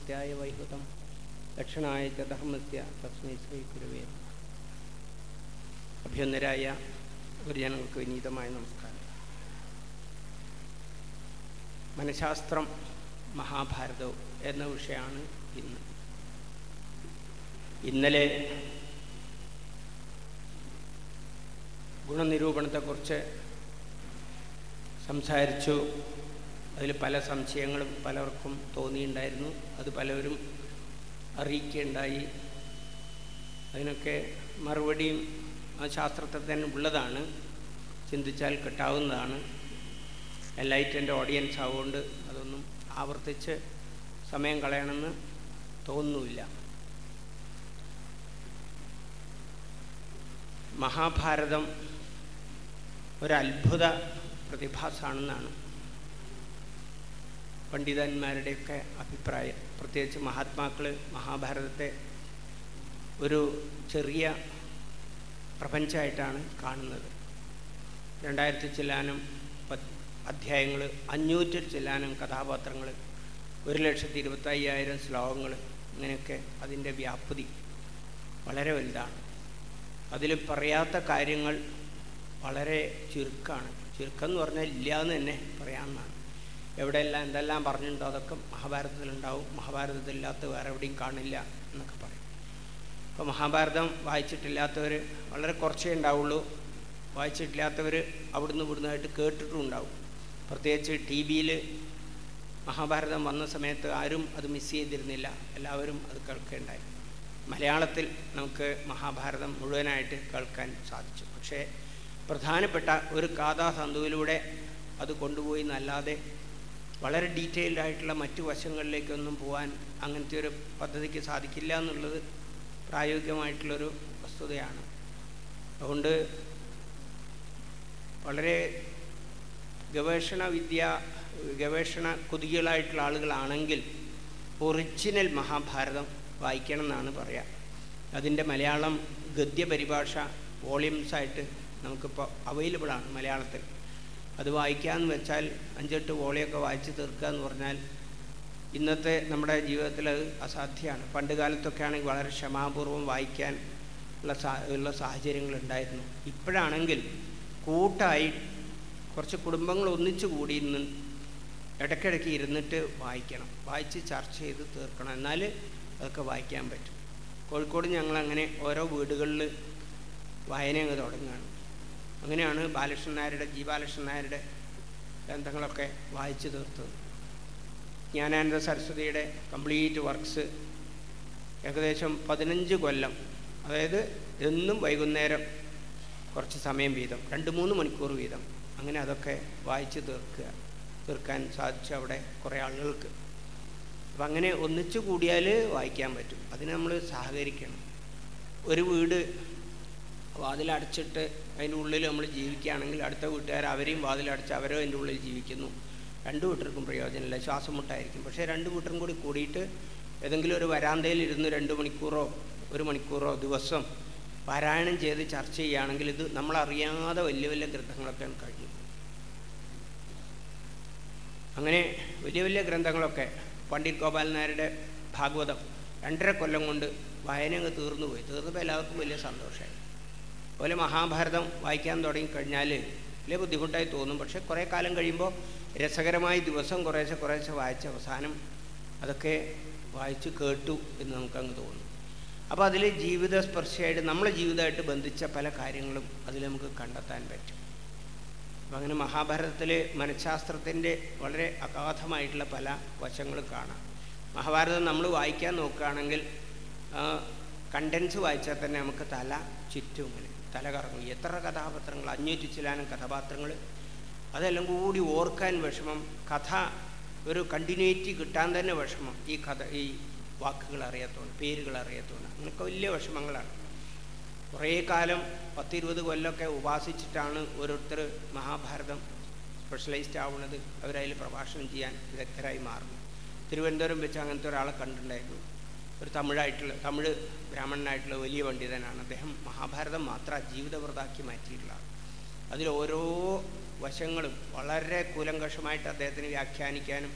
സത്യായ വൈഹൃതം ദക്ഷിണായ ച ധർമ്മസ്യ തസ്മൈ ശ്രീ ഗുരുവേ നമഃ. അഭ്യുന്നരായ ഗുരുജനങ്ങൾക്ക് വിനീതമായ നമസ്കാരം മനഃശാസ്ത്രം മഹാഭാരതവും എന്ന വിഷയമാണ് ഇന്ന് ഇന്നലെ ഗുണനിരൂപണത്തെക്കുറിച്ച് സംസാരിച്ചു അതിൽ പല സംശയങ്ങളും പലർക്കും തോന്നിയിട്ടുണ്ടായിരുന്നു അത് പലവരും അറിയിക്കുകയുണ്ടായി അതിനൊക്കെ മറുപടിയും ആ ശാസ്ത്രത്തിൽ തന്നെ ഉള്ളതാണ് ചിന്തിച്ചാൽ കിട്ടാവുന്നതാണ് എൻലൈറ്റൻ്റെ ഓഡിയൻസ് ആവുകൊണ്ട് അതൊന്നും ആവർത്തിച്ച് സമയം കളയണമെന്ന് തോന്നുന്നില്ല മഹാഭാരതം ഒരത്ഭുത പ്രതിഭാസമാണെന്നാണ് പണ്ഡിതന്മാരുടെയൊക്കെ അഭിപ്രായം പ്രത്യേകിച്ച് മഹാത്മാക്കൾ മഹാഭാരതത്തെ ഒരു ചെറിയ പ്രപഞ്ചമായിട്ടാണ് കാണുന്നത് രണ്ടായിരത്തി ചില്ലാനം അധ്യായങ്ങൾ അഞ്ഞൂറ്റിൽ ചില്ലാനം കഥാപാത്രങ്ങൾ ഒരു ലക്ഷത്തി ഇരുപത്തയ്യായിരം ശ്ലോകങ്ങൾ ഇങ്ങനെയൊക്കെ അതിൻ്റെ വ്യാപ്തി വളരെ വലുതാണ് അതിൽ പറയാത്ത കാര്യങ്ങൾ വളരെ ചുരുക്കമാണ് ചുരുക്കം എന്ന് പറഞ്ഞാൽ ഇല്ല എന്ന് തന്നെ പറയാമെന്നാണ് എവിടെയെല്ലാം എന്തെല്ലാം പറഞ്ഞിട്ടുണ്ടോ അതൊക്കെ മഹാഭാരതത്തിലുണ്ടാവും മഹാഭാരതത്തിലില്ലാത്ത വേറെ എവിടെയും കാണില്ല എന്നൊക്കെ പറയും അപ്പോൾ മഹാഭാരതം വായിച്ചിട്ടില്ലാത്തവർ വളരെ കുറച്ചേ ഉണ്ടാവുള്ളൂ വായിച്ചിട്ടില്ലാത്തവർ അവിടുന്ന് ഇവിടുന്നായിട്ട് കേട്ടിട്ടും ഉണ്ടാവും പ്രത്യേകിച്ച് ടി വിയിൽ മഹാഭാരതം വന്ന സമയത്ത് ആരും അത് മിസ് ചെയ്തിരുന്നില്ല എല്ലാവരും അത് കേൾക്കുകയുണ്ടായി മലയാളത്തിൽ നമുക്ക് മഹാഭാരതം മുഴുവനായിട്ട് കേൾക്കാൻ സാധിച്ചു പക്ഷേ പ്രധാനപ്പെട്ട ഒരു കാഥാസന്ധുവിലൂടെ അത് കൊണ്ടുപോയി എന്നല്ലാതെ വളരെ ഡീറ്റെയിൽഡ് ആയിട്ടുള്ള മറ്റു വശങ്ങളിലേക്കൊന്നും പോകാൻ അങ്ങനത്തെ ഒരു പദ്ധതിക്ക് സാധിക്കില്ല എന്നുള്ളത് പ്രായോഗികമായിട്ടുള്ളൊരു വസ്തുതയാണ് അതുകൊണ്ട് വളരെ ഗവേഷണ വിദ്യ ഗവേഷണ കുതികളായിട്ടുള്ള ആളുകളാണെങ്കിൽ ഒറിജിനൽ മഹാഭാരതം വായിക്കണം എന്നാണ് പറയുക അതിൻ്റെ മലയാളം ഗദ്യ പരിഭാഷ വോളിയംസായിട്ട് നമുക്കിപ്പോൾ അവൈലബിളാണ് മലയാളത്തിൽ അത് വായിക്കാമെന്ന് വെച്ചാൽ അഞ്ചെട്ട് വോളിയൊക്കെ വായിച്ച് തീർക്കുക എന്ന് പറഞ്ഞാൽ ഇന്നത്തെ നമ്മുടെ ജീവിതത്തിൽ അത് അസാധ്യമാണ് പണ്ട് കാലത്തൊക്കെ ആണെങ്കിൽ വളരെ ക്ഷമാപൂർവം വായിക്കാൻ ഉള്ള സാ ഉള്ള സാഹചര്യങ്ങളുണ്ടായിരുന്നു ഇപ്പോഴാണെങ്കിൽ കൂട്ടായി കുറച്ച് കുടുംബങ്ങൾ ഒന്നിച്ചു കൂടി ഇന്ന് ഇടയ്ക്കിടയ്ക്ക് ഇരുന്നിട്ട് വായിക്കണം വായിച്ച് ചർച്ച ചെയ്ത് തീർക്കണം എന്നാൽ അതൊക്കെ വായിക്കാൻ പറ്റും കോഴിക്കോട് ഞങ്ങളങ്ങനെ ഓരോ വീടുകളിൽ വായന അങ്ങ് തുടങ്ങുകയാണ് അങ്ങനെയാണ് ബാലകൃഷ്ണൻ നായരുടെ ജി ബാലകൃഷ്ണൻ നായരുടെ ഗ്രന്ഥങ്ങളൊക്കെ വായിച്ചു തീർത്തത് ജ്ഞാനാനന്ദ സരസ്വതിയുടെ കംപ്ലീറ്റ് വർക്ക്സ് ഏകദേശം പതിനഞ്ച് കൊല്ലം അതായത് എന്നും വൈകുന്നേരം കുറച്ച് സമയം വീതം രണ്ട് മൂന്ന് മണിക്കൂർ വീതം അങ്ങനെ അതൊക്കെ വായിച്ച് തീർക്കുക തീർക്കാൻ സാധിച്ചു അവിടെ കുറേ ആളുകൾക്ക് അപ്പം അങ്ങനെ ഒന്നിച്ചു കൂടിയാൽ വായിക്കാൻ പറ്റും അതിന് നമ്മൾ സഹകരിക്കണം ഒരു വീട് വാതിലടച്ചിട്ട് അതിൻ്റെ ഉള്ളിൽ നമ്മൾ ജീവിക്കുകയാണെങ്കിൽ അടുത്ത വീട്ടുകാർ അവരെയും വാതിലടച്ച് അവരോ അതിൻ്റെ ഉള്ളിൽ ജീവിക്കുന്നു രണ്ട് വീട്ടർക്കും പ്രയോജനമില്ല ശ്വാസം മുട്ടായിരിക്കും പക്ഷേ രണ്ട് വീട്ടരും കൂടി കൂടിയിട്ട് ഏതെങ്കിലും ഒരു വരാന്തയിൽ ഇരുന്ന് രണ്ട് മണിക്കൂറോ ഒരു മണിക്കൂറോ ദിവസം പാരായണം ചെയ്ത് ചർച്ച ചെയ്യുകയാണെങ്കിൽ ഇത് നമ്മളറിയാതെ വലിയ വലിയ ഗ്രന്ഥങ്ങളൊക്കെ കഴിയും അങ്ങനെ വലിയ വലിയ ഗ്രന്ഥങ്ങളൊക്കെ പണ്ഡിറ്റ് ഗോപാൽ നായരുടെ ഭാഗവതം രണ്ടര കൊല്ലം കൊണ്ട് വായന അങ്ങ് തീർന്നു പോയി തീർന്നപ്പോൾ എല്ലാവർക്കും വലിയ സന്തോഷമായി അതുപോലെ മഹാഭാരതം വായിക്കാൻ തുടങ്ങിക്കഴിഞ്ഞാൽ വലിയ ബുദ്ധിമുട്ടായി തോന്നും പക്ഷേ കുറേ കാലം കഴിയുമ്പോൾ രസകരമായി ദിവസം കുറേശ്ശെ കുറേശ്ശെ വായിച്ച അവസാനം അതൊക്കെ വായിച്ച് കേട്ടു എന്ന് നമുക്കങ്ങ് തോന്നും അപ്പോൾ അതിൽ ജീവിത സ്പർശയായിട്ട് നമ്മളെ ജീവിതമായിട്ട് ബന്ധിച്ച പല കാര്യങ്ങളും അതിൽ നമുക്ക് കണ്ടെത്താൻ പറ്റും അപ്പം അങ്ങനെ മഹാഭാരതത്തിൽ മനഃശാസ്ത്രത്തിൻ്റെ വളരെ അഗാധമായിട്ടുള്ള പല വശങ്ങളും കാണാം മഹാഭാരതം നമ്മൾ വായിക്കാൻ നോക്കുകയാണെങ്കിൽ കണ്ടൻസ് വായിച്ചാൽ തന്നെ നമുക്ക് തല ചുറ്റും ഇങ്ങനെ തല കറങ്ങും എത്ര കഥാപാത്രങ്ങൾ അഞ്ഞൂറ്റി ചിലാനും കഥാപാത്രങ്ങൾ അതെല്ലാം കൂടി ഓർക്കാൻ വിഷമം കഥ ഒരു കണ്ടിന്യൂറ്റി കിട്ടാൻ തന്നെ വിഷമം ഈ കഥ ഈ വാക്കുകൾ അറിയാത്തതുകൊണ്ട് പേരുകൾ അറിയാത്തതുകൊണ്ട് അങ്ങനെയൊക്കെ വലിയ വിഷമങ്ങളാണ് കുറേ കാലം പത്തിരുപത് കൊല്ലമൊക്കെ ഉപാസിച്ചിട്ടാണ് ഓരോരുത്തർ മഹാഭാരതം സ്പെഷ്യലൈസ്ഡ് ആവുന്നത് അവരതിൽ പ്രഭാഷണം ചെയ്യാൻ വിദഗ്ധരായി മാറുന്നു തിരുവനന്തപുരം വെച്ച് അങ്ങനത്തെ ഒരാളെ കണ്ടിട്ടുണ്ടായിരുന്നു ഒരു തമിഴായിട്ടുള്ള തമിഴ് ബ്രാഹ്മണനായിട്ടുള്ള വലിയ പണ്ഡിതനാണ് അദ്ദേഹം മഹാഭാരതം മാത്രം ജീവിതവ്രതാക്കി മാറ്റിയിട്ടുള്ള അതിൽ ഓരോ വശങ്ങളും വളരെ കൂലങ്കഷമായിട്ട് അദ്ദേഹത്തിന് വ്യാഖ്യാനിക്കാനും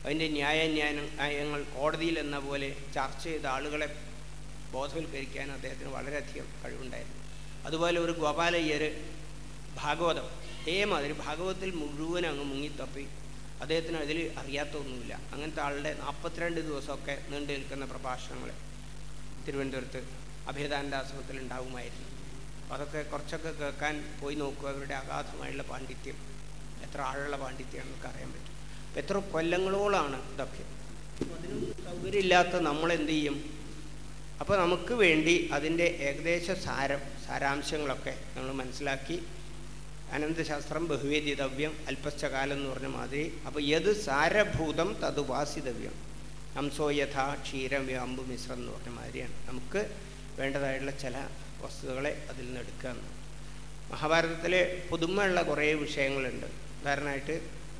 അതിൻ്റെ ന്യായ ന്യായങ്ങൾ കോടതിയിൽ എന്ന പോലെ ചർച്ച ചെയ്ത ആളുകളെ ബോധവൽക്കരിക്കാൻ അദ്ദേഹത്തിന് വളരെയധികം കഴിവുണ്ടായിരുന്നു അതുപോലെ ഒരു ഗോപാലയ്യർ ഭാഗവതം അതേമാതിരി ഭാഗവതത്തിൽ മുഴുവൻ അങ്ങ് മുങ്ങിത്തപ്പി അദ്ദേഹത്തിന് അതിൽ അറിയാത്തൊന്നുമില്ല അങ്ങനത്തെ ആളുടെ നാൽപ്പത്തിരണ്ട് ദിവസമൊക്കെ നീണ്ടു നിൽക്കുന്ന പ്രഭാഷണങ്ങൾ തിരുവനന്തപുരത്ത് അഭേദാനന്ദ ആശ്രമത്തിൽ ഉണ്ടാവുമായിരുന്നു അപ്പോൾ അതൊക്കെ കുറച്ചൊക്കെ കേൾക്കാൻ പോയി നോക്കുക അവരുടെ അഗാധമായുള്ള പാണ്ഡിത്യം എത്ര ആഴമുള്ള പാണ്ഡിത്യമാണെന്നൊക്കെ അറിയാൻ പറ്റും അപ്പം എത്ര കൊല്ലങ്ങളോളാണ് ഇതൊക്കെ അപ്പോൾ അതിനൊന്നും സൗകര്യമില്ലാത്ത നമ്മളെന്ത് ചെയ്യും അപ്പോൾ നമുക്ക് വേണ്ടി അതിൻ്റെ ഏകദേശ സാരം സാരാംശങ്ങളൊക്കെ നമ്മൾ മനസ്സിലാക്കി അനന്തശാസ്ത്രം ബഹുവേദിതവ്യം അല്പശ്ചകാലം എന്ന് പറഞ്ഞ മാതിരി അപ്പോൾ യത് സാരഭൂതം തത് ഉപാസിതവ്യം ഹംസോ യഥാ ക്ഷീരം വ്യാമ്പു മിശ്രം എന്ന് പറഞ്ഞ മാതിരിയാണ് നമുക്ക് വേണ്ടതായിട്ടുള്ള ചില വസ്തുതകളെ അതിൽ നിന്ന് എടുക്കുക എന്ന് മഹാഭാരതത്തിലെ പുതുമയുള്ള കുറേ വിഷയങ്ങളുണ്ട് ഉദാഹരണമായിട്ട്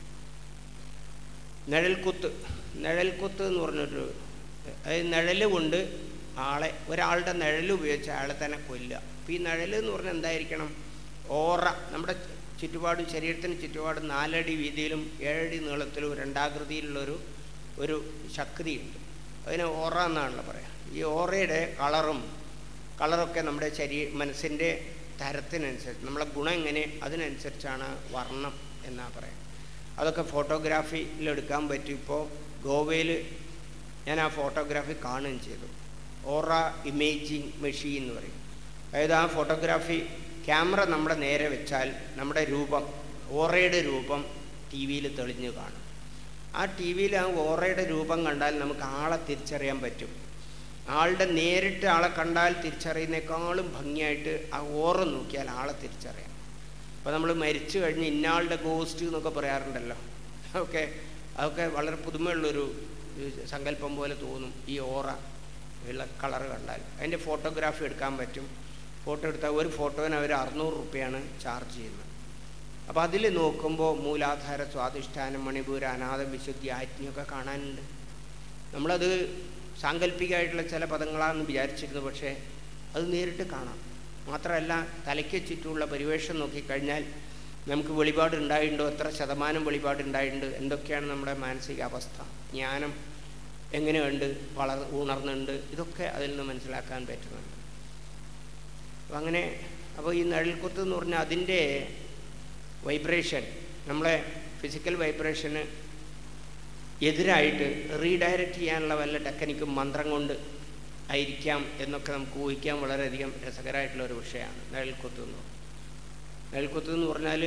നിഴൽക്കുത്ത് നിഴൽക്കുത്ത് എന്ന് പറഞ്ഞൊരു അതായത് നിഴൽ കൊണ്ട് ആളെ ഒരാളുടെ നിഴൽ ഉപയോഗിച്ച് അയാളെ തന്നെ കൊല്ലുക അപ്പോൾ ഈ നിഴൽ എന്ന് പറഞ്ഞാൽ എന്തായിരിക്കണം ഓറ നമ്മുടെ ചുറ്റുപാട് ശരീരത്തിന് ചുറ്റുപാട് നാലടി വീതിയിലും ഏഴടി നീളത്തിലും രണ്ടാകൃതിയിലുള്ളൊരു ഒരു ശക്തിയുണ്ട് അതിന് ഓറ എന്നാണല്ലോ പറയാം ഈ ഓറയുടെ കളറും കളറൊക്കെ നമ്മുടെ ശരീ മനസ്സിൻ്റെ തരത്തിനനുസരിച്ച് നമ്മളെ ഗുണം എങ്ങനെ അതിനനുസരിച്ചാണ് വർണ്ണം എന്നാ പറയാം അതൊക്കെ ഫോട്ടോഗ്രാഫിയിൽ എടുക്കാൻ പറ്റും ഇപ്പോൾ ഗോവയിൽ ഞാൻ ആ ഫോട്ടോഗ്രാഫി കാണുകയും ചെയ്തു ഓറ ഇമേജിങ് മെഷീൻ എന്ന് പറയും അതായത് ആ ഫോട്ടോഗ്രാഫി ക്യാമറ നമ്മുടെ നേരെ വെച്ചാൽ നമ്മുടെ രൂപം ഓറയുടെ രൂപം ടി വിയിൽ തെളിഞ്ഞു കാണും ആ ടി വിയിൽ ആ ഓറയുടെ രൂപം കണ്ടാൽ നമുക്ക് ആളെ തിരിച്ചറിയാൻ പറ്റും ആളുടെ നേരിട്ട് ആളെ കണ്ടാൽ തിരിച്ചറിയുന്നേക്കാളും ഭംഗിയായിട്ട് ആ ഓറ നോക്കിയാൽ ആളെ തിരിച്ചറിയാം അപ്പോൾ നമ്മൾ മരിച്ചു കഴിഞ്ഞ് ഇന്നാളുടെ ഗോസ്റ്റ് എന്നൊക്കെ പറയാറുണ്ടല്ലോ ഓക്കെ അതൊക്കെ വളരെ പുതുമയുള്ളൊരു സങ്കല്പം പോലെ തോന്നും ഈ ഓറ ഉള്ള കളറ് കണ്ടാൽ അതിൻ്റെ ഫോട്ടോഗ്രാഫി എടുക്കാൻ പറ്റും ഫോട്ടോ എടുത്താൽ ഒരു ഫോട്ടോന് അവർ അറുന്നൂറ് റുപ്യാണ് ചാർജ് ചെയ്യുന്നത് അപ്പോൾ അതിൽ നോക്കുമ്പോൾ മൂലാധാര സ്വാധിഷ്ഠാനം മണിപൂർ അനാഥം വിശുദ്ധി ആജ്ഞയൊക്കെ കാണാനുണ്ട് നമ്മളത് സാങ്കല്പികമായിട്ടുള്ള ചില പദങ്ങളാണെന്ന് വിചാരിച്ചിരുന്നു പക്ഷേ അത് നേരിട്ട് കാണാം മാത്രമല്ല തലയ്ക്ക് ചുറ്റുമുള്ള പരിവേഷം നോക്കിക്കഴിഞ്ഞാൽ നമുക്ക് വെളിപാട് ഉണ്ടായിട്ടുണ്ടോ എത്ര ശതമാനം വെളിപാട് ഉണ്ടായിട്ടുണ്ട് എന്തൊക്കെയാണ് നമ്മുടെ മാനസിക അവസ്ഥ ജ്ഞാനം എങ്ങനെയുണ്ട് വളർ ഉണർന്നുണ്ട് ഇതൊക്കെ അതിൽ നിന്ന് മനസ്സിലാക്കാൻ പറ്റുന്നുണ്ട് അപ്പം അങ്ങനെ അപ്പോൾ ഈ നിഴൽക്കുത്ത് എന്ന് പറഞ്ഞാൽ അതിൻ്റെ വൈബ്രേഷൻ നമ്മളെ ഫിസിക്കൽ വൈബ്രേഷന് എതിരായിട്ട് റീഡയറക്റ്റ് ചെയ്യാനുള്ള വല്ല ടെക്നിക്കും മന്ത്രം കൊണ്ട് ആയിരിക്കാം എന്നൊക്കെ നമുക്ക് ഊഹിക്കാൻ വളരെയധികം രസകരമായിട്ടുള്ള ഒരു വിഷയമാണ് നിഴൽക്കുത്ത് എന്ന് പറഞ്ഞാൽ നിഴൽക്കുത്ത് എന്ന് പറഞ്ഞാൽ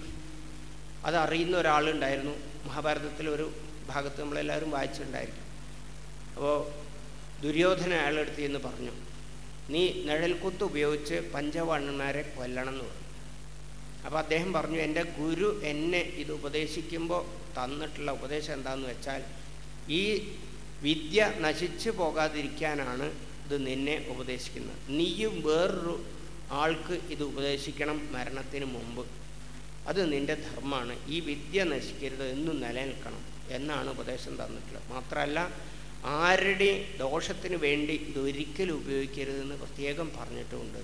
അത് അറിയുന്ന ഒരാളുണ്ടായിരുന്നു മഹാഭാരതത്തിലെ ഒരു ഭാഗത്ത് നമ്മളെല്ലാവരും വായിച്ചിട്ടുണ്ടായിരിക്കും അപ്പോൾ ദുര്യോധന അയാളെടുത്ത് എന്ന് പറഞ്ഞു നീ നിഴൽക്കുത്ത് ഉപയോഗിച്ച് പഞ്ചവർണ്ണന്മാരെ കൊല്ലണം എന്ന് പറഞ്ഞു അപ്പോൾ അദ്ദേഹം പറഞ്ഞു എൻ്റെ ഗുരു എന്നെ ഇത് ഉപദേശിക്കുമ്പോൾ തന്നിട്ടുള്ള ഉപദേശം എന്താണെന്ന് വെച്ചാൽ ഈ വിദ്യ നശിച്ചു പോകാതിരിക്കാനാണ് ഇത് നിന്നെ ഉപദേശിക്കുന്നത് നീയും വേറൊരു ആൾക്ക് ഇത് ഉപദേശിക്കണം മരണത്തിന് മുമ്പ് അത് നിൻ്റെ ധർമ്മമാണ് ഈ വിദ്യ നശിക്കരുത് എന്നും നിലനിൽക്കണം എന്നാണ് ഉപദേശം തന്നിട്ടുള്ളത് മാത്രമല്ല ആരുടെ ദോഷത്തിന് വേണ്ടി ഇതൊരിക്കലും ഉപയോഗിക്കരുതെന്ന് പ്രത്യേകം പറഞ്ഞിട്ടുമുണ്ട്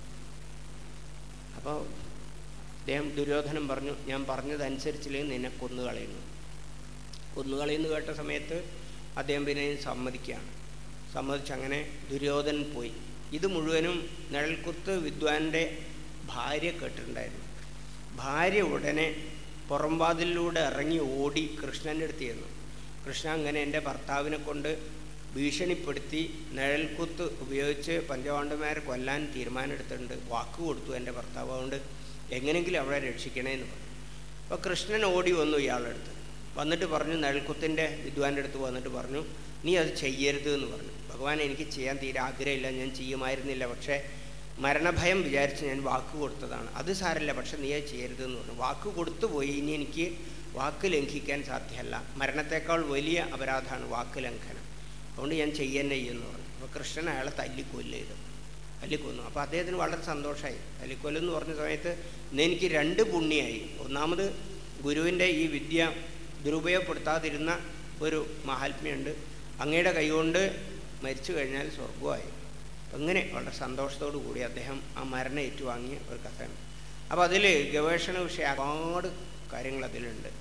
അപ്പോൾ അദ്ദേഹം ദുര്യോധനം പറഞ്ഞു ഞാൻ പറഞ്ഞതനുസരിച്ചില്ലെങ്കിൽ നിന്നെ കൊന്നുകളയുന്നു കൊന്നുകളയുന്നു കേട്ട സമയത്ത് അദ്ദേഹം പിന്നെ സമ്മതിക്കുകയാണ് സമ്മതിച്ചങ്ങനെ ദുര്യോധനൻ പോയി ഇത് മുഴുവനും നിഴൽക്കുത്ത് വിദ്വാൻ്റെ ഭാര്യ കേട്ടിട്ടുണ്ടായിരുന്നു ഭാര്യ ഉടനെ പുറംവാതിലൂടെ ഇറങ്ങി ഓടി കൃഷ്ണൻ്റെ അടുത്ത് ചെന്നു കൃഷ്ണ അങ്ങനെ എൻ്റെ ഭർത്താവിനെ കൊണ്ട് ഭീഷണിപ്പെടുത്തി നിഴൽക്കുത്ത് ഉപയോഗിച്ച് പഞ്ചപാണ്ഡവന്മാരെ കൊല്ലാൻ തീരുമാനമെടുത്തിട്ടുണ്ട് വാക്ക് കൊടുത്തു എൻ്റെ ഭർത്താവ് അതുകൊണ്ട് എങ്ങനെയെങ്കിലും അവളെ രക്ഷിക്കണേ എന്ന് പറഞ്ഞു അപ്പോൾ കൃഷ്ണൻ ഓടി വന്നു ഇയാളുടെ അടുത്ത് വന്നിട്ട് പറഞ്ഞു നിഴൽക്കുത്തിൻ്റെ വിദ്വാൻ്റെ അടുത്ത് വന്നിട്ട് പറഞ്ഞു നീ അത് ചെയ്യരുത് എന്ന് പറഞ്ഞു ഭഗവാൻ എനിക്ക് ചെയ്യാൻ തീരെ ആഗ്രഹമില്ല ഞാൻ ചെയ്യുമായിരുന്നില്ല പക്ഷേ മരണഭയം വിചാരിച്ച് ഞാൻ വാക്ക് കൊടുത്തതാണ് അത് സാരമില്ല പക്ഷെ നീ അത് ചെയ്യരുത് എന്ന് പറഞ്ഞു വാക്ക് കൊടുത്തു പോയി ഇനി എനിക്ക് വാക്ക് ലംഘിക്കാൻ സാധ്യമല്ല മരണത്തെക്കാൾ വലിയ അപരാധമാണ് വാക്ക് ലംഘനം അതുകൊണ്ട് ഞാൻ ചെയ്യുന്നേ ചെയ്യുമെന്ന് പറഞ്ഞു അപ്പോൾ കൃഷ്ണൻ അയാളെ തല്ലിക്കൊല്ല് ചെയ്തു തല്ലിക്കൊന്നു അപ്പോൾ അദ്ദേഹത്തിന് വളരെ സന്തോഷമായി തല്ലിക്കൊല്ലെന്ന് പറഞ്ഞ സമയത്ത് ഇന്ന് എനിക്ക് രണ്ട് പുണ്യമായി ഒന്നാമത് ഗുരുവിൻ്റെ ഈ വിദ്യ ദുരുപയോഗപ്പെടുത്താതിരുന്ന ഒരു മഹാത്മ്യമുണ്ട് അങ്ങയുടെ കൈകൊണ്ട് മരിച്ചു കഴിഞ്ഞാൽ സ്വർഗമായി അങ്ങനെ വളരെ സന്തോഷത്തോടു കൂടി അദ്ദേഹം ആ മരണം ഏറ്റുവാങ്ങിയ ഒരു കഥയാണ് അപ്പോൾ അതിൽ ഗവേഷണ വിഷയം ഒരുപാട് കാര്യങ്ങൾ അതിലുണ്ട്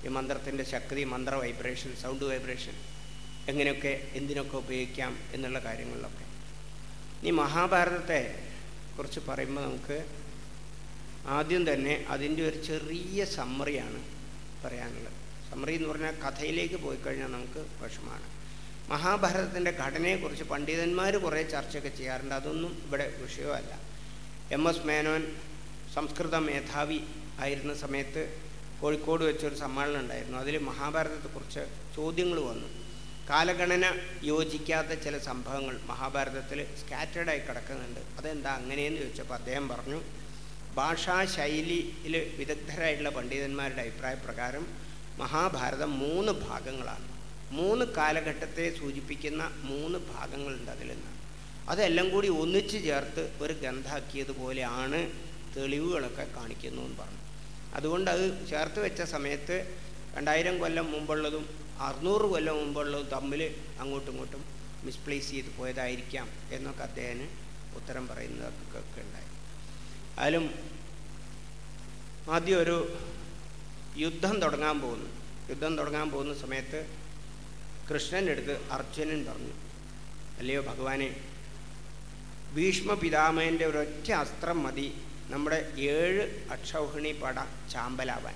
ഈ മന്ത്രത്തിൻ്റെ ശക്തി മന്ത്ര വൈബ്രേഷൻ സൗണ്ട് വൈബ്രേഷൻ എങ്ങനെയൊക്കെ എന്തിനൊക്കെ ഉപയോഗിക്കാം എന്നുള്ള കാര്യങ്ങളിലൊക്കെ ഈ മഹാഭാരതത്തെ കുറിച്ച് പറയുമ്പോൾ നമുക്ക് ആദ്യം തന്നെ അതിൻ്റെ ഒരു ചെറിയ സമ്മറിയാണ് പറയാനുള്ളത് സമ്മറി എന്ന് പറഞ്ഞാൽ കഥയിലേക്ക് പോയി കഴിഞ്ഞാൽ നമുക്ക് വിഷമാണ് മഹാഭാരതത്തിൻ്റെ ഘടനയെക്കുറിച്ച് പണ്ഡിതന്മാർ കുറേ ചർച്ചയൊക്കെ ചെയ്യാറുണ്ട് അതൊന്നും ഇവിടെ വിഷയമല്ല എം എസ് മേനോൻ സംസ്കൃത മേധാവി ആയിരുന്ന സമയത്ത് കോഴിക്കോട് വെച്ചൊരു സമ്മേളനം ഉണ്ടായിരുന്നു അതിൽ മഹാഭാരതത്തെക്കുറിച്ച് ചോദ്യങ്ങൾ വന്നു കാലഗണന യോജിക്കാത്ത ചില സംഭവങ്ങൾ മഹാഭാരതത്തിൽ സ്കാറ്റേഡായി കിടക്കുന്നുണ്ട് അതെന്താ അങ്ങനെയെന്ന് ചോദിച്ചപ്പോൾ അദ്ദേഹം പറഞ്ഞു ഭാഷാ ശൈലിയിൽ വിദഗ്ധരായിട്ടുള്ള പണ്ഡിതന്മാരുടെ അഭിപ്രായ പ്രകാരം മഹാഭാരതം മൂന്ന് ഭാഗങ്ങളാണ് മൂന്ന് കാലഘട്ടത്തെ സൂചിപ്പിക്കുന്ന മൂന്ന് ഭാഗങ്ങളുണ്ട് അതിൽ നിന്ന് അതെല്ലാം കൂടി ഒന്നിച്ചു ചേർത്ത് ഒരു ഗ്രന്ഥാക്കിയതുപോലെയാണ് തെളിവുകളൊക്കെ കാണിക്കുന്നു എന്ന് പറഞ്ഞു അതുകൊണ്ട് അത് ചേർത്ത് വെച്ച സമയത്ത് രണ്ടായിരം കൊല്ലം മുമ്പുള്ളതും അറുന്നൂറ് കൊല്ലം മുമ്പുള്ളതും തമ്മിൽ അങ്ങോട്ടും ഇങ്ങോട്ടും മിസ്പ്ലേസ് ചെയ്ത് പോയതായിരിക്കാം എന്നൊക്കെ അദ്ദേഹത്തിന് ഉത്തരം പറയുന്നതൊക്കെ ഉണ്ടായി അതിലും ആദ്യം ഒരു യുദ്ധം തുടങ്ങാൻ പോകുന്നു യുദ്ധം തുടങ്ങാൻ പോകുന്ന സമയത്ത് കൃഷ്ണൻ്റെ അടുത്ത് അർജുനൻ പറഞ്ഞു അല്ലയോ ഭഗവാനെ ഭീഷ്മ പിതാമഹൻ്റെ ഒരൊറ്റ അസ്ത്രം മതി നമ്മുടെ ഏഴ് അക്ഷൗഹിണി പട ചാമ്പലാവാൻ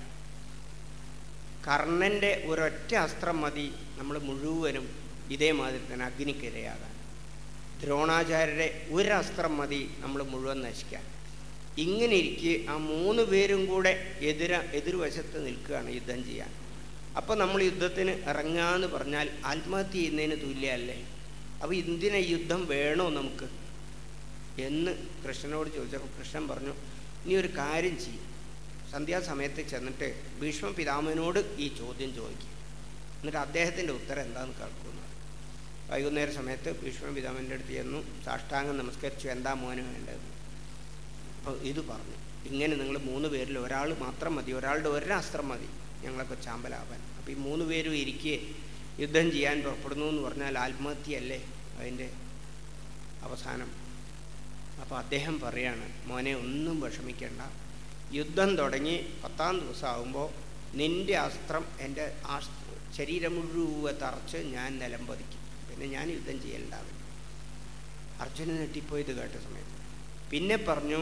കർണൻ്റെ ഒരൊറ്റ അസ്ത്രം മതി നമ്മൾ മുഴുവനും ഇതേമാതിരി തന്നെ അഗ്നിക്കിരയാകാൻ ദ്രോണാചാര്യരുടെ ഒരസ്ത്രം മതി നമ്മൾ മുഴുവൻ നശിക്കാൻ ഇങ്ങനെ ഇരിക്കെ ആ മൂന്ന് പേരും കൂടെ എതിര എതിർവശത്ത് നിൽക്കുകയാണ് യുദ്ധം ചെയ്യാൻ അപ്പോൾ നമ്മൾ യുദ്ധത്തിന് ഇറങ്ങാന്ന് പറഞ്ഞാൽ ആത്മഹത്യ ചെയ്യുന്നതിന് തുല്യമല്ലേ അപ്പോൾ എന്തിനാ യുദ്ധം വേണോ നമുക്ക് എന്ന് കൃഷ്ണനോട് ചോദിച്ചപ്പോൾ കൃഷ്ണൻ പറഞ്ഞു നീ ഒരു കാര്യം ചെയ്യും സന്ധ്യാസമയത്ത് ചെന്നിട്ട് ഭീഷ്മ പിതാമനോട് ഈ ചോദ്യം ചോദിക്കും എന്നിട്ട് അദ്ദേഹത്തിൻ്റെ ഉത്തരം എന്താണെന്ന് കേൾക്കുന്നു വൈകുന്നേര സമയത്ത് ഭീഷ്മ പിതാമൻ്റെ അടുത്ത് ചെന്നു സാഷ്ടാംഗം നമസ്കരിച്ചു എന്താ മോന് വേണ്ടത് അപ്പോൾ ഇത് പറഞ്ഞു ഇങ്ങനെ നിങ്ങൾ മൂന്ന് പേരിൽ ഒരാൾ മാത്രം മതി ഒരാളുടെ ഒരസ്ത്രം മതി ഞങ്ങളൊക്കെ ചാമ്പലാവാൻ അപ്പോൾ ഈ മൂന്ന് പേരും ഇരിക്കെ യുദ്ധം ചെയ്യാൻ പുറപ്പെടുന്നു എന്ന് പറഞ്ഞാൽ ആത്മഹത്യയല്ലേ അതിൻ്റെ അവസാനം അപ്പോൾ അദ്ദേഹം പറയാണ് മോനെ ഒന്നും വിഷമിക്കേണ്ട യുദ്ധം തുടങ്ങി പത്താം ദിവസമാകുമ്പോൾ നിൻ്റെ അസ്ത്രം എൻ്റെ ആ ശരീരം മുഴുവൻ തറച്ച് ഞാൻ നിലംപതിക്കും പിന്നെ ഞാൻ യുദ്ധം ചെയ്യലുണ്ടാവില്ല അർജുനൻ നെട്ടിപ്പോയത് കേട്ട സമയത്ത് പിന്നെ പറഞ്ഞു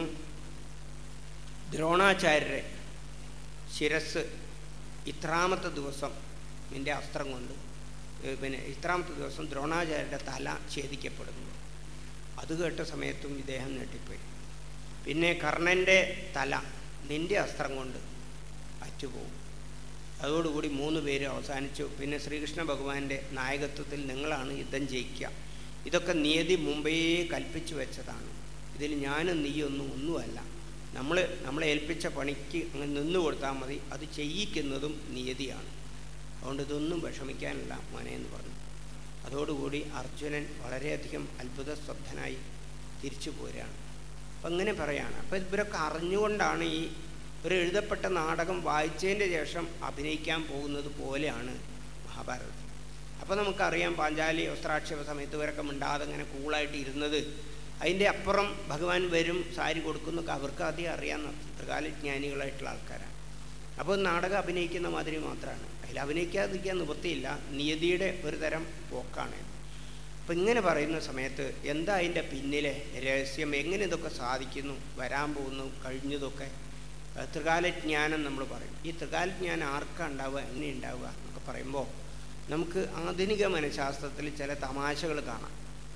ദ്രോണാചാര്യരെ ശിരസ് ഇത്രാമത്തെ ദിവസം നിൻ്റെ അസ്ത്രം കൊണ്ട് പിന്നെ ഇത്രാമത്തെ ദിവസം ദ്രോണാചാര്യരുടെ തല ഛേദിക്കപ്പെടുന്നു അത് കേട്ട സമയത്തും ഇദ്ദേഹം ഞെട്ടിപ്പോയി പിന്നെ കർണൻ്റെ തല നിൻ്റെ അസ്ത്രം കൊണ്ട് അറ്റുപോകും അതോടുകൂടി മൂന്ന് പേര് അവസാനിച്ചു പിന്നെ ശ്രീകൃഷ്ണ ഭഗവാന്റെ നായകത്വത്തിൽ നിങ്ങളാണ് യുദ്ധം ജയിക്കുക ഇതൊക്കെ നിയതി മുമ്പേ കൽപ്പിച്ചു വെച്ചതാണ് ഇതിൽ ഞാനും നീയൊന്നും ഒന്നുമല്ല നമ്മൾ നമ്മളെ ഏൽപ്പിച്ച പണിക്ക് അങ്ങ് നിന്നു കൊടുത്താൽ മതി അത് ചെയ്യിക്കുന്നതും നിയതിയാണ് അതുകൊണ്ട് ഇതൊന്നും വിഷമിക്കാനില്ല മോനെ എന്ന് പറഞ്ഞു അതോടുകൂടി അർജുനൻ വളരെയധികം അത്ഭുതസ്തബ്ധനായി തിരിച്ചു പോരുകയാണ് അപ്പം അങ്ങനെ പറയാണ് അപ്പം ഇവരൊക്കെ അറിഞ്ഞുകൊണ്ടാണ് ഈ ഒരു എഴുതപ്പെട്ട നാടകം വായിച്ചതിൻ്റെ ശേഷം അഭിനയിക്കാൻ പോകുന്നത് പോലെയാണ് മഹാഭാരതം അപ്പോൾ നമുക്കറിയാം പാഞ്ചാലി വസ്ത്രാക്ഷേപ സമയത്ത് ഇവരൊക്കെ മിണ്ടാതെ ഇങ്ങനെ കൂളായിട്ട് ഇരുന്നത് അതിൻ്റെ അപ്പുറം ഭഗവാൻ വരും സാരി കൊടുക്കുന്നൊക്കെ അവർക്ക് അധികം അറിയാവുന്ന ത്രികാലജ്ഞാനികളായിട്ടുള്ള ആൾക്കാരാണ് അപ്പോൾ നാടകം അഭിനയിക്കുന്ന മാതിരി മാത്രമാണ് അതിൽ അഭിനയിക്കാതിരിക്കാൻ നിവൃത്തിയില്ല നിയതിയുടെ ഒരു തരം പോക്കാണ് അപ്പം ഇങ്ങനെ പറയുന്ന സമയത്ത് എന്താ അതിൻ്റെ പിന്നിലെ രഹസ്യം എങ്ങനെ ഇതൊക്കെ സാധിക്കുന്നു വരാൻ പോകുന്നു കഴിഞ്ഞതൊക്കെ ത്രികാലജ്ഞാനം നമ്മൾ പറയും ഈ ത്രികാലജ്ഞാനം ആർക്കാണ് ഉണ്ടാവുക എങ്ങനെ ഉണ്ടാവുക എന്നൊക്കെ പറയുമ്പോൾ നമുക്ക് ആധുനിക മനഃശാസ്ത്രത്തിൽ ചില തമാശകൾ കാണാം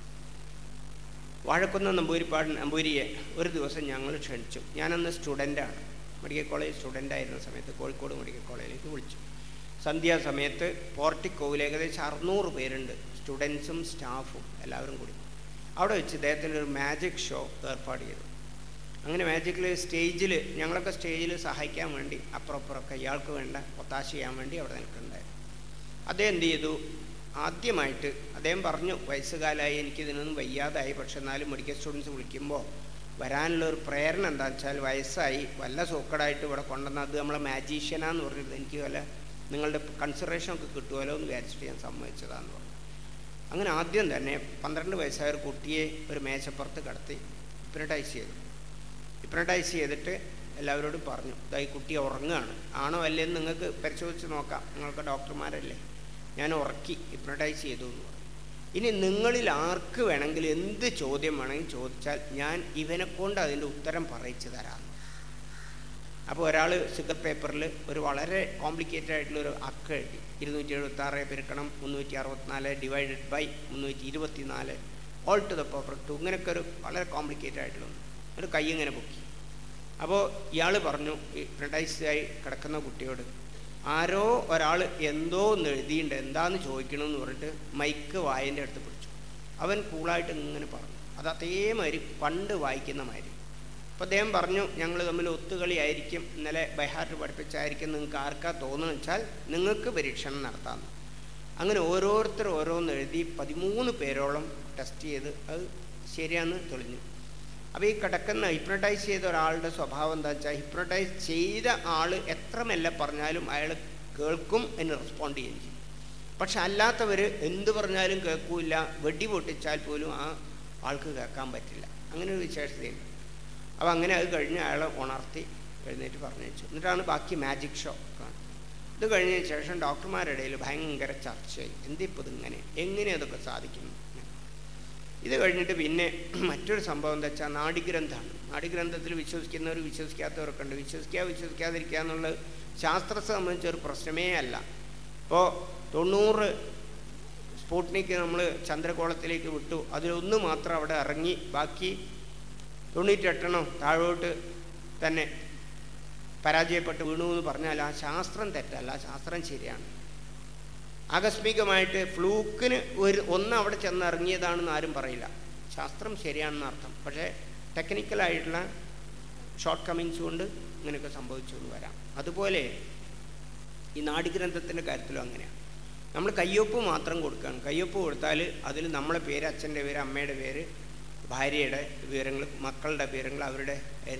വാഴക്കുന്ന നമ്പൂരിപ്പാട് നമ്പൂരിയെ ഒരു ദിവസം ഞങ്ങൾ ക്ഷണിച്ചു ഞാനന്ന് സ്റ്റുഡൻ്റാണ് മെഡിക്കൽ കോളേജ് സ്റ്റുഡൻ്റ് ആയിരുന്ന സമയത്ത് കോഴിക്കോട് മെഡിക്കൽ കോളേജിലേക്ക് വിളിച്ചു സന്ധ്യാസമയത്ത് പോർട്ടിക്കോവിൽ ഏകദേശം അറുന്നൂറ് പേരുണ്ട് സ്റ്റുഡൻസും സ്റ്റാഫും എല്ലാവരും കൂടി അവിടെ വെച്ച് ഇദ്ദേഹത്തിന് ഒരു മാജിക് ഷോ ഏർപ്പാട് ചെയ്തു അങ്ങനെ മാജിക്കിൽ സ്റ്റേജിൽ ഞങ്ങളൊക്കെ സ്റ്റേജിൽ സഹായിക്കാൻ വേണ്ടി അപ്പുറപ്പുറമൊക്കെ ഇയാൾക്ക് വേണ്ട ഒത്താശ ചെയ്യാൻ വേണ്ടി അവിടെ നിൽക്കുന്നുണ്ടായിരുന്നു അദ്ദേഹം എന്ത് ചെയ്തു ആദ്യമായിട്ട് അദ്ദേഹം പറഞ്ഞു വയസ്സുകാലമായി എനിക്കിതിനൊന്നും വയ്യാതായി പക്ഷെ എന്നാലും മെഡിക്കൽ സ്റ്റുഡൻസ് വിളിക്കുമ്പോൾ വരാനുള്ള ഒരു പ്രേരണ എന്താണെന്ന് വെച്ചാൽ വയസ്സായി വല്ല സൂക്കടായിട്ട് ഇവിടെ കൊണ്ടുവന്ന അത് നമ്മളെ മാജീഷ്യനാന്ന് പറഞ്ഞിട്ട് എനിക്ക് വല്ല നിങ്ങളുടെ കൺസിഡറേഷൻ ഒക്കെ കിട്ടുമല്ലോ എന്ന് വിചാരിച്ചിട്ട് ഞാൻ സമ്മതിച്ചതാന്ന് പറഞ്ഞു അങ്ങനെ ആദ്യം തന്നെ പന്ത്രണ്ട് വയസ്സായ ഒരു കുട്ടിയെ ഒരു മേശപ്പുറത്ത് കടത്തി ഹിപ്നട്ടൈസ് ചെയ്തു ഹിപ്നട്ടൈസ് ചെയ്തിട്ട് എല്ലാവരോടും പറഞ്ഞു ഇതാ ഈ കുട്ടി ഉറങ്ങുകയാണ് ആണോ അല്ലേന്ന് നിങ്ങൾക്ക് പരിശോധിച്ച് നോക്കാം നിങ്ങൾക്ക് ഡോക്ടർമാരല്ലേ ഞാൻ ഉറക്കി ഹിപ്നോട്ടൈസ് ചെയ്തു എന്ന് പറഞ്ഞു ഇനി നിങ്ങളിൽ ആർക്ക് വേണമെങ്കിലും എന്ത് ചോദ്യം വേണമെങ്കിൽ ചോദിച്ചാൽ ഞാൻ ഇവനെ കൊണ്ട് അതിൻ്റെ ഉത്തരം പറയിച്ചു തരാം അപ്പോൾ ഒരാൾ സിഗർ പേപ്പറിൽ ഒരു വളരെ കോംപ്ലിക്കേറ്റഡ് ആയിട്ടുള്ള ഒരു അക്ക എഴുതി ഇരുന്നൂറ്റി എഴുപത്തി ആറ് പെരുക്കണം മുന്നൂറ്റി അറുപത്തിനാല് ഡിവൈഡഡ് ബൈ മുന്നൂറ്റി ഇരുപത്തി നാല് all to the power to ഇങ്ങനെയൊക്കെ ഒരു വളരെ കോംപ്ലിക്കേറ്റഡ് ആയിട്ടുള്ള ഒന്ന്. ഒരു കൈ ഇങ്ങനെ പൊക്കി അപ്പോൾ ഇയാൾ പറഞ്ഞു ഈ ആയി കിടക്കുന്ന കുട്ടിയോട് ആരോ ഒരാൾ എന്തോ ഒന്ന് എഴുതിയിട്ടുണ്ട് എന്താന്ന് ചോദിക്കണമെന്ന് പറഞ്ഞിട്ട് മൈക്ക് വായൻ്റെ അടുത്ത് പിടിച്ചു അവൻ കൂളായിട്ട് ഇങ്ങനെ പറഞ്ഞു അത് അതേമാതിരി പണ്ട് വായിക്കുന്ന മാതിരി അപ്പോൾ അദ്ദേഹം പറഞ്ഞു ഞങ്ങൾ തമ്മിൽ ഒത്തുകളിയായിരിക്കും ഇന്നലെ ബൈഹാർട്ട് പഠിപ്പിച്ചായിരിക്കും നിങ്ങൾക്ക് ആർക്കാ തോന്നുന്നു വെച്ചാൽ നിങ്ങൾക്ക് പരീക്ഷണം നടത്താമെന്ന് അങ്ങനെ ഓരോരുത്തർ ഓരോന്ന് എഴുതി പതിമൂന്ന് പേരോളം ടെസ്റ്റ് ചെയ്ത് അത് ശരിയാന്ന് തെളിഞ്ഞു അപ്പോൾ ഈ കിടക്കുന്ന ഹിപ്നോട്ടൈസ് ചെയ്ത ഒരാളുടെ സ്വഭാവം എന്താ വെച്ചാൽ ഹിപ്നോട്ടൈസ് ചെയ്ത ആൾ എത്ര മെല്ലെ പറഞ്ഞാലും അയാൾ കേൾക്കും എന്ന് റെസ്പോണ്ട് ചെയ്യും ചെയ്യും പക്ഷെ അല്ലാത്തവർ എന്ത് പറഞ്ഞാലും കേൾക്കൂല വെടി പൊട്ടിച്ചാൽ പോലും ആ ആൾക്ക് കേൾക്കാൻ പറ്റില്ല അങ്ങനെ ഒരു വിശേഷതയുണ്ട് അപ്പോൾ അങ്ങനെ അത് കഴിഞ്ഞ് അയാളെ ഉണർത്തി എഴുന്നേറ്റ് പറഞ്ഞു വെച്ചു എന്നിട്ടാണ് ബാക്കി മാജിക് ഷോ കാണുന്നത് ഇത് കഴിഞ്ഞതിന് ശേഷം ഡോക്ടർമാരുടെ ഇടയിൽ ഭയങ്കര ചർച്ചയായി എന്തിപ്പോൾ ഇതിങ്ങനെ എങ്ങനെ അതൊക്കെ സാധിക്കുന്നു ഇത് കഴിഞ്ഞിട്ട് പിന്നെ മറ്റൊരു സംഭവം എന്താ വെച്ചാൽ നാടിഗ്രന്ഥമാണ് നാടിഗ്രന്ഥത്തിൽ വിശ്വസിക്കുന്നവർ വിശ്വസിക്കാത്തവരൊക്കെ ഉണ്ട് വിശ്വസിക്കുക വിശ്വസിക്കാതിരിക്കുക എന്നുള്ളത് ശാസ്ത്രത്തെ സംബന്ധിച്ച ഒരു പ്രശ്നമേ അല്ല ഇപ്പോൾ തൊണ്ണൂറ് സ്പൂട്നിക്ക് നമ്മൾ ചന്ദ്രകോളത്തിലേക്ക് വിട്ടു അതിലൊന്ന് മാത്രം അവിടെ ഇറങ്ങി ബാക്കി തൊണ്ണൂറ്റെട്ടെണ്ണം താഴോട്ട് തന്നെ പരാജയപ്പെട്ട് വീണു എന്ന് പറഞ്ഞാൽ ആ ശാസ്ത്രം തെറ്റല്ല ആ ശാസ്ത്രം ശരിയാണ് ആകസ്മികമായിട്ട് ഫ്ലൂക്കിന് ഒരു ഒന്ന് അവിടെ ചെന്ന് ഇറങ്ങിയതാണെന്ന് ആരും പറയില്ല ശാസ്ത്രം ശരിയാണെന്ന് അർത്ഥം പക്ഷേ ടെക്നിക്കലായിട്ടുള്ള ഷോർട്ട് കമ്മിങ്സ് കൊണ്ട് ഇങ്ങനെയൊക്കെ സംഭവിച്ചു എന്ന് വരാം അതുപോലെ ഈ നാടിഗ്രന്ഥത്തിൻ്റെ കാര്യത്തിലും അങ്ങനെയാണ് നമ്മൾ കയ്യൊപ്പ് മാത്രം കൊടുക്കുകയാണ് കയ്യൊപ്പ് കൊടുത്താൽ അതിൽ നമ്മളെ പേര് അച്ഛൻ്റെ പേര് അമ്മയുടെ പേര് ഭാര്യയുടെ വിവരങ്ങൾ മക്കളുടെ വിവരങ്ങൾ അവരുടെ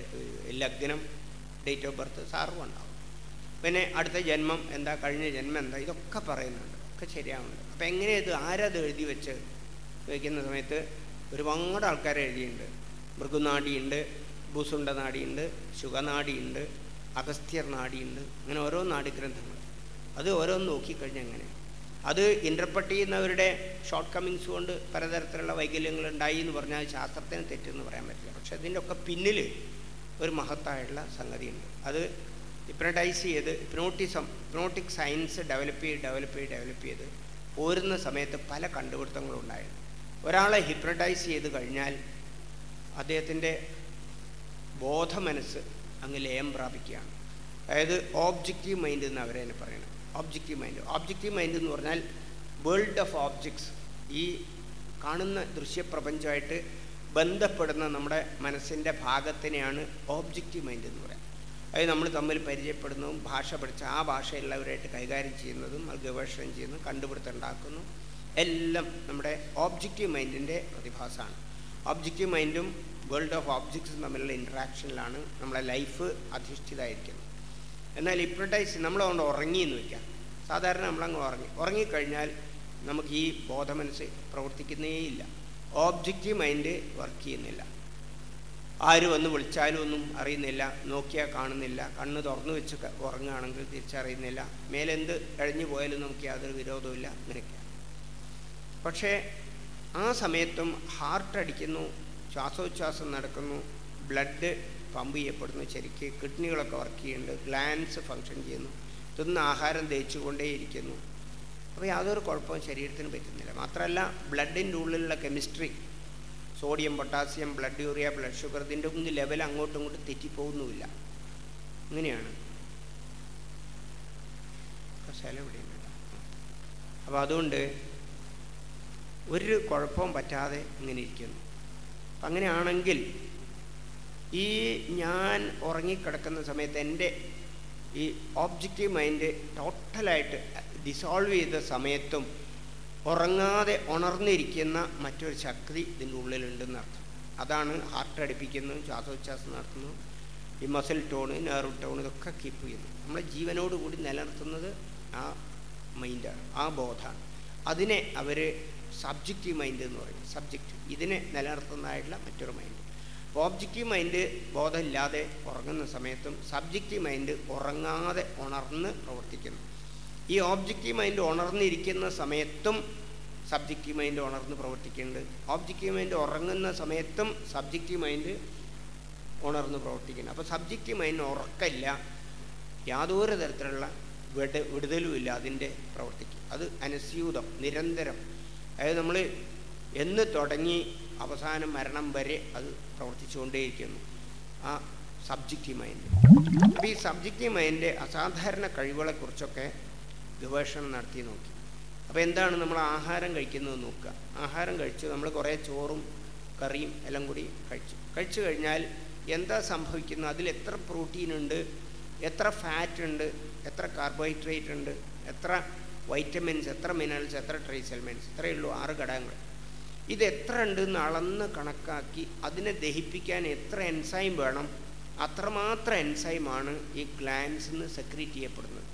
ലഗ്നം ഡേറ്റ് ഓഫ് ബർത്ത് സാറും ഉണ്ടാവും പിന്നെ അടുത്ത ജന്മം എന്താ കഴിഞ്ഞ ജന്മം എന്താ ഇതൊക്കെ പറയുന്നുണ്ട് ഒക്കെ ശരിയാവുന്നുണ്ട് അപ്പം എങ്ങനെ ഇത് ആരത് എഴുതി വെച്ച് വയ്ക്കുന്ന സമയത്ത് ഒരുപാട് ആൾക്കാർ എഴുതിയിട്ടുണ്ട് മൃഗുനാടിയുണ്ട് ഭൂസുണ്ട നാടിയുണ്ട് ശുഖനാടിയുണ്ട് അഗസ്ത്യർ നാടിയുണ്ട് അങ്ങനെ ഓരോ നാടിഗ്രന്ഥങ്ങൾ അത് ഓരോന്ന് നോക്കിക്കഴിഞ്ഞാൽ എങ്ങനെ അത് ഇൻ്റർപ്രട്ട് ചെയ്യുന്നവരുടെ ഷോർട്ട് കമ്മിങ്സ് കൊണ്ട് പലതരത്തിലുള്ള വൈകല്യങ്ങൾ ഉണ്ടായി എന്ന് പറഞ്ഞാൽ ശാസ്ത്രത്തിന് തെറ്റെന്ന് പറയാൻ പറ്റില്ല പക്ഷെ അതിൻ്റെ ഒക്കെ പിന്നിൽ ഒരു മഹത്തായിട്ടുള്ള സംഗതിയുണ്ട് അത് ഹിപ്നട്ടൈസ് ചെയ്ത് ഹിപ്നോട്ടിസം ഹിപ്നോട്ടിക് സയൻസ് ഡെവലപ്പ് ചെയ്ത് ഡെവലപ്പ് ചെയ്ത് ഡെവലപ്പ് ചെയ്ത് പോരുന്ന സമയത്ത് പല കണ്ടുപിടുത്തങ്ങളും ഉണ്ടായിരുന്നു ഒരാളെ ഹിപ്നട്ടൈസ് ചെയ്ത് കഴിഞ്ഞാൽ അദ്ദേഹത്തിൻ്റെ ബോധമനസ്സ് അങ്ങ് ലയം പ്രാപിക്കുകയാണ് അതായത് ഓബ്ജക്റ്റീവ് മൈൻഡ് എന്ന് അവരെ തന്നെ പറയുന്നത് ഓബ്ജക്റ്റീവ് മൈൻഡ് ഓബ്ജക്റ്റീവ് മൈൻഡ് എന്ന് പറഞ്ഞാൽ വേൾഡ് ഓഫ് ഓബ്ജക്ട്സ് ഈ കാണുന്ന ദൃശ്യപ്രപഞ്ചമായിട്ട് ബന്ധപ്പെടുന്ന നമ്മുടെ മനസ്സിൻ്റെ ഭാഗത്തിനെയാണ് ഓബ്ജക്റ്റീവ് മൈൻഡ് എന്ന് പറയുന്നത് അത് നമ്മൾ തമ്മിൽ പരിചയപ്പെടുന്നതും ഭാഷ പഠിച്ച ആ ഭാഷയുള്ളവരായിട്ട് കൈകാര്യം ചെയ്യുന്നതും അത് ഗവേഷണം ചെയ്യുന്നതും കണ്ടുപിടുത്തം ഉണ്ടാക്കുന്നു എല്ലാം നമ്മുടെ ഓബ്ജക്റ്റീവ് മൈൻഡിൻ്റെ പ്രതിഭാസമാണ് ഓബ്ജക്റ്റീവ് മൈൻഡും വേൾഡ് ഓഫ് ഓബ്ജക്ട്സും തമ്മിലുള്ള ഇൻട്രാക്ഷനിലാണ് നമ്മളെ ലൈഫ് അധിഷ്ഠിതമായിരിക്കുന്നത് എന്നാൽ ഹിപ്നട്ടൈസ് നമ്മളതുകൊണ്ട് ഉറങ്ങി എന്ന് വയ്ക്കാം സാധാരണ നമ്മളങ്ങ് ഉറങ്ങി ഉറങ്ങിക്കഴിഞ്ഞാൽ നമുക്ക് ഈ ബോധമനസ്സ് പ്രവർത്തിക്കുന്നേയില്ല ഓബ്ജക്റ്റീവ് മൈൻഡ് വർക്ക് ചെയ്യുന്നില്ല ആര് വന്ന് വിളിച്ചാലും ഒന്നും അറിയുന്നില്ല നോക്കിയാൽ കാണുന്നില്ല കണ്ണ് തുറന്നു വെച്ച് ഉറങ്ങുകയാണെങ്കിൽ തിരിച്ചറിയുന്നില്ല മേലെന്ത് കഴിഞ്ഞു പോയാലും നമുക്ക് യാതൊരു വിരോധമില്ല അങ്ങനെയൊക്കെയാണ് പക്ഷേ ആ സമയത്തും ഹാർട്ട് അടിക്കുന്നു ശ്വാസോച്ഛ്വാസം നടക്കുന്നു ബ്ലഡ് പമ്പ് ചെയ്യപ്പെടുന്നു ശരിക്ക് കിഡ്നികളൊക്കെ വർക്ക് ചെയ്യുന്നുണ്ട് ഗ്ലാൻസ് ഫങ്ഷൻ ചെയ്യുന്നു തിന്ന ആഹാരം ദഹിച്ചുകൊണ്ടേയിരിക്കുന്നു അപ്പോൾ യാതൊരു കുഴപ്പവും ശരീരത്തിന് പറ്റുന്നില്ല മാത്രമല്ല ബ്ലഡിൻ്റെ ഉള്ളിലുള്ള chemistry sodium potassium blood urea blood sugar ഇതിൻ്റെ ഒന്നും ലെവൽ അങ്ങോട്ടും ഇങ്ങോട്ടും തെറ്റിപ്പോകുന്നുമില്ല ഇങ്ങനെയാണ് കസാല എവിടെയുണ്ട് അപ്പോൾ അതുകൊണ്ട് ഒരു കുഴപ്പവും പറ്റാതെ ഇങ്ങനെ ഇരിക്കുന്നു അപ്പം അങ്ങനെയാണെങ്കിൽ ഈ ഞാൻ ഉറങ്ങിക്കിടക്കുന്ന സമയത്ത് എൻ്റെ ഈ ഓബ്ജക്റ്റീവ് മൈൻഡ് ടോട്ടലായിട്ട് ഡിസോൾവ് ചെയ്ത സമയത്തും ഉറങ്ങാതെ ഉണർന്നിരിക്കുന്ന മറ്റൊരു ശക്തി ഇതിൻ്റെ ഉള്ളിലുണ്ടെന്ന് അർത്ഥം അതാണ് ഹാർട്ട് അടിപ്പിക്കുന്നു ശ്വാസോച്ഛ്വാസം നടത്തുന്നു ഈ മസിൽ ടോണ് നെർവ് ടോൺ ഇതൊക്കെ കീപ്പ് ചെയ്യുന്നു നമ്മളെ ജീവനോട് കൂടി നിലനിർത്തുന്നത് ആ മൈൻഡാണ് ആ ബോധമാണ് അതിനെ അവർ സബ്ജക്റ്റീവ് മൈൻഡ് എന്ന് പറയും സബ്ജക്റ്റ് ഇതിനെ നിലനിർത്തുന്നതായിട്ടുള്ള മറ്റൊരു മൈൻഡ് ഓബ്ജക്റ്റീവ് മൈൻഡ് ബോധമില്ലാതെ ഉറങ്ങുന്ന സമയത്തും സബ്ജക്റ്റീവ് മൈൻഡ് ഉറങ്ങാതെ ഉണർന്ന് പ്രവർത്തിക്കുന്നു ഈ ഓബ്ജക്റ്റീവ് മൈൻഡ് ഉണർന്നിരിക്കുന്ന സമയത്തും സബ്ജക്റ്റീവ് മൈൻഡ് ഉണർന്ന് പ്രവർത്തിക്കുന്നുണ്ട് ഓബ്ജക്റ്റീവ് മൈൻഡ് ഉറങ്ങുന്ന സമയത്തും സബ്ജക്റ്റീവ് മൈൻഡ് ഉണർന്ന് പ്രവർത്തിക്കുന്നു അപ്പോൾ സബ്ജക്റ്റീവ് മൈൻഡ് ഉറക്കമില്ല യാതൊരു തരത്തിലുള്ള വിട വിടുതലുമില്ല അതിൻ്റെ പ്രവർത്തിക്ക് അത് അനസ്യൂതം നിരന്തരം അതായത് നമ്മൾ എന്ന് തുടങ്ങി അവസാനം മരണം വരെ അത് പ്രവർത്തിച്ചുകൊണ്ടേയിരിക്കുന്നു ആ സബ്ജക്റ്റീവ് മൈൻഡ് അപ്പോൾ ഈ സബ്ജക്റ്റീവ് മൈൻഡ് അസാധാരണ കഴിവുകളെക്കുറിച്ചൊക്കെ ഗവേഷണം നടത്തി നോക്കി അപ്പോൾ എന്താണ് നമ്മൾ ആഹാരം കഴിക്കുന്നത് നോക്കുക ആഹാരം കഴിച്ചു നമ്മൾ കുറേ ചോറും കറിയും എല്ലാം കൂടി കഴിച്ചു കഴിച്ചു കഴിഞ്ഞാൽ എന്താ സംഭവിക്കുന്നത് അതിൽ എത്ര പ്രോട്ടീൻ ഉണ്ട് എത്ര ഫാറ്റ് ഉണ്ട് എത്ര കാർബോഹൈഡ്രേറ്റ് ഉണ്ട് എത്ര വൈറ്റമിൻസ് എത്ര മിനറൽസ് എത്ര ട്രേസ് എലിമെൻറ്റ്സ് ഇത്രയേ ഉള്ളൂ ആറ് ഘടകങ്ങൾ ഇത് എത്ര ഉണ്ടെന്ന് അളന്ന് കണക്കാക്കി അതിനെ ദഹിപ്പിക്കാൻ എത്ര എൻസൈം വേണം അത്രമാത്രം എൻസൈമാണ് ഈ ഗ്ലാൻസിൽ നിന്ന് സെക്രീറ്റ് ചെയ്യപ്പെടുന്നത്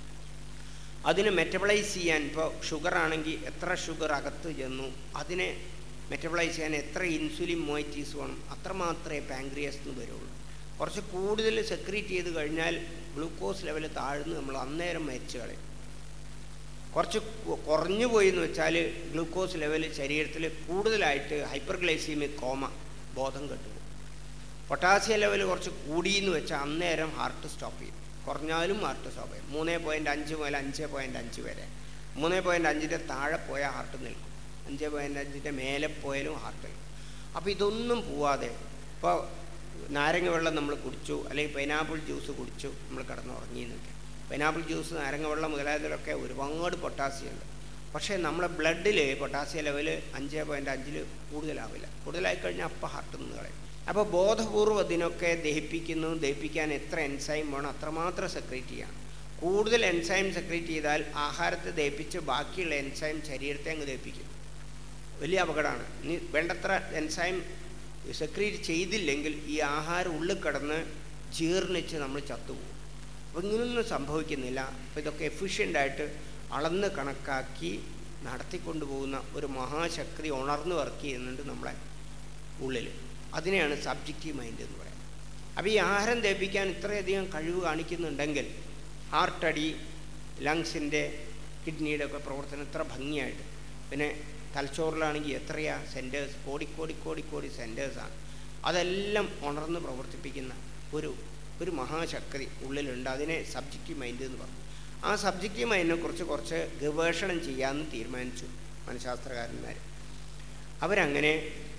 അതിനെ മെറ്റബിളൈസ് ചെയ്യാൻ ഇപ്പോൾ ഷുഗർ ആണെങ്കിൽ എത്ര ഷുഗർ അകത്ത് ചെന്നു അതിനെ മെറ്റബിളൈസ് ചെയ്യാൻ എത്ര ഇൻസുലിൻ മോയിറ്റീസ് വേണം അത്രമാത്രമേ പാങ്ക്രിയസ് നിന്ന് വരുള്ളൂ കുറച്ച് കൂടുതൽ സെക്രീറ്റ് ചെയ്ത് കഴിഞ്ഞാൽ ഗ്ലൂക്കോസ് ലെവൽ താഴ്ന്ന് നമ്മൾ അന്നേരം മരിച്ചു കളയും കുറച്ച് കുറഞ്ഞു പോയി എന്ന് വെച്ചാൽ ഗ്ലൂക്കോസ് ലെവൽ ശരീരത്തിൽ കൂടുതലായിട്ട് ഹൈപ്പർഗ്ലൈസീമിക് കോമ ബോധം കെട്ടുപോകും പൊട്ടാസ്യം ലെവൽ കുറച്ച് കൂടിയെന്ന് വെച്ചാൽ അന്നേരം ഹാർട്ട് സ്റ്റോപ്പ് ചെയ്യും കുറഞ്ഞാലും ഹാർട്ട് സ്റ്റോപ്പ് ചെയ്യും മൂന്ന് പോയിൻറ്റ് അഞ്ച് മുതൽ അഞ്ച് പോയിൻറ്റ് അഞ്ച് വരെ മൂന്ന് പോയിൻറ്റ് അഞ്ചിൻ്റെ താഴെ പോയാൽ ഹാർട്ട് നിൽക്കും അഞ്ച് പോയിൻറ്റ് അഞ്ചിൻ്റെ മേലെ പോയാലും ഹാർട്ട് നിൽക്കും അപ്പോൾ ഇതൊന്നും പോവാതെ ഇപ്പോൾ നാരങ്ങ വെള്ളം നമ്മൾ കുടിച്ചു അല്ലെങ്കിൽ പൈനാപ്പിൾ ജ്യൂസ് കുടിച്ചു നമ്മൾ കിടന്നുറങ്ങി നിൽക്കുക പൈനാപ്പിൾ ജ്യൂസ് നാരങ്ങ വെള്ളം മുതലായതിലൊക്കെ ഒരുപാട് പൊട്ടാസ്യം ഉണ്ട് പക്ഷേ നമ്മളെ ബ്ലഡിൽ പൊട്ടാസ്യം ലെവൽ അഞ്ച് പോയിൻറ്റ് അഞ്ചിൽ കൂടുതലാവില്ല കൂടുതലായി കഴിഞ്ഞാൽ അപ്പം ഹാർട്ട് നിന്ന് കളയും അപ്പോൾ ബോധപൂർവ്വം ഇതിനൊക്കെ ദഹിപ്പിക്കുന്നു ദഹിപ്പിക്കാൻ എത്ര എൻസൈം വേണം അത്രമാത്രം സെക്രേറ്റ് ചെയ്യണം കൂടുതൽ എൻസൈം സെക്രേറ്റ് ചെയ്താൽ ആഹാരത്തെ ദഹിപ്പിച്ച് ബാക്കിയുള്ള എൻസൈം ശരീരത്തെ അങ്ങ് ദഹിപ്പിക്കും വലിയ അപകടമാണ് ഇനി വേണ്ടത്ര എൻസൈം സെക്രീറ്റ് ചെയ്തില്ലെങ്കിൽ ഈ ആഹാരം ഉള്ളിൽ കിടന്ന് ജീർണിച്ച് നമ്മൾ ചത്തുപോകും അപ്പോൾ ഇങ്ങനൊന്നും സംഭവിക്കുന്നില്ല അപ്പോൾ ഇതൊക്കെ എഫിഷ്യൻ്റായിട്ട് അളന്ന് കണക്കാക്കി നടത്തിക്കൊണ്ടു പോകുന്ന ഒരു മഹാശക്തി ഉണർന്ന് വർക്ക് ചെയ്യുന്നുണ്ട് നമ്മളെ ഉള്ളിൽ അതിനെയാണ് സബ്ജക്റ്റീവ് മൈൻഡ് എന്ന് പറയുന്നത് അപ്പോൾ ഈ ആഹാരം ദഹിപ്പിക്കാൻ ഇത്രയധികം കഴിവ് കാണിക്കുന്നുണ്ടെങ്കിൽ ഹാർട്ടടി ലങ്സിൻ്റെ കിഡ്നിയുടെ ഒക്കെ പ്രവർത്തനം ഇത്ര ഭംഗിയായിട്ട് പിന്നെ തലച്ചോറിലാണെങ്കിൽ എത്രയാ സെൻറ്റേഴ്സ് കോടി കോടി കോടി കോടി സെൻറ്റേഴ്സാണ് അതെല്ലാം ഉണർന്ന് പ്രവർത്തിപ്പിക്കുന്ന ഒരു ഒരു മഹാശക്തി ഉള്ളിലുണ്ട് അതിനെ സബ്ജക്റ്റീവ് മൈൻഡ് എന്ന് പറഞ്ഞു ആ സബ്ജക്റ്റീവ് മൈൻഡിനെ കുറിച്ച് കുറച്ച് ഗവേഷണം ചെയ്യാമെന്ന് തീരുമാനിച്ചു മനഃശാസ്ത്രകാരന്മാർ അവരങ്ങനെ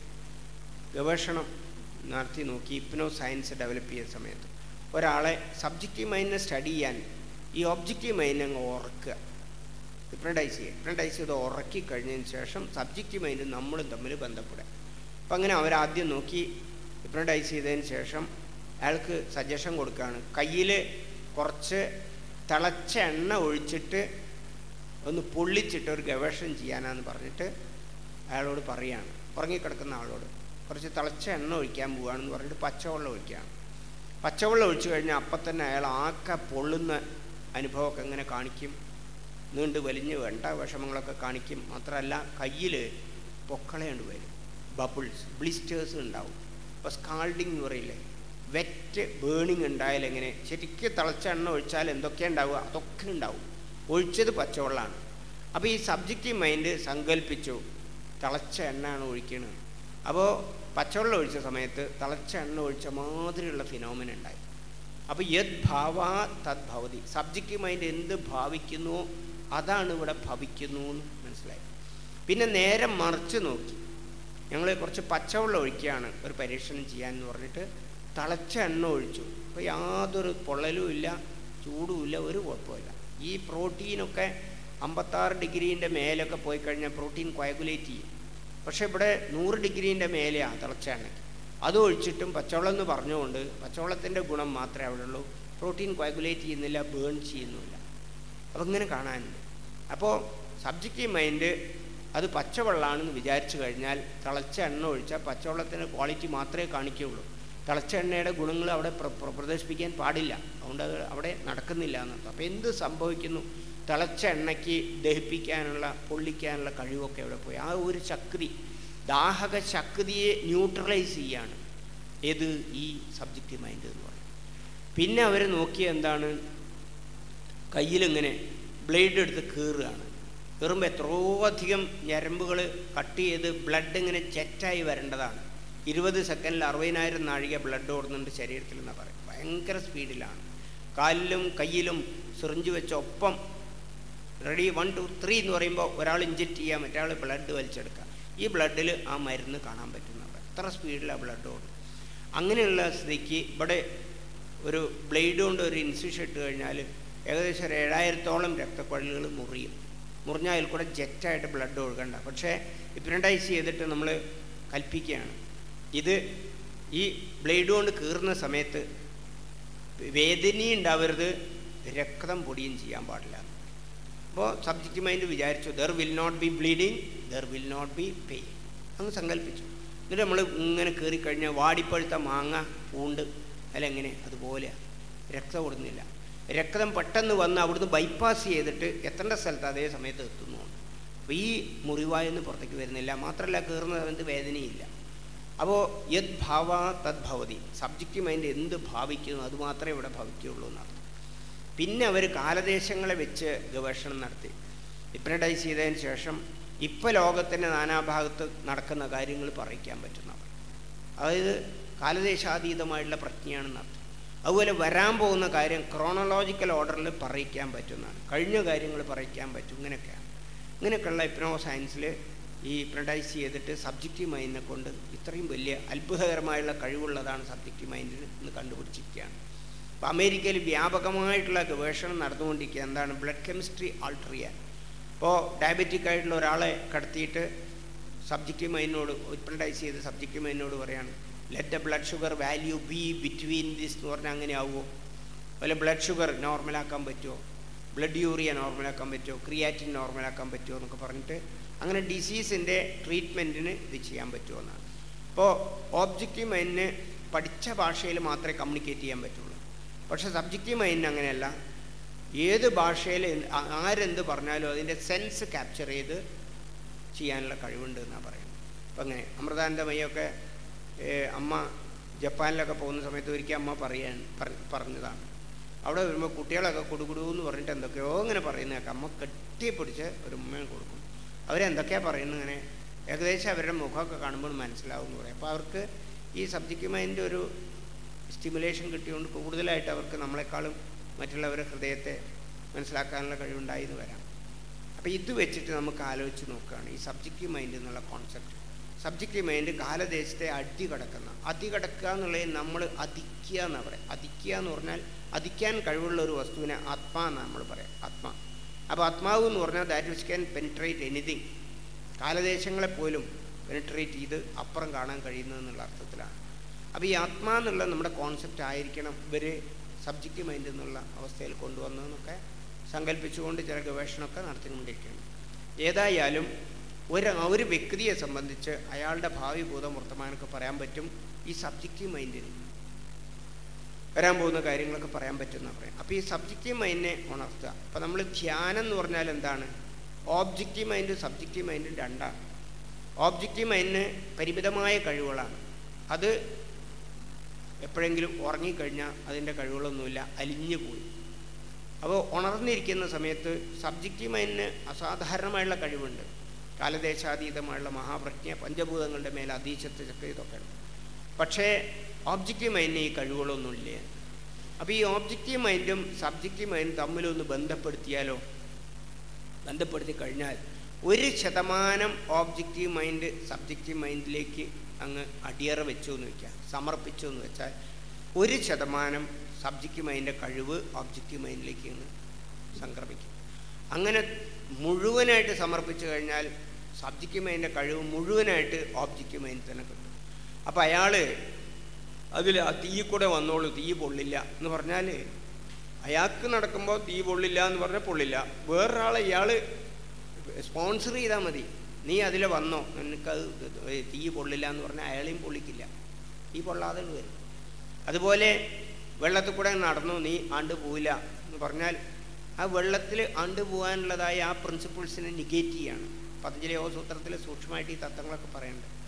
ഗവേഷണം നടത്തി നോക്കി ഇപ്നോ സയൻസ് ഡെവലപ്പ് ചെയ്യുന്ന സമയത്ത് ഒരാളെ സബ്ജക്റ്റീവ് മൈൻഡിനെ സ്റ്റഡി ചെയ്യാൻ ഈ ഒബ്ജക്റ്റീവ് മൈൻഡ് അങ്ങ് ഉറക്കുക ഹിപ്നഡൈസ് ചെയ്യുക ഹിപ്നഡൈസ് ചെയ്ത് ഉറക്കി കഴിഞ്ഞതിന് ശേഷം സബ്ജക്റ്റീവ് മൈൻഡ് നമ്മളും തമ്മിൽ ബന്ധപ്പെടുക അപ്പം അങ്ങനെ അവരാദ്യം നോക്കി ഹിപ്നഡൈസ് ചെയ്തതിന് ശേഷം അയാൾക്ക് സജഷൻ കൊടുക്കുകയാണ് കയ്യിൽ കുറച്ച് തിളച്ച എണ്ണ ഒഴിച്ചിട്ട് ഒന്ന് പൊള്ളിച്ചിട്ട് ഒരു ഗവേഷണം ചെയ്യാനാന്ന് പറഞ്ഞിട്ട് അയാളോട് പറയുകയാണ് ഉറങ്ങിക്കിടക്കുന്ന ആളോട് കുറച്ച് തിളച്ച എണ്ണ ഒഴിക്കാൻ പോവുകയാണെന്ന് പറഞ്ഞിട്ട് പച്ചവെള്ളം ഒഴിക്കുകയാണ് പച്ചവെള്ളം ഒഴിച്ചു കഴിഞ്ഞാൽ അപ്പം തന്നെ അയാൾ ആക്ക പൊള്ളുന്ന അനുഭവമൊക്കെ എങ്ങനെ കാണിക്കും നീണ്ട് വലിഞ്ഞ് വേണ്ട വിഷമങ്ങളൊക്കെ കാണിക്കും മാത്രമല്ല കയ്യിൽ പൊക്കളയുണ്ട് വരും ബബിൾസ് ബ്ലിസ്റ്റേഴ്സ് ഉണ്ടാവും ഇപ്പോൾ സ്കാൾഡിങ് എന്ന് പറയില്ലേ വെറ്റ് ബേണിങ് ഉണ്ടായാൽ എങ്ങനെ ശരിക്കും തിളച്ച എണ്ണ ഒഴിച്ചാൽ എന്തൊക്കെയാണ് ഉണ്ടാവുക അതൊക്കെ ഉണ്ടാവും ഒഴിച്ചത് പച്ചവെള്ളമാണ് അപ്പോൾ ഈ സബ്ജക്റ്റീവ് മൈൻഡ് സങ്കല്പിച്ചു തിളച്ച എണ്ണയാണ് ഒഴിക്കുന്നത് അപ്പോൾ പച്ചവെള്ളം ഒഴിച്ച സമയത്ത് തിളച്ച എണ്ണ ഒഴിച്ച മാതിരിയുള്ള ഫിനോമിന ഉണ്ടായി അപ്പോൾ യത് ഭാവ തദ് ഭവതി സബ്ജക്റ്റീവ് മൈൻഡ് എന്ത് ഭാവിക്കുന്നുവോ അതാണ് ഇവിടെ ഭവിക്കുന്നു എന്ന് മനസ്സിലായി പിന്നെ നേരെ മറിച്ച് നോക്കി ഞങ്ങൾ കുറച്ച് പച്ചവെള്ളം ഒഴിക്കുകയാണ് ഒരു പരീക്ഷണം ചെയ്യാമെന്ന് പറഞ്ഞിട്ട് തിളച്ച എണ്ണ ഒഴിച്ചു അപ്പോൾ യാതൊരു പൊള്ളലും ഇല്ല ചൂടുമില്ല ഒരു കുഴപ്പമില്ല ഈ പ്രോട്ടീനൊക്കെ അമ്പത്താറ് ഡിഗ്രീൻ്റെ മേലൊക്കെ പോയി കഴിഞ്ഞാൽ പ്രോട്ടീൻ കോയഗുലേറ്റ് ചെയ്യും പക്ഷേ ഇവിടെ നൂറ് ഡിഗ്രീൻ്റെ മേലെയാണ് തിളച്ച എണ്ണയ്ക്ക് അത് ഒഴിച്ചിട്ടും പച്ചവെള്ളം എന്ന് പറഞ്ഞുകൊണ്ട് പച്ചവെള്ളത്തിൻ്റെ ഗുണം മാത്രമേ അവിടെ ഉള്ളൂ പ്രോട്ടീൻ കോയഗുലേറ്റ് ചെയ്യുന്നില്ല ബേൺ ചെയ്യുന്നുമില്ല അപ്പം ഇങ്ങനെ കാണാനുണ്ട് അപ്പോൾ സബ്ജക്റ്റീവ് മൈൻഡ് അത് പച്ചവെള്ളമാണെന്ന് വിചാരിച്ചു കഴിഞ്ഞാൽ തിളച്ച എണ്ണ ഒഴിച്ചാൽ പച്ചവെള്ളത്തിൻ്റെ ക്വാളിറ്റി മാത്രമേ കാണിക്കുകയുള്ളൂ തിളച്ച എണ്ണയുടെ ഗുണങ്ങൾ അവിടെ പ്രദർശിപ്പിക്കാൻ പാടില്ല അതുകൊണ്ട് അത് അവിടെ നടക്കുന്നില്ല എന്നർത്ഥം അപ്പോൾ എന്ത് സംഭവിക്കുന്നു തിളച്ച എണ്ണയ്ക്ക് ദഹിപ്പിക്കാനുള്ള പൊള്ളിക്കാനുള്ള കഴിവൊക്കെ അവിടെ പോയി ആ ഒരു ശക്തി ദാഹക ശക്തിയെ ന്യൂട്രലൈസ് ചെയ്യാണ് ഏത് ഈ സബ്ജക്റ്റ് മൈൻഡ് എന്ന് പറയും പിന്നെ അവർ നോക്കിയ എന്താണ് കയ്യിലിങ്ങനെ ബ്ലേഡ് എടുത്ത് കീറുകയാണ് കീറുമ്പോൾ എത്രയോ അധികം ഞരമ്പുകൾ കട്ട് ചെയ്ത് ബ്ലഡ് ഇങ്ങനെ ചെറ്റായി വരേണ്ടതാണ് ഇരുപത് സെക്കൻഡിൽ അറുപതിനായിരം നാഴിക ബ്ലഡ് ഓടുന്നുണ്ട് ശരീരത്തിൽ എന്ന് പറയും ഭയങ്കര സ്പീഡിലാണ് കാലിലും കയ്യിലും സിറിഞ്ച് വെച്ച ഒപ്പം റെഡി വൺ ടു ത്രീ എന്ന് പറയുമ്പോൾ ഒരാൾ ഇഞ്ചക്റ്റ് ചെയ്യാൻ മറ്റേ ബ്ലഡ് വലിച്ചെടുക്കുക ഈ ബ്ലഡിൽ ആ മരുന്ന് കാണാൻ പറ്റുന്നുണ്ട് എത്ര സ്പീഡിലാണ് ബ്ലഡ് ഓടും അങ്ങനെയുള്ള സ്ഥിതിക്ക് ഇവിടെ ഒരു ബ്ലേഡ് കൊണ്ട് ഒരു ഇൻസിഷൻ ഇട്ട് കഴിഞ്ഞാൽ ഏകദേശം ഒരു ഏഴായിരത്തോളം രക്തക്കുഴലുകൾ മുറിയും മുറിഞ്ഞാൽ അതിൽ കൂടെ ജെറ്റായിട്ട് ബ്ലഡ് ഒഴുകണ്ട പക്ഷേ ഇപ്രണ്ടൈസ് ചെയ്തിട്ട് നമ്മൾ കൽപ്പിക്കുകയാണ് ഇത് ഈ ബ്ലേഡ് കൊണ്ട് കീറുന്ന സമയത്ത് വേദനയും ഉണ്ടാവരുത് രക്തം പൊടിയും ചെയ്യാൻ പാടില്ല അപ്പോൾ സബ്ജക്റ്റ് മൈൻഡ് വിചാരിച്ചു there will not be bleeding there will not be pain അങ്ങ് സങ്കല്പിച്ചു എന്നിട്ട് നമ്മൾ ഇങ്ങനെ കയറിക്കഴിഞ്ഞാൽ വാടിപ്പഴുത്ത മാങ്ങ പൂണ്ട് അല്ലെങ്ങനെ അതുപോലെ രക്തം ഓടുന്നില്ല രക്തം പെട്ടെന്ന് വന്ന് അവിടുന്ന് ബൈപ്പാസ് ചെയ്തിട്ട് എത്തേണ്ട സ്ഥലത്ത് അതേ സമയത്ത് എത്തുന്നുണ്ട് അപ്പോൾ ഈ മുറിവായൊന്നും പുറത്തേക്ക് വരുന്നില്ല മാത്രമല്ല കയറുന്ന സമയത്ത് വേദനയില്ല അപ്പോൾ യത് ഭാവ തദ് ഭവതി സബ്ജക്റ്റ് മൈൻഡ് എന്ത് ഭാവിക്കുന്നു അത് മാത്രമേ ഇവിടെ ഭവിക്കുകയുള്ളൂ എന്നർത്ഥം പിന്നെ അവർ കാലദേശങ്ങളെ വെച്ച് ഗവേഷണം നടത്തി ഹിപ്നഡൈസ് ചെയ്തതിന് ശേഷം ഇപ്പോൾ ലോകത്തിൻ്റെ നാനാഭാഗത്ത് നടക്കുന്ന കാര്യങ്ങൾ പറയിക്കാൻ പറ്റുന്നവർ അതായത് കാലദേശാതീതമായിട്ടുള്ള പ്രജ്ഞയാണെന്ന് അർത്ഥം അതുപോലെ വരാൻ പോകുന്ന കാര്യം ക്രോണോളോജിക്കൽ ഓർഡറിൽ പറയിക്കാൻ പറ്റുന്നതാണ് കഴിഞ്ഞ കാര്യങ്ങൾ പറയിക്കാൻ പറ്റും ഇങ്ങനെയൊക്കെയാണ് ഇങ്ങനെയൊക്കെയുള്ള ഇപ്നോ സയൻസിൽ ഈ പ്രഡൈസ് ചെയ്തിട്ട് സബ്ജക്റ്റീവ് മൈൻഡിനെ കൊണ്ട് ഇത്രയും വലിയ അത്ഭുതകരമായുള്ള കഴിവുള്ളതാണ് സബ്ജക്റ്റീവ് മൈൻഡിന് എന്ന് കണ്ടുപിടിച്ചിരിക്കുകയാണ് അപ്പോൾ അമേരിക്കയിൽ വ്യാപകമായിട്ടുള്ള ഗവേഷണം നടന്നുകൊണ്ടിരിക്കുക എന്താണ് ബ്ലഡ് കെമിസ്ട്രി ആൾട്ടർ ചെയ്യാൻ ഇപ്പോൾ ഡയബറ്റിക് ആയിട്ടുള്ള ഒരാളെ കടത്തിയിട്ട് സബ്ജക്റ്റീവ് മൈൻഡിനോട് ഇപ്രണ്ടൈസ് ചെയ്ത് സബ്ജക്റ്റീവ് മൈൻഡിനോട് പറയാണ് let the blood sugar value be between this എന്ന് പറഞ്ഞാൽ അങ്ങനെ ആവുമോ അതുപോലെ ബ്ലഡ് ഷുഗർ നോർമലാക്കാൻ പറ്റുമോ ബ്ലഡ് യൂറിയ നോർമലാക്കാൻ പറ്റുമോ ക്രിയാറ്റിൻ നോർമലാക്കാൻ പറ്റുമോ എന്നൊക്കെ പറഞ്ഞിട്ട് അങ്ങനെ ഡിസീസിൻ്റെ ട്രീറ്റ്മെൻറ്റിന് ഇത് ചെയ്യാൻ പറ്റുമോ എന്നാണ് അപ്പോൾ ഓബ്ജക്റ്റീവ് മൈൻഡിന് പഠിച്ച ഭാഷയിൽ മാത്രമേ കമ്മ്യൂണിക്കേറ്റ് ചെയ്യാൻ പറ്റുള്ളൂ പക്ഷേ സബ്ജക്റ്റീവ് മൈൻഡിന് അങ്ങനെയല്ല ഏത് ഭാഷയിൽ ആരെന്ത് പറഞ്ഞാലും അതിൻ്റെ സെൻസ് ക്യാപ്ചർ ചെയ്ത് ചെയ്യാനുള്ള കഴിവുണ്ട് എന്നാണ് പറയുന്നത് അപ്പം അങ്ങനെ അമൃതാനന്ദമയൊക്കെ അമ്മ ജപ്പാനിലൊക്കെ പോകുന്ന സമയത്ത് ഒരിക്കൽ അമ്മ പറയാൻ പറഞ്ഞതാണ് അവിടെ വരുമ്പോൾ കുട്ടികളൊക്കെ കുടുകുടു എന്ന് പറഞ്ഞിട്ട് എന്തൊക്കെയോ ഇങ്ങനെ പറയുന്നതൊക്കെ അമ്മ കെട്ടിപ്പിടിച്ച് ഒരു ഉമ്മയും കൊടുക്കും അവരെന്തൊക്കെയാണ് പറയുന്നത് ഇങ്ങനെ ഏകദേശം അവരുടെ മുഖമൊക്കെ കാണുമ്പോൾ മനസ്സിലാവും എന്ന് പറയും അപ്പോൾ അവർക്ക് ഈ സബ്ജക്റ്റ് മൈൻഡ് ഒരു സ്റ്റിമുലേഷൻ കിട്ടിയതുകൊണ്ട് കൂടുതലായിട്ട് അവർക്ക് നമ്മളെക്കാളും മറ്റുള്ളവരുടെ ഹൃദയത്തെ മനസ്സിലാക്കാനുള്ള കഴിവുണ്ടായി എന്ന് വരാം അപ്പോൾ ഇത് വെച്ചിട്ട് നമുക്ക് ആലോചിച്ച് നോക്കുകയാണ് ഈ സബ്ജക്റ്റീവ് മൈൻഡ് എന്നുള്ള കോൺസെപ്റ്റ് സബ്ജക്റ്റീവ് മൈൻഡ് കാലദേശത്തെ അടി കടക്കുന്ന അതി കടക്കുക എന്നുള്ളത് നമ്മൾ അധിക്കുക എന്നാണ് പറയാം അധിക്കുക എന്ന് പറഞ്ഞാൽ അധിക്കാൻ കഴിവുള്ള ഒരു വസ്തുവിനെ ആത്മാ എന്നാണ് നമ്മൾ പറയാം ആത്മാ അപ്പോൾ ആത്മാവ് എന്ന് പറഞ്ഞാൽ that which can penetrate anything കാലദേശങ്ങളെപ്പോലും പെനിട്രേറ്റ് ചെയ്ത് അപ്പുറം കാണാൻ കഴിയുന്നതെന്നുള്ള അർത്ഥത്തിലാണ് അപ്പോൾ ഈ ആത്മാ എന്നുള്ള നമ്മുടെ കോൺസെപ്റ്റ് ആയിരിക്കണം ഇവർ സബ്ജക്റ്റ് മൈൻഡ് എന്നുള്ള അവസ്ഥയിൽ കൊണ്ടുവന്നതെന്നൊക്കെ സങ്കല്പിച്ചുകൊണ്ട് ചില ഗവേഷണമൊക്കെ നടത്തിക്കൊണ്ടിരിക്കുകയാണ് ഏതായാലും ഒരു ഒരു വ്യക്തിയെ സംബന്ധിച്ച് അയാളുടെ ഭാവി ഭൂതം വർത്തമാനമൊക്കെ പറയാൻ പറ്റും ഈ സബ്ജക്റ്റീവ് മൈൻഡിന് വരാൻ പോകുന്ന കാര്യങ്ങളൊക്കെ പറയാൻ പറ്റുമെന്ന് പറയാം അപ്പോൾ ഈ സബ്ജക്റ്റീവ് മൈൻഡിനെ ഉണർത്തുക അപ്പോൾ നമ്മൾ ധ്യാനം എന്ന് പറഞ്ഞാൽ എന്താണ് ഓബ്ജക്റ്റീവ് മൈൻഡും സബ്ജക്റ്റീവ് മൈൻഡും രണ്ടാണ് ഓബ്ജക്റ്റീവ് മൈൻഡിന് പരിമിതമായ കഴിവുകളാണ് അത് എപ്പോഴെങ്കിലും ഉറങ്ങിക്കഴിഞ്ഞാൽ അതിൻ്റെ കഴിവുകളൊന്നുമില്ല അലിഞ്ഞു പോയി അപ്പോൾ ഉണർന്നിരിക്കുന്ന സമയത്ത് സബ്ജക്റ്റീവ് മൈൻഡിന് അസാധാരണമായുള്ള കഴിവുണ്ട് കാലദേശാതീതമായുള്ള മഹാപ്രജ്ഞ പഞ്ചഭൂതങ്ങളുടെ മേൽ അതീശത്ത് ചക്ക ഇതൊക്കെ ഉണ്ട് പക്ഷേ ഓബ്ജക്റ്റീവ് മൈൻഡിന് ഈ കഴിവുകളൊന്നുമില്ല അപ്പോൾ ഈ ഓബ്ജക്റ്റീവ് മൈൻഡും സബ്ജക്റ്റീവ് മൈൻഡും തമ്മിലൊന്ന് ബന്ധപ്പെടുത്തിയാലോ ബന്ധപ്പെടുത്തി കഴിഞ്ഞാൽ ഒരു ശതമാനം ഓബ്ജക്റ്റീവ് മൈൻഡ് സബ്ജക്റ്റീവ് മൈൻഡിലേക്ക് അങ്ങ് അടിയറ വെച്ചു എന്ന് വയ്ക്കുക സമർപ്പിച്ചു എന്ന് വെച്ചാൽ ഒരു ശതമാനം സബ്ജക്റ്റീവ് മൈൻഡിൻ്റെ കഴിവ് ഓബ്ജക്റ്റീവ് മൈൻഡിലേക്ക് അങ്ങ് സംക്രമിക്കും അങ്ങനെ മുഴുവനായിട്ട് സമർപ്പിച്ചു കഴിഞ്ഞാൽ സബ്ജക്റ്റീവ് മൈൻഡിൻ്റെ കഴിവ് മുഴുവനായിട്ട് ഓബ്ജക്റ്റീവ് മൈൻഡിൽ തന്നെ കിട്ടും അപ്പോൾ അയാൾ അതിൽ ആ തീ കൂടെ വന്നോളൂ തീ പൊള്ളില്ല എന്ന് പറഞ്ഞാൽ അയാൾക്ക് നടക്കുമ്പോൾ തീ പൊള്ളില്ല എന്ന് പറഞ്ഞാൽ പൊള്ളില്ല വേറൊരാളെ ഇയാൾ സ്പോൺസർ ചെയ്താൽ മതി നീ അതിൽ വന്നോ നിനക്കത് തീ പൊള്ളില്ല എന്ന് പറഞ്ഞാൽ അയാളെയും പൊള്ളിക്കില്ല തീ പൊള്ളാതെ വരും അതുപോലെ വെള്ളത്തിൽ കൂടെ നടന്നു നീ ആണ്ട് പോവില്ല എന്ന് പറഞ്ഞാൽ ആ വെള്ളത്തിൽ ആണ്ട് പോകാനുള്ളതായ ആ പ്രിൻസിപ്പിൾസിനെ നിഗേറ്റ് ചെയ്യാണ് പതഞ്ജലി യോഗ സൂത്രത്തിൽ സൂക്ഷ്മമായിട്ട് ഈ തത്വങ്ങളൊക്കെ പറയുന്നുണ്ട്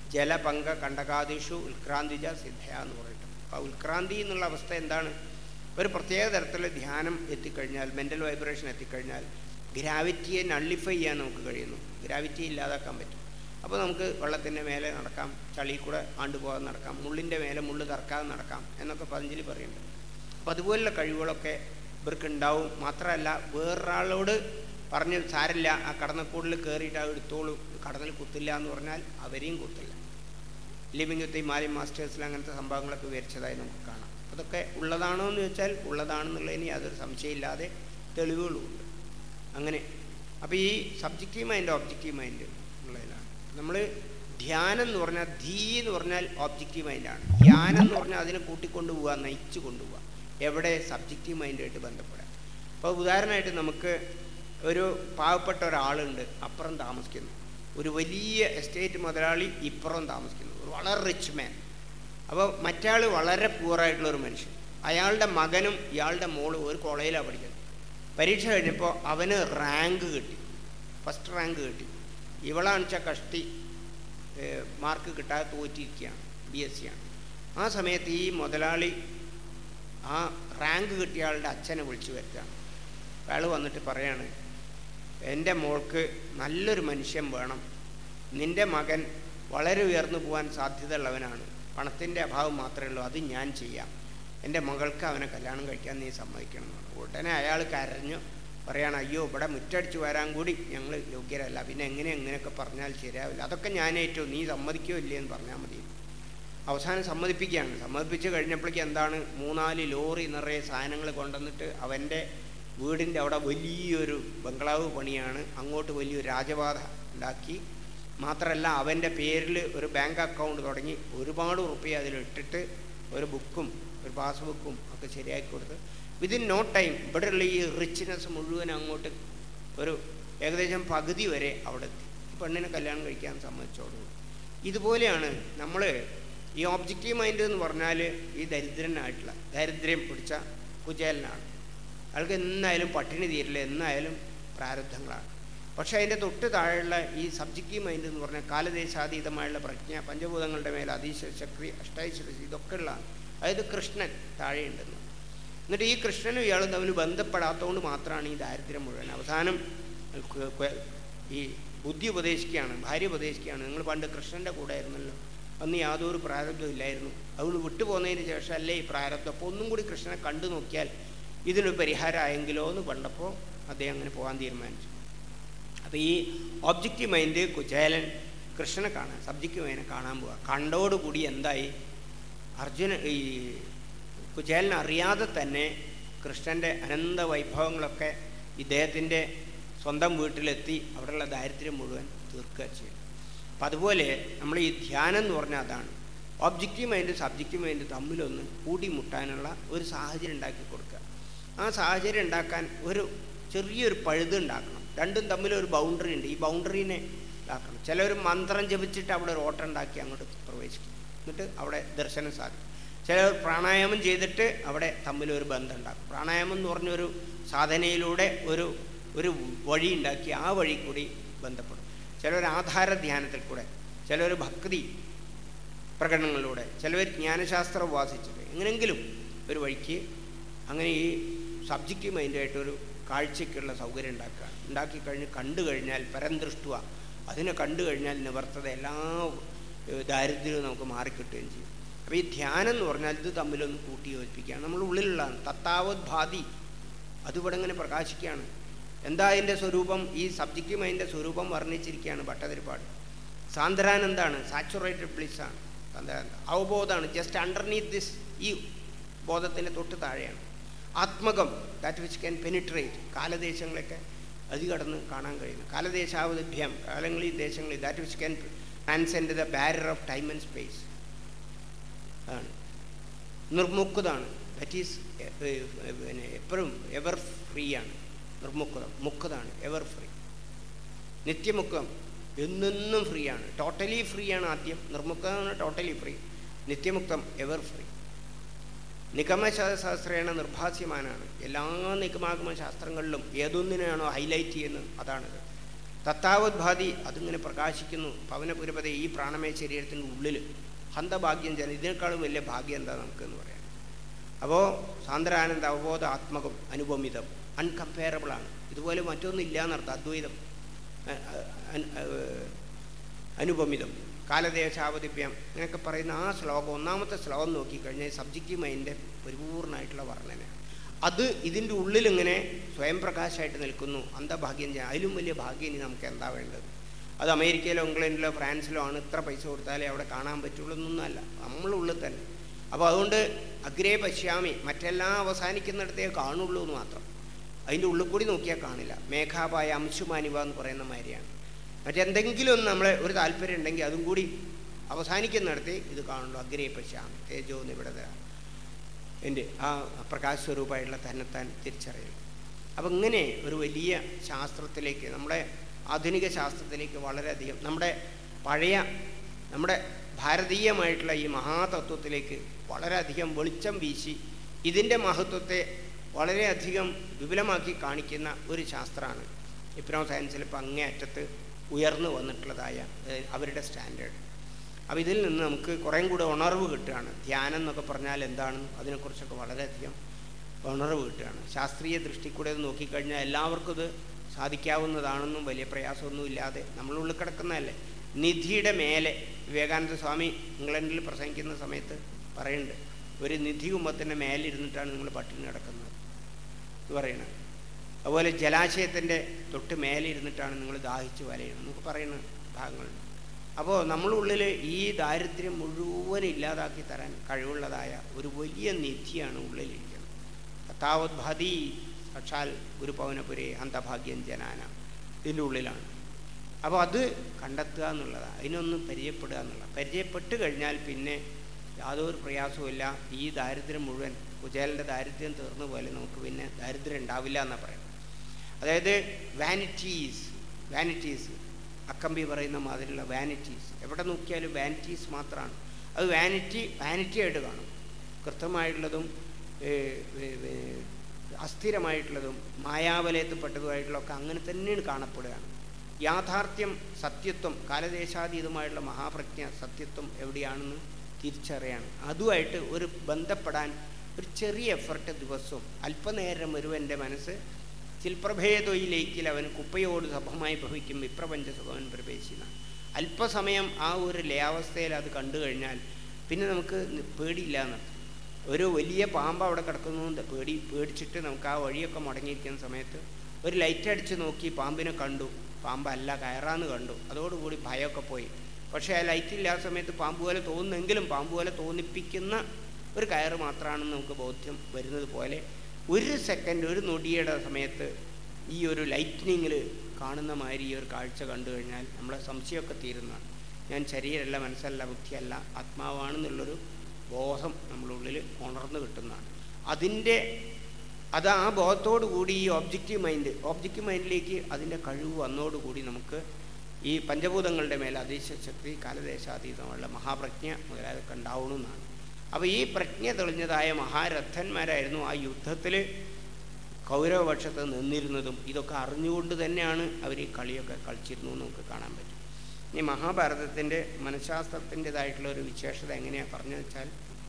ജലപങ്ക കണ്ടകാദിഷു ഉത്ക്രാന്തിജ സിദ്ധയ എന്ന് പറയട്ടെ അപ്പോൾ ഉത്ക്രാന്തി എന്നുള്ള അവസ്ഥ എന്താണ് ഒരു പ്രത്യേക തരത്തിലുള്ള ധ്യാനം എത്തിക്കഴിഞ്ഞാൽ മെൻ്റൽ വൈബ്രേഷൻ എത്തിക്കഴിഞ്ഞാൽ ഗ്രാവിറ്റിയെ നള്ളിഫൈ ചെയ്യാൻ നമുക്ക് കഴിയുന്നു ഗ്രാവിറ്റി ഇല്ലാതാക്കാൻ പറ്റും അപ്പോൾ നമുക്ക് വെള്ളത്തിൻ്റെ മേലെ നടക്കാം ചളി കൂടെ ആണ്ടുപോകാതെ നടക്കാം മുള്ളിൻ്റെ മേലെ മുള്ള് തറക്കാതെ നടക്കാം എന്നൊക്കെ പതഞ്ജലി പറയുന്നുണ്ട് അപ്പോൾ അതുപോലുള്ള കഴിവുകളൊക്കെ ഇവർക്ക് ഉണ്ടാവും മാത്രമല്ല വേറൊരാളോട് പറഞ്ഞ് സാരില്ല ആ കടന്നക്കൂടിൽ കയറിയിട്ട് അത് എടുത്തോളൂ കടന്നിൽ കുത്തില്ല എന്ന് പറഞ്ഞാൽ അവരെയും കുത്തില്ല ലിവിങ് വിത്ത് ഹിമാലയൻ മാസ്റ്റേഴ്സിൽ അങ്ങനത്തെ സംഭവങ്ങളൊക്കെ വിവരിച്ചതായി നമുക്ക് കാണാം അതൊക്കെ ഉള്ളതാണോ എന്ന് ചോദിച്ചാൽ ഉള്ളതാണെന്നുള്ളതിന് യാതൊരു സംശയമില്ലാതെ തെളിവുകളുമുണ്ട് അങ്ങനെ അപ്പോൾ ഈ സബ്ജക്റ്റീവ് മൈൻഡ് ഒബ്ജക്റ്റീവ് മൈൻഡ് ഉള്ളതിലാണ് നമ്മൾ ധ്യാനം എന്ന് പറഞ്ഞാൽ ധീ എന്ന് പറഞ്ഞാൽ ഒബ്ജക്റ്റീവ് മൈൻഡാണ് ധ്യാനം എന്ന് പറഞ്ഞാൽ അതിനെ കൂട്ടിക്കൊണ്ടു പോവുക നയിച്ചു കൊണ്ടുപോവുക എവിടെ സബ്ജക്റ്റീവ് മൈൻഡായിട്ട് ബന്ധപ്പെടാം അപ്പോൾ ഉദാഹരണമായിട്ട് നമുക്ക് ഒരു പാവപ്പെട്ട ഒരാളുണ്ട് അപ്പുറം താമസിക്കുന്നു ഒരു വലിയ എസ്റ്റേറ്റ് മുതലാളി ഇപ്പുറം താമസിക്കുന്നു ഒരു വളരെ റിച്ച് മാൻ അപ്പോൾ മറ്റാൾ വളരെ പൂറായിട്ടുള്ള ഒരു മനുഷ്യൻ അയാളുടെ മകനും ഇയാളുടെ മോളും ഒരു കോളേജിലാണ് പഠിക്കുന്നത് പരീക്ഷ കഴിഞ്ഞപ്പോൾ അവന് റാങ്ക് കിട്ടി ഫസ്റ്റ് റാങ്ക് കിട്ടി ഇവളാണെന്ന് വെച്ചാൽ കഷ്ടി മാർക്ക് കിട്ടാതെ തോറ്റിരിക്കുകയാണ് ബി എസ് സി ആണ് ആ സമയത്ത് ഈ മുതലാളി ആ റാങ്ക് കിട്ടിയ ആളുടെ അച്ഛനെ വിളിച്ചു വരുത്തുകയാണ് അയാൾ വന്നിട്ട് പറയാണ് എൻ്റെ മോൾക്ക് നല്ലൊരു മനുഷ്യൻ വേണം നിൻ്റെ മകൻ വളരെ ഉയർന്നു പോകാൻ സാധ്യതയുള്ളവനാണ് പണത്തിൻ്റെ അഭാവം മാത്രമേ ഉള്ളൂ അത് ഞാൻ ചെയ്യാം എൻ്റെ മകൾക്ക് അവനെ കല്യാണം കഴിക്കാൻ നീ സമ്മതിക്കണം എന്ന് പറഞ്ഞു ഉടനെ അയാൾ കരഞ്ഞു പറയാണ് അയ്യോ ഇവിടെ മുറ്റടിച്ച് വരാൻ കൂടി ഞങ്ങൾ യോഗ്യരല്ല പിന്നെ എങ്ങനെ എങ്ങനെയൊക്കെ പറഞ്ഞാൽ ശരിയാവില്ല അതൊക്കെ ഞാൻ ഏറ്റവും നീ സമ്മതിക്കോ ഇല്ലേ എന്ന് പറഞ്ഞാൽ മതി അവസാനം സമ്മതിപ്പിക്കുകയാണ് സമ്മതിപ്പിച്ച് കഴിഞ്ഞപ്പോഴേക്ക് എന്താണ് മൂന്നാല് ലോറി നിറയെ സാധനങ്ങൾ കൊണ്ടുവന്നിട്ട് അവൻ്റെ വീടിൻ്റെ അവിടെ വലിയൊരു ബംഗ്ലാവ് പണിയാണ് അങ്ങോട്ട് വലിയൊരു രാജപാത ഉണ്ടാക്കി മാത്രമല്ല അവൻ്റെ പേരിൽ ഒരു ബാങ്ക് അക്കൗണ്ട് തുടങ്ങി ഒരുപാട് ഉറുപ്പ്യ അതിലിട്ടിട്ട് ഒരു ബുക്കും ഒരു പാസ്ബുക്കും ഒക്കെ ശരിയാക്കി കൊടുത്ത് വിതിൻ നോ ടൈം ഇവിടെയുള്ള ഈ റിച്ച്നെസ് മുഴുവൻ അങ്ങോട്ട് ഒരു ഏകദേശം പകുതി വരെ അവിടെ എത്തി പെണ്ണിനെ കല്യാണം കഴിക്കാൻ സമ്മതിച്ചോളൂ ഇതുപോലെയാണ് നമ്മൾ ഈ ഓബ്ജക്റ്റീവ് മൈൻഡ് എന്ന് പറഞ്ഞാൽ ഈ ദരിദ്രനായിട്ടുള്ള ദരിദ്രം പിടിച്ച കുചേലനാണ് അയാൾക്ക് എന്നായാലും പട്ടിണി തീരില്ല എന്നായാലും പ്രാരബ്ധങ്ങളാണ് പക്ഷേ അതിൻ്റെ തൊട്ട് താഴെയുള്ള ഈ സബ്ജക്റ്റീവ് മൈൻഡ് എന്ന് പറഞ്ഞാൽ കാലദേശാതീതമായുള്ള പ്രജ്ഞ പഞ്ചഭൂതങ്ങളുടെ മേൽ അതീശ്വര ശക്തി അഷ്ടാശ്വര ഇതൊക്കെ ഉള്ള അതായത് കൃഷ്ണൻ താഴെയുണ്ടെന്ന് എന്നിട്ട് ഈ കൃഷ്ണനും ഇയാളും തമ്മിൽ ബന്ധപ്പെടാത്തതുകൊണ്ട് മാത്രമാണ് ഈ ദാരിദ്ര്യം മുഴുവൻ അവസാനം ഈ ബുദ്ധി ഉപദേശിക്കുകയാണ് ഭാര്യ ഉപദേശിക്കുകയാണ് നിങ്ങൾ പണ്ട് കൃഷ്ണൻ്റെ കൂടെ ആയിരുന്നല്ലോ അന്ന് യാതൊരു പ്രാരബ്ധം ഇല്ലായിരുന്നു അതുകൊണ്ട് വിട്ടുപോകുന്നതിന് ശേഷം അല്ലേ ഈ പ്രാരബ്ധം അപ്പോൾ ഒന്നും കൂടി കൃഷ്ണനെ കണ്ടു നോക്കിയാൽ ഇതിനൊരു പരിഹാരമായെങ്കിലോ എന്ന് കണ്ടപ്പോൾ അദ്ദേഹം അങ്ങനെ പോകാൻ തീരുമാനിച്ചു അപ്പോൾ ഈ ഒബ്ജക്റ്റീവ് മൈൻഡ് കുചേലൻ കൃഷ്ണനെ കാണാൻ സബ്ജക്റ്റീവ് മൈൻഡിനെ കാണാൻ പോവുക കണ്ടോടുകൂടി എന്തായി അർജുന ഈ കുചേലൻ അറിയാതെ തന്നെ കൃഷ്ണൻ്റെ അനന്ത വൈഭവങ്ങളൊക്കെ ഇദ്ദേഹത്തിൻ്റെ സ്വന്തം വീട്ടിലെത്തി അവിടെയുള്ള ദാരിദ്ര്യം മുഴുവൻ തീർക്കുക ചെയ്യും അപ്പം അതുപോലെ നമ്മൾ ഈ ധ്യാനം എന്ന് പറഞ്ഞാൽ അതാണ് ഒബ്ജക്റ്റീവ് മൈൻഡ് സബ്ജക്റ്റീവ് മൈൻഡ് തമ്മിലൊന്ന് കൂടിമുട്ടാനുള്ള ഒരു സാഹചര്യം ഉണ്ടാക്കി കൊടുക്കുക ആ സാഹചര്യം ഉണ്ടാക്കാൻ ഒരു ചെറിയൊരു പഴുത് ഉണ്ടാക്കണം രണ്ടും തമ്മിൽ ഒരു ബൗണ്ടറി ഉണ്ട് ഈ ബൗണ്ടറീനെ ഇതാക്കണം ചിലർ മന്ത്രം ജപിച്ചിട്ട് അവിടെ ഒരു ഓട്ടം ഉണ്ടാക്കി അങ്ങോട്ട് പ്രവേശിക്കും എന്നിട്ട് അവിടെ ദർശനം സാധിക്കും ചിലർ പ്രാണായാമം ചെയ്തിട്ട് അവിടെ തമ്മിൽ ഒരു ബന്ധം ഉണ്ടാക്കും പ്രാണായാമം എന്ന് പറഞ്ഞൊരു സാധനയിലൂടെ ഒരു ഒരു വഴി ഉണ്ടാക്കി ആ വഴി കൂടി ബന്ധപ്പെടും ചിലർ ആധാര ധ്യാനത്തിൽ കൂടെ ചിലർ ഭക്തി പ്രകടനങ്ങളിലൂടെ ചിലവർ ജ്ഞാനശാസ്ത്രം ഉപാസിച്ചിട്ട് എങ്ങനെങ്കിലും ഒരു വഴിക്ക് അങ്ങനെ ഈ സബ്ജക്റ്റ് മൈൻഡായിട്ടൊരു കാഴ്ചയ്ക്കുള്ള സൗകര്യം ഉണ്ടാക്കുക ഉണ്ടാക്കി കഴിഞ്ഞ് കണ്ടു കഴിഞ്ഞാൽ പരംദൃഷ്ടുവ അതിനെ കണ്ടു കഴിഞ്ഞാൽ നിവർത്തത എല്ലാ ദാരിദ്ര്യവും നമുക്ക് മാറിക്കിട്ടുകയും ചെയ്യും അപ്പോൾ ഈ ധ്യാനം എന്ന് പറഞ്ഞാൽ ഇത് തമ്മിലൊന്ന് കൂട്ടി യോജിപ്പിക്കുകയാണ് നമ്മുടെ ഉള്ളിലുള്ളതാണ് തത്താവത് ഭാതി അതിവിടെ ഇങ്ങനെ പ്രകാശിക്കുകയാണ് എന്താ അതിൻ്റെ സ്വരൂപം ഈ സബ്ജക്റ്റ് മൈൻഡിൻ്റെ സ്വരൂപം വർണ്ണിച്ചിരിക്കുകയാണ് ഭട്ടതിരിപ്പാട് സാന്ദ്രാൻ എന്താണ് സാച്ചുറേറ്റഡ് ബ്ലിസ് ആണ് സാന്ദ്രാൻ അവബോധമാണ് ജസ്റ്റ് അണ്ടർനീത്ത് ദിസ് ഈ ബോധത്തിൻ്റെ തൊട്ട് താഴെയാണ് ആത്മകം ദാറ്റ് വിച്ച് ക്യാൻ പെനിട്രേറ്റ് കാലദേശങ്ങളൊക്കെ അത് കടന്ന് കാണാൻ കഴിയുന്നു കാലദേശാവധിഭ്യം കാലങ്ങളിൽ ദേശങ്ങളിൽ that which can transcend the barrier of time and space ആണ് നിർമുക്താണ് ദാറ്റ് ഈസ് പിന്നെ എപ്പോഴും എവർ ഫ്രീ ആണ് നിർമുക്തം മുക്താണ് എവർ ഫ്രീ നിത്യമുക്തം എന്നെന്നും ഫ്രീ ആണ് ടോട്ടലി ഫ്രീ ആണ് ആദ്യം നിർമുക്തമാണ് ടോട്ടലി ഫ്രീ നിത്യമുക്തം എവർ ഫ്രീ നിഗമശാസ്ത്രേണ നിർഭാസ്യമാനാണ് എല്ലാ നിഗമാഗമ ശാസ്ത്രങ്ങളിലും ഏതൊന്നിനാണോ ഹൈലൈറ്റ് ചെയ്യുന്നത് അതാണിത് തത്താവദ്ഭാതി അതിങ്ങനെ പ്രകാശിക്കുന്നു പവനപുരപതി ഈ പ്രാണമയ ശരീരത്തിൻ്റെ ഉള്ളിൽ ഹന്തഭാഗ്യം ജന ഇതിനേക്കാളും വലിയ ഭാഗ്യം എന്താ നമുക്കെന്ന് പറയാം അപ്പോൾ സാന്ദ്രാനന്ദ അവബോധ ആത്മകം അനുപമിതം അൺകമ്പയറബിൾ ആണ് ഇതുപോലെ മറ്റൊന്നും ഇല്ല എന്നർത്ഥം അദ്വൈതം അ- അ- അ- അനുപമിതം കാലദേശാവതിപ്യം ഇങ്ങനെയൊക്കെ പറയുന്ന ആ ശ്ലോകം ഒന്നാമത്തെ ശ്ലോകം നോക്കിക്കഴിഞ്ഞാൽ സബ്ജക്റ്റീവ് മൈൻഡ് പരിപൂർണമായിട്ടുള്ള വർണ്ണന അത് ഇതിൻ്റെ ഉള്ളിൽ ഇങ്ങനെ സ്വയം പ്രകാശമായിട്ട് നിൽക്കുന്നു അന്ധഭാഗ്യം ചെയ്യാൻ അതിലും വലിയ ഭാഗ്യം ഇനി നമുക്ക് എന്താ വേണ്ടത് അത് അമേരിക്കയിലോ ഇംഗ്ലണ്ടിലോ ഫ്രാൻസിലോ ആണ് ഇത്ര പൈസ കൊടുത്താലേ അവിടെ കാണാൻ പറ്റുള്ളൂ എന്നൊന്നുമല്ല നമ്മളുള്ളിൽ തന്നെ അപ്പോൾ അതുകൊണ്ട് അഗ്രേ പശ്യാമി മറ്റെല്ലാം അവസാനിക്കുന്നിടത്തേ കാണുള്ളൂ എന്ന് മാത്രം അതിൻ്റെ ഉള്ളിൽ കൂടി നോക്കിയാൽ കാണില്ല മേഘാപായ അംശുമാനിവ എന്ന് പറയുന്ന മാതിരിയാണ് മറ്റെന്തെങ്കിലും ഒന്ന് നമ്മളെ ഒരു താല്പര്യം ഉണ്ടെങ്കിൽ അതും കൂടി അവസാനിക്കുന്നിടത്തേ ഇത് കാണുള്ളൂ അഗ്രേ പശ്യാമി തേജോ നിവിടത എൻ്റെ ആ പ്രകാശ സ്വരൂപമായിട്ടുള്ള തന്നെത്താൻ തിരിച്ചറിയൽ അപ്പം ഇങ്ങനെ ഒരു വലിയ ശാസ്ത്രത്തിലേക്ക് നമ്മുടെ ആധുനിക ശാസ്ത്രത്തിലേക്ക് വളരെയധികം നമ്മുടെ പഴയ നമ്മുടെ ഭാരതീയമായിട്ടുള്ള ഈ മഹാതത്വത്തിലേക്ക് വളരെയധികം വെളിച്ചം വീശി ഇതിൻ്റെ മഹത്വത്തെ വളരെയധികം വിപുലമാക്കി കാണിക്കുന്ന ഒരു ശാസ്ത്രമാണ് ഇപ്രോ സയൻസിൽ ഇപ്പം അങ്ങേയറ്റത്ത് ഉയർന്നു വന്നിട്ടുള്ളതായ ഏഹ്, അവരുടെ സ്റ്റാൻഡേർഡ് അപ്പോൾ ഇതിൽ നിന്ന് നമുക്ക് കുറേം കൂടെ ഉണർവ് കിട്ടുകയാണ് ധ്യാനം എന്നൊക്കെ പറഞ്ഞാൽ എന്താണെന്ന് അതിനെക്കുറിച്ചൊക്കെ വളരെയധികം ഉണർവ് കിട്ടുകയാണ് ശാസ്ത്രീയ ദൃഷ്ടി കൂടെ ഇത് നോക്കിക്കഴിഞ്ഞാൽ എല്ലാവർക്കും ഇത് സാധിക്കാവുന്നതാണെന്നും വലിയ പ്രയാസമൊന്നും ഇല്ലാതെ നമ്മളുള്ളിൽ കിടക്കുന്നതല്ലേ നിധിയുടെ മേലെ വിവേകാനന്ദ സ്വാമി ഇംഗ്ലണ്ടിൽ പ്രസംഗിക്കുന്ന സമയത്ത് പറയുന്നുണ്ട് ഒരു നിധി കുമ്പത്തിൻ്റെ മേലെ ഇരുന്നിട്ടാണ് നിങ്ങൾ പട്ടിണി കിടക്കുന്നത് എന്ന് പറയുന്നത് അതുപോലെ ജലാശയത്തിൻ്റെ തൊട്ട് മേലെ ഇരുന്നിട്ടാണ് നിങ്ങൾ ദാഹിച്ച് വലയുന്നത് എന്നൊക്കെ പറയുന്ന ഭാഗങ്ങളുണ്ട് അപ്പോൾ നമ്മളുള്ളിൽ ഈ ദാരിദ്ര്യം മുഴുവൻ ഇല്ലാതാക്കി തരാൻ കഴിവുള്ളതായ ഒരു വലിയ നിധിയാണ് ഉള്ളിലിരിക്കുന്നത് കഥാവദ്ഭാതി സാക്ഷാൽ ഗുരുപവനപുരെ അന്തഭാഗ്യം ജനാന ഇതിൻ്റെ ഉള്ളിലാണ് അപ്പോൾ അത് കണ്ടെത്തുക എന്നുള്ളതാണ് അതിനൊന്ന് പരിചയപ്പെടുക എന്നുള്ളത് പരിചയപ്പെട്ട് കഴിഞ്ഞാൽ പിന്നെ യാതൊരു പ്രയാസവുമില്ല ഈ ദാരിദ്ര്യം മുഴുവൻ കുചേലൻ്റെ ദാരിദ്ര്യം തീർന്ന പോലെ നമുക്ക് പിന്നെ ദാരിദ്ര്യം ഉണ്ടാവില്ല എന്നാണ് പറയുന്നത് അതായത് വാനിറ്റീസ് വാനിറ്റീസ് അക്കമ്പി പറയുന്ന മാതിരിയുള്ള വാനിറ്റീസ് എവിടെ നോക്കിയാലും വാനിറ്റീസ് മാത്രമാണ് അത് വാനിറ്റി വാനിറ്റി ആയിട്ട് കാണും കൃത്യമായിട്ടുള്ളതും ഏ, ഏ, ഏ, അസ്ഥിരമായിട്ടുള്ളതും മായാവലയത്തിൽപ്പെട്ടതുമായിട്ടുള്ളതൊക്കെ അങ്ങനെ തന്നെയാണ് കാണപ്പെടുകയാണ് യാഥാർത്ഥ്യം സത്യത്വം കാലദേശാതീതമായിട്ടുള്ള മഹാപ്രജ്ഞ സത്യത്വം എവിടെയാണെന്ന് തിരിച്ചറിയാണ് അതുമായിട്ട് ഒരു ബന്ധപ്പെടാൻ ഒരു ചെറിയ എഫർട്ട് ദിവസവും അല്പനേരം ഒരുവൻ്റെ മനസ്സ് ശില്പ്രഭേദൊയിലേക്കിൽ അവൻ കുപ്പയോട് സഭമായി ഭവിക്കും വിപ്രപഞ്ച സുഖവൻ പ്രവേശിക്കുന്ന അല്പസമയം ആ ഒരു ലയാവസ്ഥയിൽ അത് കണ്ടു കഴിഞ്ഞാൽ പിന്നെ നമുക്ക് നി- പേടിയില്ല എന്നർത്ഥം ഒരു വലിയ പാമ്പ് അവിടെ കിടക്കുന്നു എന്ന് പേടി പേടിച്ചിട്ട് നമുക്ക് ആ വഴിയൊക്കെ മുടങ്ങിയിരിക്കുന്ന സമയത്ത് ഒരു ലൈറ്റ് അടിച്ച് നോക്കി പാമ്പിനെ കണ്ടു പാമ്പല്ല കയറാന്ന് കണ്ടു അതോടുകൂടി ഭയമൊക്കെ പോയി പക്ഷേ ആ ലൈറ്റ് ഇല്ലാത്ത സമയത്ത് പാമ്പ് പോലെ തോന്നുന്നെങ്കിലും പാമ്പ് പോലെ തോന്നിപ്പിക്കുന്ന ഒരു കയറ് മാത്രമാണെന്ന് നമുക്ക് ബോധ്യം വരുന്നത് പോലെ ഒരു സെക്കൻഡ് ഒരു നൊടിയുടെ സമയത്ത് ഈ ഒരു ലൈറ്റ്നിങ്ങിൽ കാണുന്ന മാതിരി ഈ ഒരു കാഴ്ച കണ്ടു കഴിഞ്ഞാൽ നമ്മളെ സംശയമൊക്കെ തീരുന്നതാണ് ഞാൻ ശരീരമല്ല മനസ്സല്ല ബുദ്ധിയല്ല ആത്മാവാണെന്നുള്ളൊരു ബോധം നമ്മളുള്ളിൽ ഉണർന്നു കിട്ടുന്നതാണ് അതിൻ്റെ അത് ആ ബോധത്തോടു കൂടി ഈ ഒബ്ജക്റ്റീവ് മൈൻഡ് ഒബ്ജക്റ്റീവ് മൈൻഡിലേക്ക് അതിൻ്റെ കഴിവ് വന്നതോടുകൂടി നമുക്ക് ഈ പഞ്ചഭൂതങ്ങളുടെ മേലെ അതീശക്തി കാലദേശാതീതമുള്ള മഹാപ്രജ്ഞ മുതലായതൊക്കെ ഉണ്ടാവണമെന്നാണ് അപ്പോൾ ഈ പ്രജ്ഞ തെളിഞ്ഞതായ മഹാരഥന്മാരായിരുന്നു ആ യുദ്ധത്തിൽ കൗരവപക്ഷത്ത് നിന്നിരുന്നതും ഇതൊക്കെ അറിഞ്ഞുകൊണ്ട് തന്നെയാണ് അവർ ഈ കളിയൊക്കെ കളിച്ചിരുന്നു എന്ന് നമുക്ക് കാണാൻ പറ്റും ഇനി മഹാഭാരതത്തിൻ്റെ മനഃശാസ്ത്രത്തിൻ്റെതായിട്ടുള്ള ഒരു വിശേഷത എങ്ങനെയാണ് പറഞ്ഞു വെച്ചാൽ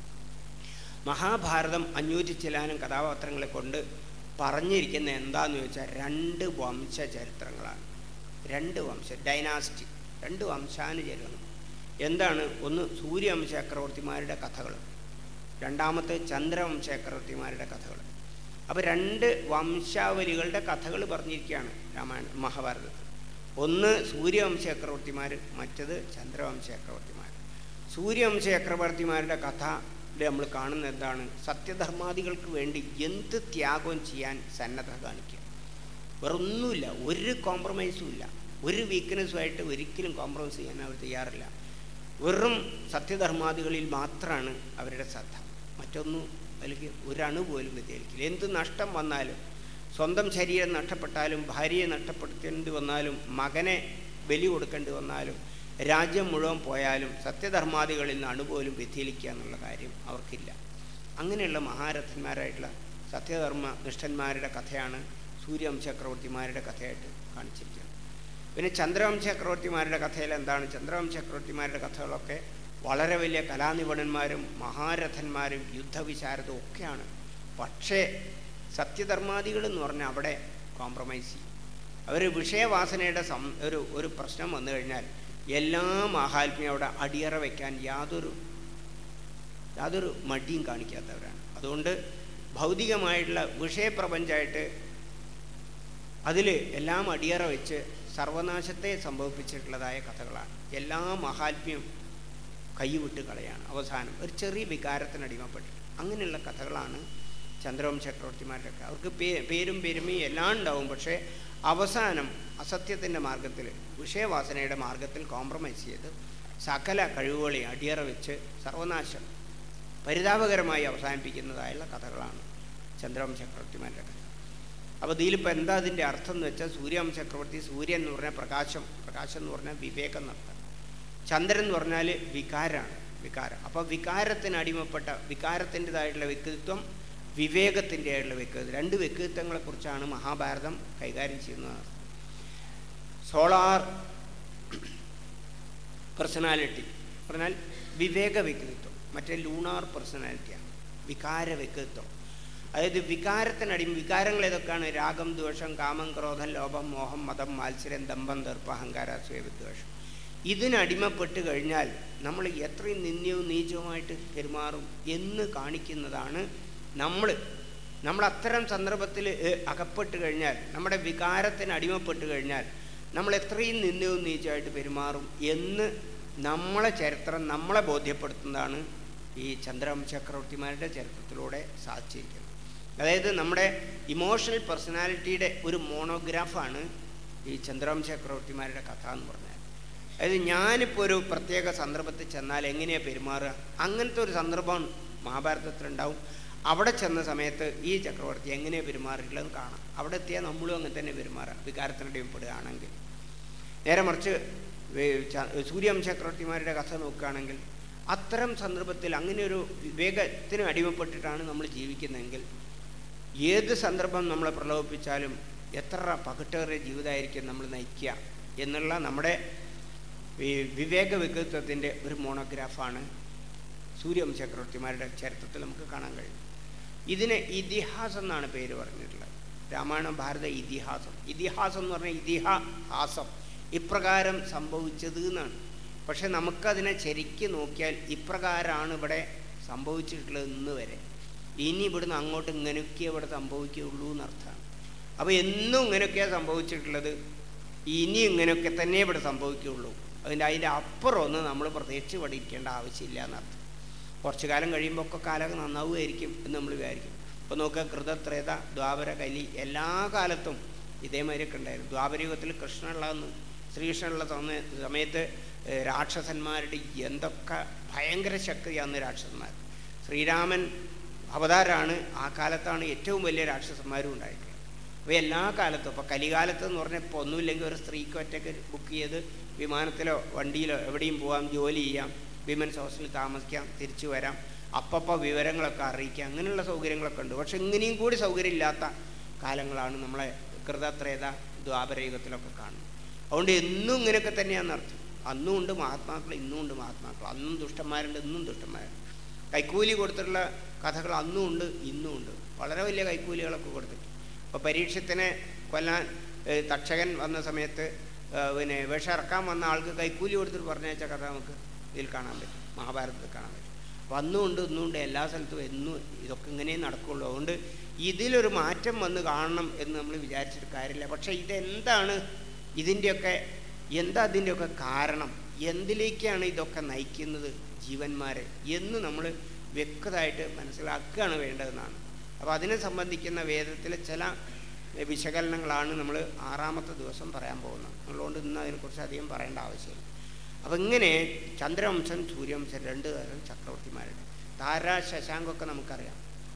മഹാഭാരതം അഞ്ഞൂറ്റി ചിലാനും കഥാപാത്രങ്ങളെ കൊണ്ട് പറഞ്ഞിരിക്കുന്ന എന്താന്ന് ചോദിച്ചാൽ രണ്ട് വംശ ചരിത്രങ്ങളാണ് രണ്ട് വംശ ഡൈനാസ്റ്റി രണ്ട് വംശാനുചരണം എന്താണ് ഒന്ന് സൂര്യവംശ ചക്രവർത്തിമാരുടെ കഥകൾ രണ്ടാമത്തെ ചന്ദ്രവംശ ചക്രവർത്തിമാരുടെ കഥകൾ അപ്പോൾ രണ്ട് വംശാവലികളുടെ കഥകൾ പറഞ്ഞിരിക്കുകയാണ് രാമായണ മഹാഭാരതത്തിൽ ഒന്ന് സൂര്യവംശ ചക്രവർത്തിമാർ മറ്റത് ചന്ദ്രവംശ ചക്രവർത്തിമാർ സൂര്യവംശ ചക്രവർത്തിമാരുടെ കഥ നമ്മൾ കാണുന്നത് എന്താണ് സത്യധർമാദികൾക്ക് വേണ്ടി എന്ത് ത്യാഗവും ചെയ്യാൻ സന്നദ്ധ കാണിക്കുക വേറൊന്നുമില്ല ഒരു കോംപ്രമൈസും ഇല്ല ഒരു വീക്ക്നെസ്സുമായിട്ട് ഒരിക്കലും കോംപ്രമൈസ് ചെയ്യാൻ അവർ തയ്യാറില്ല വെറും സത്യധർമാദികളിൽ മാത്രമാണ് അവരുടെ ശ്രദ്ധ മറ്റൊന്നും അല്ലെങ്കിൽ ഒരണു പോലും വ്യതിയായിരിക്കില്ല എന്ത് നഷ്ടം വന്നാലും സ്വന്തം ശരീരം നഷ്ടപ്പെട്ടാലും ഭാര്യയെ നഷ്ടപ്പെടുത്തേണ്ടി വന്നാലും മകനെ ബലി കൊടുക്കേണ്ടി വന്നാലും രാജ്യം മുഴുവൻ പോയാലും സത്യധർമാദികളിൽ നിന്ന് അണുപോലും വ്യതിചലിക്കുക എന്നുള്ള കാര്യം അവർക്കില്ല അങ്ങനെയുള്ള മഹാരഥന്മാരായിട്ടുള്ള സത്യധർമ്മ നിഷ്ഠന്മാരുടെ കഥയാണ് സൂര്യവംശ ചക്രവർത്തിമാരുടെ കഥയായിട്ട് കാണിച്ചിരിക്കുന്നത് പിന്നെ ചന്ദ്രവംശ ചക്രവർത്തിമാരുടെ കഥയിൽ എന്താണ് ചന്ദ്രവംശ ചക്രവർത്തിമാരുടെ കഥകളൊക്കെ വളരെ വലിയ കലാനിപുണന്മാരും മഹാരഥന്മാരും യുദ്ധവിശാരദവും ഒക്കെയാണ് പക്ഷേ സത്യധർമാദികൾ എന്ന് പറഞ്ഞാൽ അവിടെ കോംപ്രമൈസ് ചെയ്യും അവർ വിഷയവാസനയുടെ സം ഒരു ഒരു പ്രശ്നം വന്നു കഴിഞ്ഞാൽ എല്ലാ മഹാത്മ്യം അവിടെ അടിയറ വയ്ക്കാൻ യാതൊരു യാതൊരു മടിയും കാണിക്കാത്തവരാണ് അതുകൊണ്ട് ഭൗതികമായിട്ടുള്ള വിഷയപ്രപഞ്ചമായിട്ട് അതിൽ എല്ലാം അടിയറ വെച്ച് സർവനാശത്തെ സംഭവിപ്പിച്ചിട്ടുള്ളതായ കഥകളാണ് എല്ലാ മഹാത്മ്യം കൈവിട്ട് കളയാണ് അവസാനം ഒരു ചെറിയ വികാരത്തിന് അടിമപ്പെട്ടിട്ട് അങ്ങനെയുള്ള കഥകളാണ് ചന്ദ്രവംശ ചക്രവർത്തിമാരുടെ ഒക്കെ അവർക്ക് പേ പേരും പെരുമയും എല്ലാം ഉണ്ടാവും പക്ഷേ അവസാനം അസത്യത്തിൻ്റെ മാർഗത്തിൽ വിഷയവാസനയുടെ മാർഗത്തിൽ കോംപ്രമൈസ് ചെയ്ത് സകല കഴിവുകളെ അടിയറ വെച്ച് സർവനാശം പരിതാപകരമായി അവസാനിപ്പിക്കുന്നതായുള്ള കഥകളാണ് ചന്ദ്രവംശ ചക്രവർത്തിമാരുടെ കഥ അപ്പോൾ ഇതിലിപ്പോൾ എന്താ അതിൻ്റെ അർത്ഥം എന്ന് വെച്ചാൽ സൂര്യവംശ ചക്രവർത്തി സൂര്യൻ എന്ന് പറഞ്ഞാൽ പ്രകാശം പ്രകാശം എന്ന് പറഞ്ഞാൽ വിവേകം എന്നർത്ഥം ചന്ദ്രൻ എന്ന് പറഞ്ഞാൽ വികാരമാണ് വികാരം അപ്പോൾ വികാരത്തിന് അടിമപ്പെട്ട വികാരത്തിൻ്റെതായിട്ടുള്ള വ്യക്തിത്വം വിവേകത്തിൻ്റെ ആയിട്ടുള്ള വ്യക്തിത്വം രണ്ട് വ്യക്തിത്വങ്ങളെക്കുറിച്ചാണ് മഹാഭാരതം കൈകാര്യം ചെയ്യുന്നത് സോളാർ പേഴ്സണാലിറ്റി പറഞ്ഞാൽ വിവേക വ്യക്തിത്വം മറ്റേ ലൂണാർ പേഴ്സണാലിറ്റിയാണ് വികാര വ്യക്തിത്വം അതായത് വികാരത്തിനടിമ വികാരങ്ങൾ ഏതൊക്കെയാണ് രാഗം ദ്വേഷം കാമം ക്രോധം ലോഭം മോഹം മതം മാത്സര്യം ദമ്പം ദർപ്പ അഹങ്കാര അസൂയ വിദ്വേഷം ഇതിനടിമപ്പെട്ട് കഴിഞ്ഞാൽ നമ്മൾ എത്രയും നിന്ദ്യവും നീചവുമായിട്ട് പെരുമാറും എന്ന് കാണിക്കുന്നതാണ് നമ്മൾ നമ്മൾ അത്തരം സന്ദർഭത്തിൽ അകപ്പെട്ട് കഴിഞ്ഞാൽ നമ്മുടെ വികാരത്തിന് അടിമപ്പെട്ട് കഴിഞ്ഞാൽ നമ്മൾ എത്രയും നിന്ദ്യവും നീചമായിട്ട് പെരുമാറും എന്ന് നമ്മളെ ചരിത്രം നമ്മളെ ബോധ്യപ്പെടുത്തുന്നതാണ് ഈ ചന്ദ്രവംശ ചക്രവർത്തിമാരുടെ ചരിത്രത്തിലൂടെ സാധിച്ചിരിക്കുന്നത് അതായത് നമ്മുടെ ഇമോഷണൽ പേഴ്സണാലിറ്റിയുടെ ഒരു മോണോഗ്രാഫാണ് ഈ ചന്ദ്രവംശ ചക്രവർത്തിമാരുടെ കഥ എന്ന് പറഞ്ഞാൽ അതായത് ഞാനിപ്പോൾ ഒരു പ്രത്യേക സന്ദർഭത്തിൽ ചെന്നാൽ എങ്ങനെയാണ് പെരുമാറുക അങ്ങനത്തെ ഒരു സന്ദർഭം മഹാഭാരതത്തിലുണ്ടാവും അവിടെ ചെന്ന സമയത്ത് ഈ ചക്രവർത്തി എങ്ങനെയാണ് പെരുമാറിയിട്ടുള്ളത് കാണാം അവിടെ എത്തിയാൽ നമ്മളും അങ്ങനെ തന്നെ പെരുമാറുക വികാരത്തിനടിമപ്പെടുകയാണെങ്കിൽ നേരെ മറിച്ച് സൂര്യവംശ ചക്രവർത്തിമാരുടെ കഥ നോക്കുകയാണെങ്കിൽ അത്തരം സന്ദർഭത്തിൽ അങ്ങനെ ഒരു വിവേകത്തിന് അടിമപ്പെട്ടിട്ടാണ് നമ്മൾ ജീവിക്കുന്നതെങ്കിൽ ഏത് സന്ദർഭം നമ്മളെ പ്രലോഭിപ്പിച്ചാലും എത്ര പകിട്ടേറിയ ജീവിതമായിരിക്കും നമ്മൾ നയിക്കുക എന്നുള്ള നമ്മുടെ ഈ വിവേക വ്യക്തിത്വത്തിൻ്റെ ഒരു മോണോഗ്രാഫാണ് സൂര്യവംശ ചക്രവർത്തിമാരുടെ ചരിത്രത്തിൽ നമുക്ക് കാണാൻ കഴിയും ഇതിന് ഇതിഹാസം എന്നാണ് പേര് പറഞ്ഞിട്ടുള്ളത് രാമായണ ഭാരത ഇതിഹാസം ഇതിഹാസം എന്ന് പറഞ്ഞാൽ ഇതിഹാസം ഇപ്രകാരം സംഭവിച്ചത് എന്നാണ് പക്ഷെ നമുക്കതിനെ ശരിക്ക് നോക്കിയാൽ ഇപ്രകാരമാണ് ഇവിടെ സംഭവിച്ചിട്ടുള്ളത് ഇന്ന് വരെ ഇനി ഇവിടുന്ന് അങ്ങോട്ട് ഇങ്ങനെയൊക്കെ ഇവിടെ സംഭവിക്കുകയുള്ളൂ എന്നർത്ഥമാണ് അപ്പോൾ എന്നും ഇങ്ങനെയൊക്കെയാണ് സംഭവിച്ചിട്ടുള്ളത് ഇനി ഇങ്ങനെയൊക്കെ തന്നെ ഇവിടെ സംഭവിക്കുകയുള്ളൂ അതിൻ്റെ അതിൻ്റെ അപ്പുറം ഒന്നും നമ്മൾ പ്രത്യേകിച്ച് ഇവിടെ ഇരിക്കേണ്ട ആവശ്യമില്ല എന്നർത്ഥം കുറച്ചു കാലം കഴിയുമ്പോൾ ഒക്കെ കാലം നന്നാവുമായിരിക്കും എന്ന് നമ്മൾ വിചാരിക്കും ഇപ്പോൾ നോക്കുക കൃതത്രേത ദ്വാപര കലി എല്ലാ കാലത്തും ഇതേമാതിരിയൊക്കെ ഉണ്ടായിരുന്നു ദ്വാപരയുഗത്തിൽ കൃഷ്ണനുള്ളതെന്ന് ശ്രീകൃഷ്ണനുള്ള സമയത്ത് രാക്ഷസന്മാരുടെ എന്തൊക്കെ ഭയങ്കര ശക്തിയാണ് രാക്ഷസന്മാർ ശ്രീരാമൻ അവതാരമാണ് ആ കാലത്താണ് ഏറ്റവും വലിയ രാക്ഷസന്മാരും ഉണ്ടായിട്ടുള്ളത് അപ്പോൾ എല്ലാ കാലത്തും ഇപ്പോൾ കലികാലത്ത് എന്ന് പറഞ്ഞാൽ ഇപ്പോൾ ഒന്നുമില്ലെങ്കിൽ ഒരു സ്ത്രീക്ക് ഒറ്റയ്ക്ക് ബുക്ക് ചെയ്ത് വിമാനത്തിലോ വണ്ടിയിലോ എവിടെയും പോകാം ജോലി ചെയ്യാം വിമൻസ് ഹോസ്റ്റലിൽ താമസിക്കാം തിരിച്ചു വരാം അപ്പപ്പോൾ വിവരങ്ങളൊക്കെ അറിയിക്കാം അങ്ങനെയുള്ള സൗകര്യങ്ങളൊക്കെ ഉണ്ട് പക്ഷെ ഇങ്ങനെയും കൂടി സൗകര്യം ഇല്ലാത്ത കാലങ്ങളാണ് നമ്മളെ കൃതത്രേത ദ്വാപരയുഗത്തിലൊക്കെ കാണുന്നത് അതുകൊണ്ട് എന്നും ഇങ്ങനെയൊക്കെ തന്നെയാണെന്ന് അർത്ഥം അന്നും ഉണ്ട് മഹാത്മാക്കൾ ഇന്നും ഉണ്ട് മഹാത്മാക്കൾ അന്നും ദുഷ്ടന്മാരുണ്ട് ഇന്നും ദുഷ്ടന്മാരുണ്ട് കൈക്കൂലി കൊടുത്തിട്ടുള്ള കഥകൾ അന്നും ഉണ്ട് ഇന്നും ഉണ്ട് വളരെ വലിയ കൈക്കൂലികളൊക്കെ കൊടുത്തിട്ട് അപ്പോൾ പരീക്ഷത്തിനെ കൊല്ലാൻ തക്ഷകൻ വന്ന സമയത്ത് പിന്നെ വിഷം ഇറക്കാൻ വന്ന ആൾക്ക് കൈക്കൂലി കൊടുത്തിട്ട് പറഞ്ഞയച്ച കഥ നമുക്ക് ഇതിൽ കാണാൻ പറ്റും മഹാഭാരതത്തിൽ കാണാൻ പറ്റും വന്നുകൊണ്ട് ഇന്നുകൊണ്ട് എല്ലാ സ്ഥലത്തും എന്നും ഇതൊക്കെ ഇങ്ങനെ നടക്കുള്ളൂ അതുകൊണ്ട് ഇതിലൊരു മാറ്റം വന്ന് കാണണം എന്ന് നമ്മൾ വിചാരിച്ചിട്ട് കാര്യമില്ല പക്ഷേ ഇതെന്താണ് ഇതിൻ്റെയൊക്കെ എന്താ അതിൻ്റെയൊക്കെ കാരണം എന്തിലേക്കാണ് ഇതൊക്കെ നയിക്കുന്നത് ജീവന്മാരെ എന്ന് നമ്മൾ വ്യക്തമായിട്ട് മനസ്സിലാക്കുകയാണ് വേണ്ടതെന്നാണ് അപ്പോൾ അതിനെ സംബന്ധിക്കുന്ന വേദത്തിലെ ചില വിശകലനങ്ങളാണ് നമ്മൾ ആറാമത്തെ ദിവസം പറയാൻ പോകുന്നത് അതുകൊണ്ട് ഇന്ന് അതിനെക്കുറിച്ച് അധികം പറയേണ്ട ആവശ്യമില്ല അപ്പം ഇങ്ങനെ ചന്ദ്രവംശം സൂര്യവംശം രണ്ട് തരം ചക്രവർത്തിമാരുണ്ട് താര ശശാങ്കൊക്കെ നമുക്കറിയാം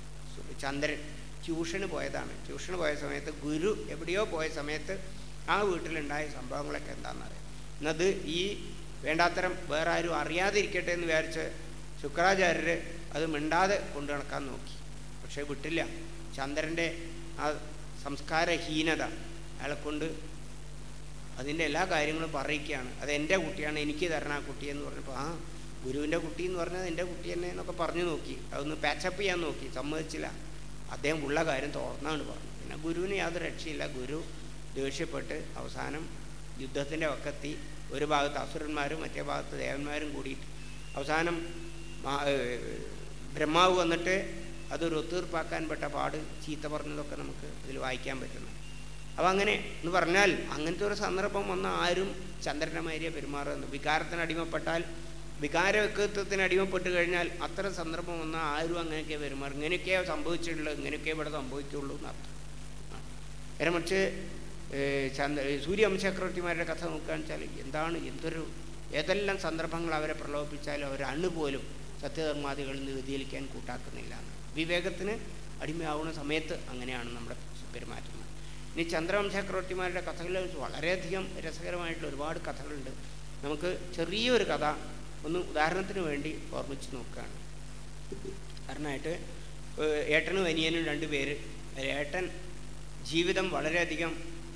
ചന്ദ്രൻ ട്യൂഷന് പോയതാണ് ട്യൂഷന് പോയ സമയത്ത് ഗുരു എവിടെയോ പോയ സമയത്ത് ആ വീട്ടിലുണ്ടായ സംഭവങ്ങളൊക്കെ എന്താണെന്നറിയാം എന്നത് ഈ വേണ്ടാത്തരം വേറെ ആരും അറിയാതിരിക്കട്ടെ എന്ന് വിചാരിച്ച് ശുക്രാചാര്യർ അത് മിണ്ടാതെ കൊണ്ടു നടക്കാൻ നോക്കി പക്ഷേ വിട്ടില്ല ചന്ദ്രൻ്റെ ആ സംസ്കാരഹീനത അയാളെ കൊണ്ട് അതിൻ്റെ എല്ലാ കാര്യങ്ങളും പറയിക്കുകയാണ് അത് എൻ്റെ കുട്ടിയാണ് എനിക്ക് തരണം ആ കുട്ടി എന്ന് പറഞ്ഞപ്പോൾ ആ ഗുരുവിൻ്റെ കുട്ടി എന്ന് പറഞ്ഞാൽ എൻ്റെ കുട്ടി തന്നെ എന്നൊക്കെ പറഞ്ഞു നോക്കി അതൊന്ന് പാച്ചപ്പ് ചെയ്യാൻ നോക്കി സമ്മതിച്ചില്ല അദ്ദേഹം ഉള്ള കാര്യം തുറന്നാണ് പറഞ്ഞു പിന്നെ ഗുരുവിന് യാതൊരു രക്ഷയില്ല ഗുരു ദേഷ്യപ്പെട്ട് അവസാനം യുദ്ധത്തിൻ്റെ വക്കത്തി ഒരു ഭാഗത്ത് അസുരന്മാരും മറ്റേ ഭാഗത്ത് ദേവന്മാരും കൂടിയിട്ട് അവസാനം മാ- ഏർ ബ്രഹ്മാവ് വന്നിട്ട് അതൊരു ഒത്തീർപ്പാക്കാൻ പെട്ട പാട് ചീത്ത പറഞ്ഞതൊക്കെ നമുക്ക് ഇതിൽ വായിക്കാൻ പറ്റുന്നു അപ്പം അങ്ങനെ എന്ന് പറഞ്ഞാൽ അങ്ങനത്തെ ഒരു സന്ദർഭം വന്ന ആരും ചന്ദ്രനമാരിയെ പെരുമാറുന്നു വികാരത്തിന് അടിമപ്പെട്ടാൽ വികാര വ്യക്തിത്വത്തിന് അടിമപ്പെട്ട് കഴിഞ്ഞാൽ അത്തരം സന്ദർഭം വന്നാൽ ആരും അങ്ങനെയൊക്കെ പെരുമാറും ഇങ്ങനെയൊക്കെയോ സംഭവിച്ചിട്ടുള്ളത് ഇങ്ങനെയൊക്കെ ഇവിടെ സംഭവിക്കുള്ളൂ എന്നർത്ഥം ആ. നേരെ മറിച്ച് ഏഹ്, ചന്ദ്ര സൂര്യവംശ ചക്രവർത്തിമാരുടെ കഥ നോക്കുകയാണെന്ന് വെച്ചാൽ എന്താണ് എന്തൊരു ഏതെല്ലാം സന്ദർഭങ്ങൾ അവരെ പ്രലോഭിപ്പിച്ചാലും അവർ അണ്ണുപോലും സത്യധർമാദികളിൽ നിന്ന് വ്യതിചലിക്കാൻ കൂട്ടാക്കുന്നില്ല എന്ന്. വിവേകത്തിന് അടിമയാവുന്ന സമയത്ത് അങ്ങനെയാണ് നമ്മുടെ പെരുമാറ്റം ഇനി ചന്ദ്രവംശ ചക്രവർത്തിമാരുടെ കഥകൾ വളരെയധികം രസകരമായിട്ടുള്ള ഒരുപാട് കഥകളുണ്ട് നമുക്ക് ചെറിയൊരു കഥ ഒന്ന് ഉദാഹരണത്തിന് വേണ്ടി ഓർമ്മിച്ച് നോക്കുകയാണ് കാരണമായിട്ട് ഏഹ്, ഏട്ടനും അനിയനും രണ്ട് പേര് അതിൽ ഏട്ടൻ ജീവിതം വളരെയധികം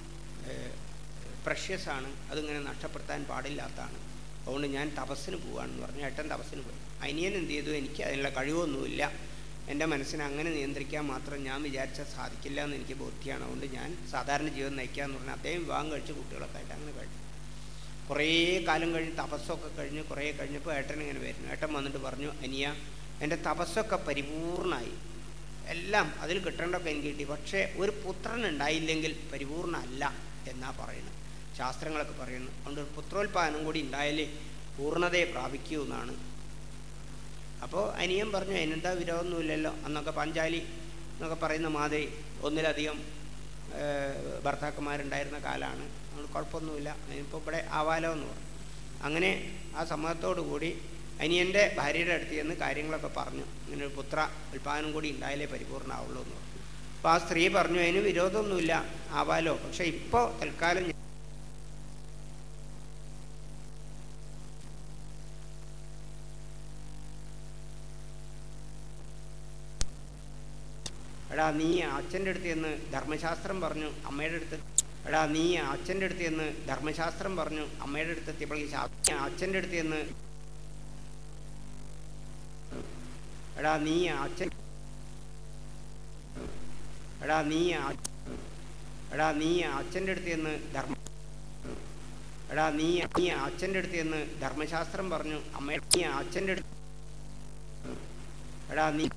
പ്രഷ്യസ് ആണ് അതിങ്ങനെ നഷ്ടപ്പെടുത്താൻ പാടില്ലാത്തതാണ് അതുകൊണ്ട് ഞാൻ തപസ്സിന് പോവാണെന്ന് പറഞ്ഞു ഏട്ടൻ തപസ്സിന് പോയി അനിയൻ എന്ത് ചെയ്തു എനിക്ക് അതിനുള്ള കഴിവൊന്നുമില്ല എൻ്റെ മനസ്സിനെ അങ്ങനെ നിയന്ത്രിക്കാൻ മാത്രം ഞാൻ വിചാരിച്ചാൽ സാധിക്കില്ല എന്ന് എനിക്ക് ബോധ്യമാണ് അതുകൊണ്ട് ഞാൻ സാധാരണ ജീവിതം നയിക്കാമെന്ന് പറഞ്ഞാൽ അദ്ദേഹം വിവാഹം കഴിച്ച് കുട്ടികളൊക്കെ ആയിട്ട് അങ്ങനെ കഴിഞ്ഞു കുറേ കാലം കഴിഞ്ഞ് തപസ്സൊക്കെ കഴിഞ്ഞ് കുറേ കഴിഞ്ഞപ്പോൾ ഏട്ടൻ ഇങ്ങനെ വരുന്നു ഏട്ടൻ വന്നിട്ട് പറഞ്ഞു അനിയ എൻ്റെ തപസ്സൊക്കെ പരിപൂർണമായി എല്ലാം അതിൽ കിട്ടേണ്ടതൊക്കെ എനിക്ക് കിട്ടി പക്ഷേ ഒരു പുത്രൻ ഉണ്ടായില്ലെങ്കിൽ പരിപൂർണ്ണ അല്ല എന്നാ പറയുന്നത് ശാസ്ത്രങ്ങളൊക്കെ പറയുന്നു അതുകൊണ്ട് ഒരു പുത്രോത്പാദനം കൂടി ഉണ്ടായാലേ പൂർണ്ണതയെ പ്രാപിക്കൂ എന്നാണ് അപ്പോൾ അനിയൻ പറഞ്ഞു അതിനെന്താ വിരോധമൊന്നുമില്ലല്ലോ അന്നൊക്കെ പഞ്ചാലി എന്നൊക്കെ പറയുന്ന മാതിരി ഒന്നിലധികം ഏഹ്, ഭർത്താക്കന്മാരുണ്ടായിരുന്ന കാലമാണ് അതുകൊണ്ട് കുഴപ്പമൊന്നുമില്ല അതിനിപ്പോൾ ഇവിടെ ആവാലോ എന്ന് പറഞ്ഞു അങ്ങനെ ആ സമ്മതത്തോടു കൂടി അനിയൻ്റെ ഭാര്യയുടെ അടുത്ത് ചെന്ന് കാര്യങ്ങളൊക്കെ പറഞ്ഞു ഇങ്ങനെ ഒരു പുത്ര ഉൽപ്പാദനം കൂടി ഉണ്ടായാലേ പരിപൂർണ്ണമാവുള്ളൂ എന്ന് പറഞ്ഞു അപ്പോൾ ആ സ്ത്രീ പറഞ്ഞു അതിന് വിരോധമൊന്നുമില്ല ആവാലോ പക്ഷേ ഇപ്പോൾ തൽക്കാലം ഞാൻ എടാ നീ അച്ഛൻ്റെ അടുത്ത് ചെന്ന് ധർമ്മശാസ്ത്രം പറഞ്ഞു അമ്മയുടെ അടുത്ത് എടാ നീ അച്ഛൻ്റെ അടുത്ത് ചെന്ന് ധർമ്മശാസ്ത്രം പറഞ്ഞു അമ്മയുടെ അടുത്ത് എത്തിയപ്പോൾ ഈ ശാസ്ത്ര അച്ഛൻ്റെ അടുത്ത് ചെന്ന് എടാ നീ അച്ഛൻ എടാ നീ അ- എടാ നീ അച്ഛൻ്റെ അടുത്ത് ചെന്ന് ധർമ്മ എടാ നീ നീ അച്ഛൻ്റെ അടുത്ത് ചെന്ന് ധർമ്മശാസ്ത്രം പറഞ്ഞു അമ്മ നീ അച്ഛൻ്റെ അടുത്ത് എടാ നീ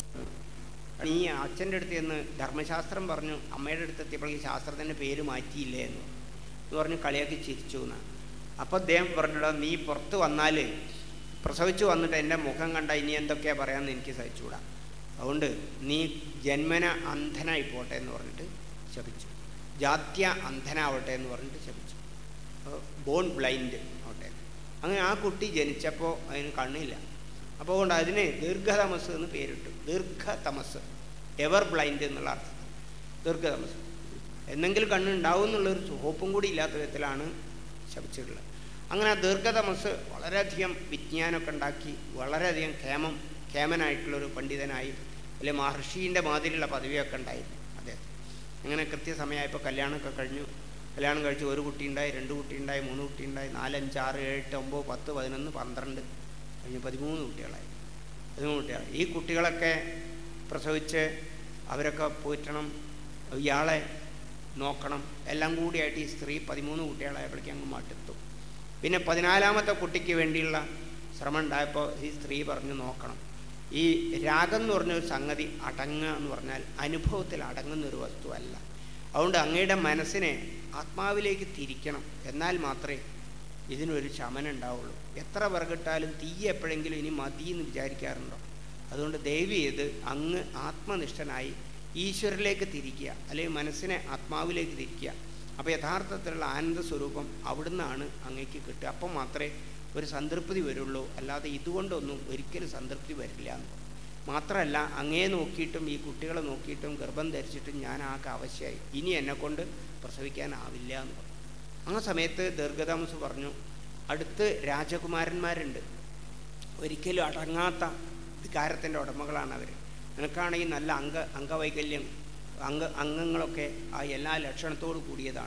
നീ അച്ഛൻ്റെ അടുത്ത് ചെന്ന് ധർമ്മശാസ്ത്രം പറഞ്ഞു അമ്മയുടെ അടുത്ത് എത്തിയപ്പോൾ ഈ ശാസ്ത്രത്തിൻ്റെ പേര് മാറ്റിയില്ലേ എന്ന് എന്ന് പറഞ്ഞ് കളിയാക്കി ചിരിച്ചു എന്നാണ് അപ്പോൾ അദ്ദേഹം പറഞ്ഞിടാ നീ പുറത്ത് വന്നാൽ പ്രസവിച്ചു വന്നിട്ട് എൻ്റെ മുഖം കണ്ട ഇനി എന്തൊക്കെയാ പറയാമെന്ന് എനിക്ക് സഹിച്ചുകൂടാ അതുകൊണ്ട് നീ ജന്മന അന്ധനായി പോട്ടെ എന്ന് പറഞ്ഞിട്ട് ശപിച്ചു ജാത്യ അന്ധനാവട്ടെ എന്ന് പറഞ്ഞിട്ട് ശപിച്ചു ബോൺ ബ്ലൈൻഡ് ആവട്ടെ അങ്ങനെ ആ കുട്ടി ജനിച്ചപ്പോൾ അതിന് കണ്ണില്ല അപ്പോൾ കൊണ്ട് അതിന് ദീർഘതമസ് എന്ന് പേരിട്ടു ദീർഘതമസ് എവർ ബ്ലൈൻഡ് എന്നുള്ള അർത്ഥത്തിൽ ദീർഘതമസ് എന്നെങ്കിലും കണ്ണുണ്ടാവും എന്നുള്ളൊരു ഹോപ്പും കൂടി ഇല്ലാത്ത വിധത്തിലാണ് ശപിച്ചിട്ടുള്ളത് അങ്ങനെ ആ ദീർഘതമസ് വളരെയധികം വിജ്ഞാനമൊക്കെ ഉണ്ടാക്കി വളരെയധികം ക്ഷേമം ക്ഷേമനായിട്ടുള്ളൊരു പണ്ഡിതനായി അല്ലെങ്കിൽ മഹർഷീൻ്റെ മാതിരിയുള്ള പദവിയൊക്കെ ഉണ്ടായിരുന്നു അദ്ദേഹം അങ്ങനെ കൃത്യസമയമായപ്പോൾ കല്യാണമൊക്കെ കഴിഞ്ഞു കല്യാണം കഴിച്ച് ഒരു കുട്ടി ഉണ്ടായി രണ്ട് കുട്ടി ഉണ്ടായി മൂന്ന് കുട്ടി ഉണ്ടായി നാലഞ്ച് ആറ് ഏഴ് എട്ട് ഒമ്പത് പത്ത് പതിനൊന്ന് പന്ത്രണ്ട് കഴിഞ്ഞ് പതിമൂന്ന് കുട്ടികളായി പതിമൂന്ന് കുട്ടികൾ ഈ കുട്ടികളൊക്കെ പ്രസവിച്ച് അവരൊക്കെ പോറ്റണം ഇയാളെ നോക്കണം എല്ലാം കൂടിയായിട്ട് ഈ സ്ത്രീ പതിമൂന്ന് കുട്ടികളായപ്പോഴേക്കും അങ്ങ് മടുത്തു പിന്നെ പതിനാലാമത്തെ കുട്ടിക്ക് വേണ്ടിയുള്ള ശ്രമം ഉണ്ടായപ്പോൾ ഈ സ്ത്രീ പറഞ്ഞു നോക്കണം ഈ രാഗം എന്ന് പറഞ്ഞൊരു സംഗതി അടങ്ങുക എന്ന് പറഞ്ഞാൽ അനുഭവത്തിൽ അടങ്ങുന്ന ഒരു വസ്തുവല്ല അതുകൊണ്ട് അങ്ങയുടെ മനസ്സിനെ ആത്മാവിലേക്ക് തിരിക്കണം എന്നാൽ മാത്രമേ ഇതിനൊരു ശമനം ഉണ്ടാവുള്ളൂ എത്ര വിറകിട്ടാലും തീ എപ്പോഴെങ്കിലും ഇനി മതി എന്ന് വിചാരിക്കാറുണ്ടോ അതുകൊണ്ട് ദയവ് ചെയ്ത് അങ്ങ് ആത്മനിഷ്ഠനായി ഈശ്വരിലേക്ക് തിരിക്കുക അല്ലെങ്കിൽ മനസ്സിനെ ആത്മാവിലേക്ക് തിരിക്കുക അപ്പോൾ യഥാർത്ഥത്തിലുള്ള ആനന്ദ സ്വരൂപം അവിടുന്നാണ് അങ്ങേക്ക് കിട്ടുക അപ്പം മാത്രമേ ഒരു സംതൃപ്തി വരുള്ളൂ അല്ലാതെ ഇതുകൊണ്ടൊന്നും ഒരിക്കലും സംതൃപ്തി വരില്ല എന്ന് പറയും. മാത്രമല്ല അങ്ങേ നോക്കിയിട്ടും ഈ കുട്ടികളെ നോക്കിയിട്ടും ഗർഭം ധരിച്ചിട്ടും ഞാൻ ആകെ ആവശ്യമായി ഇനി എന്നെക്കൊണ്ട് പ്രസവിക്കാനാവില്ല എന്ന് പറഞ്ഞു ആ സമയത്ത് ദീർഘതാമസ് പറഞ്ഞു അടുത്ത് രാജകുമാരന്മാരുണ്ട് ഒരിക്കലും അടങ്ങാത്ത വികാരത്തിൻ്റെ ഉടമകളാണ് അവർ നിനക്കാണെങ്കിൽ നല്ല അംഗ അംഗവൈകല്യം അംഗ അംഗങ്ങളൊക്കെ ആ എല്ലാ ലക്ഷണത്തോടു കൂടിയതാണ്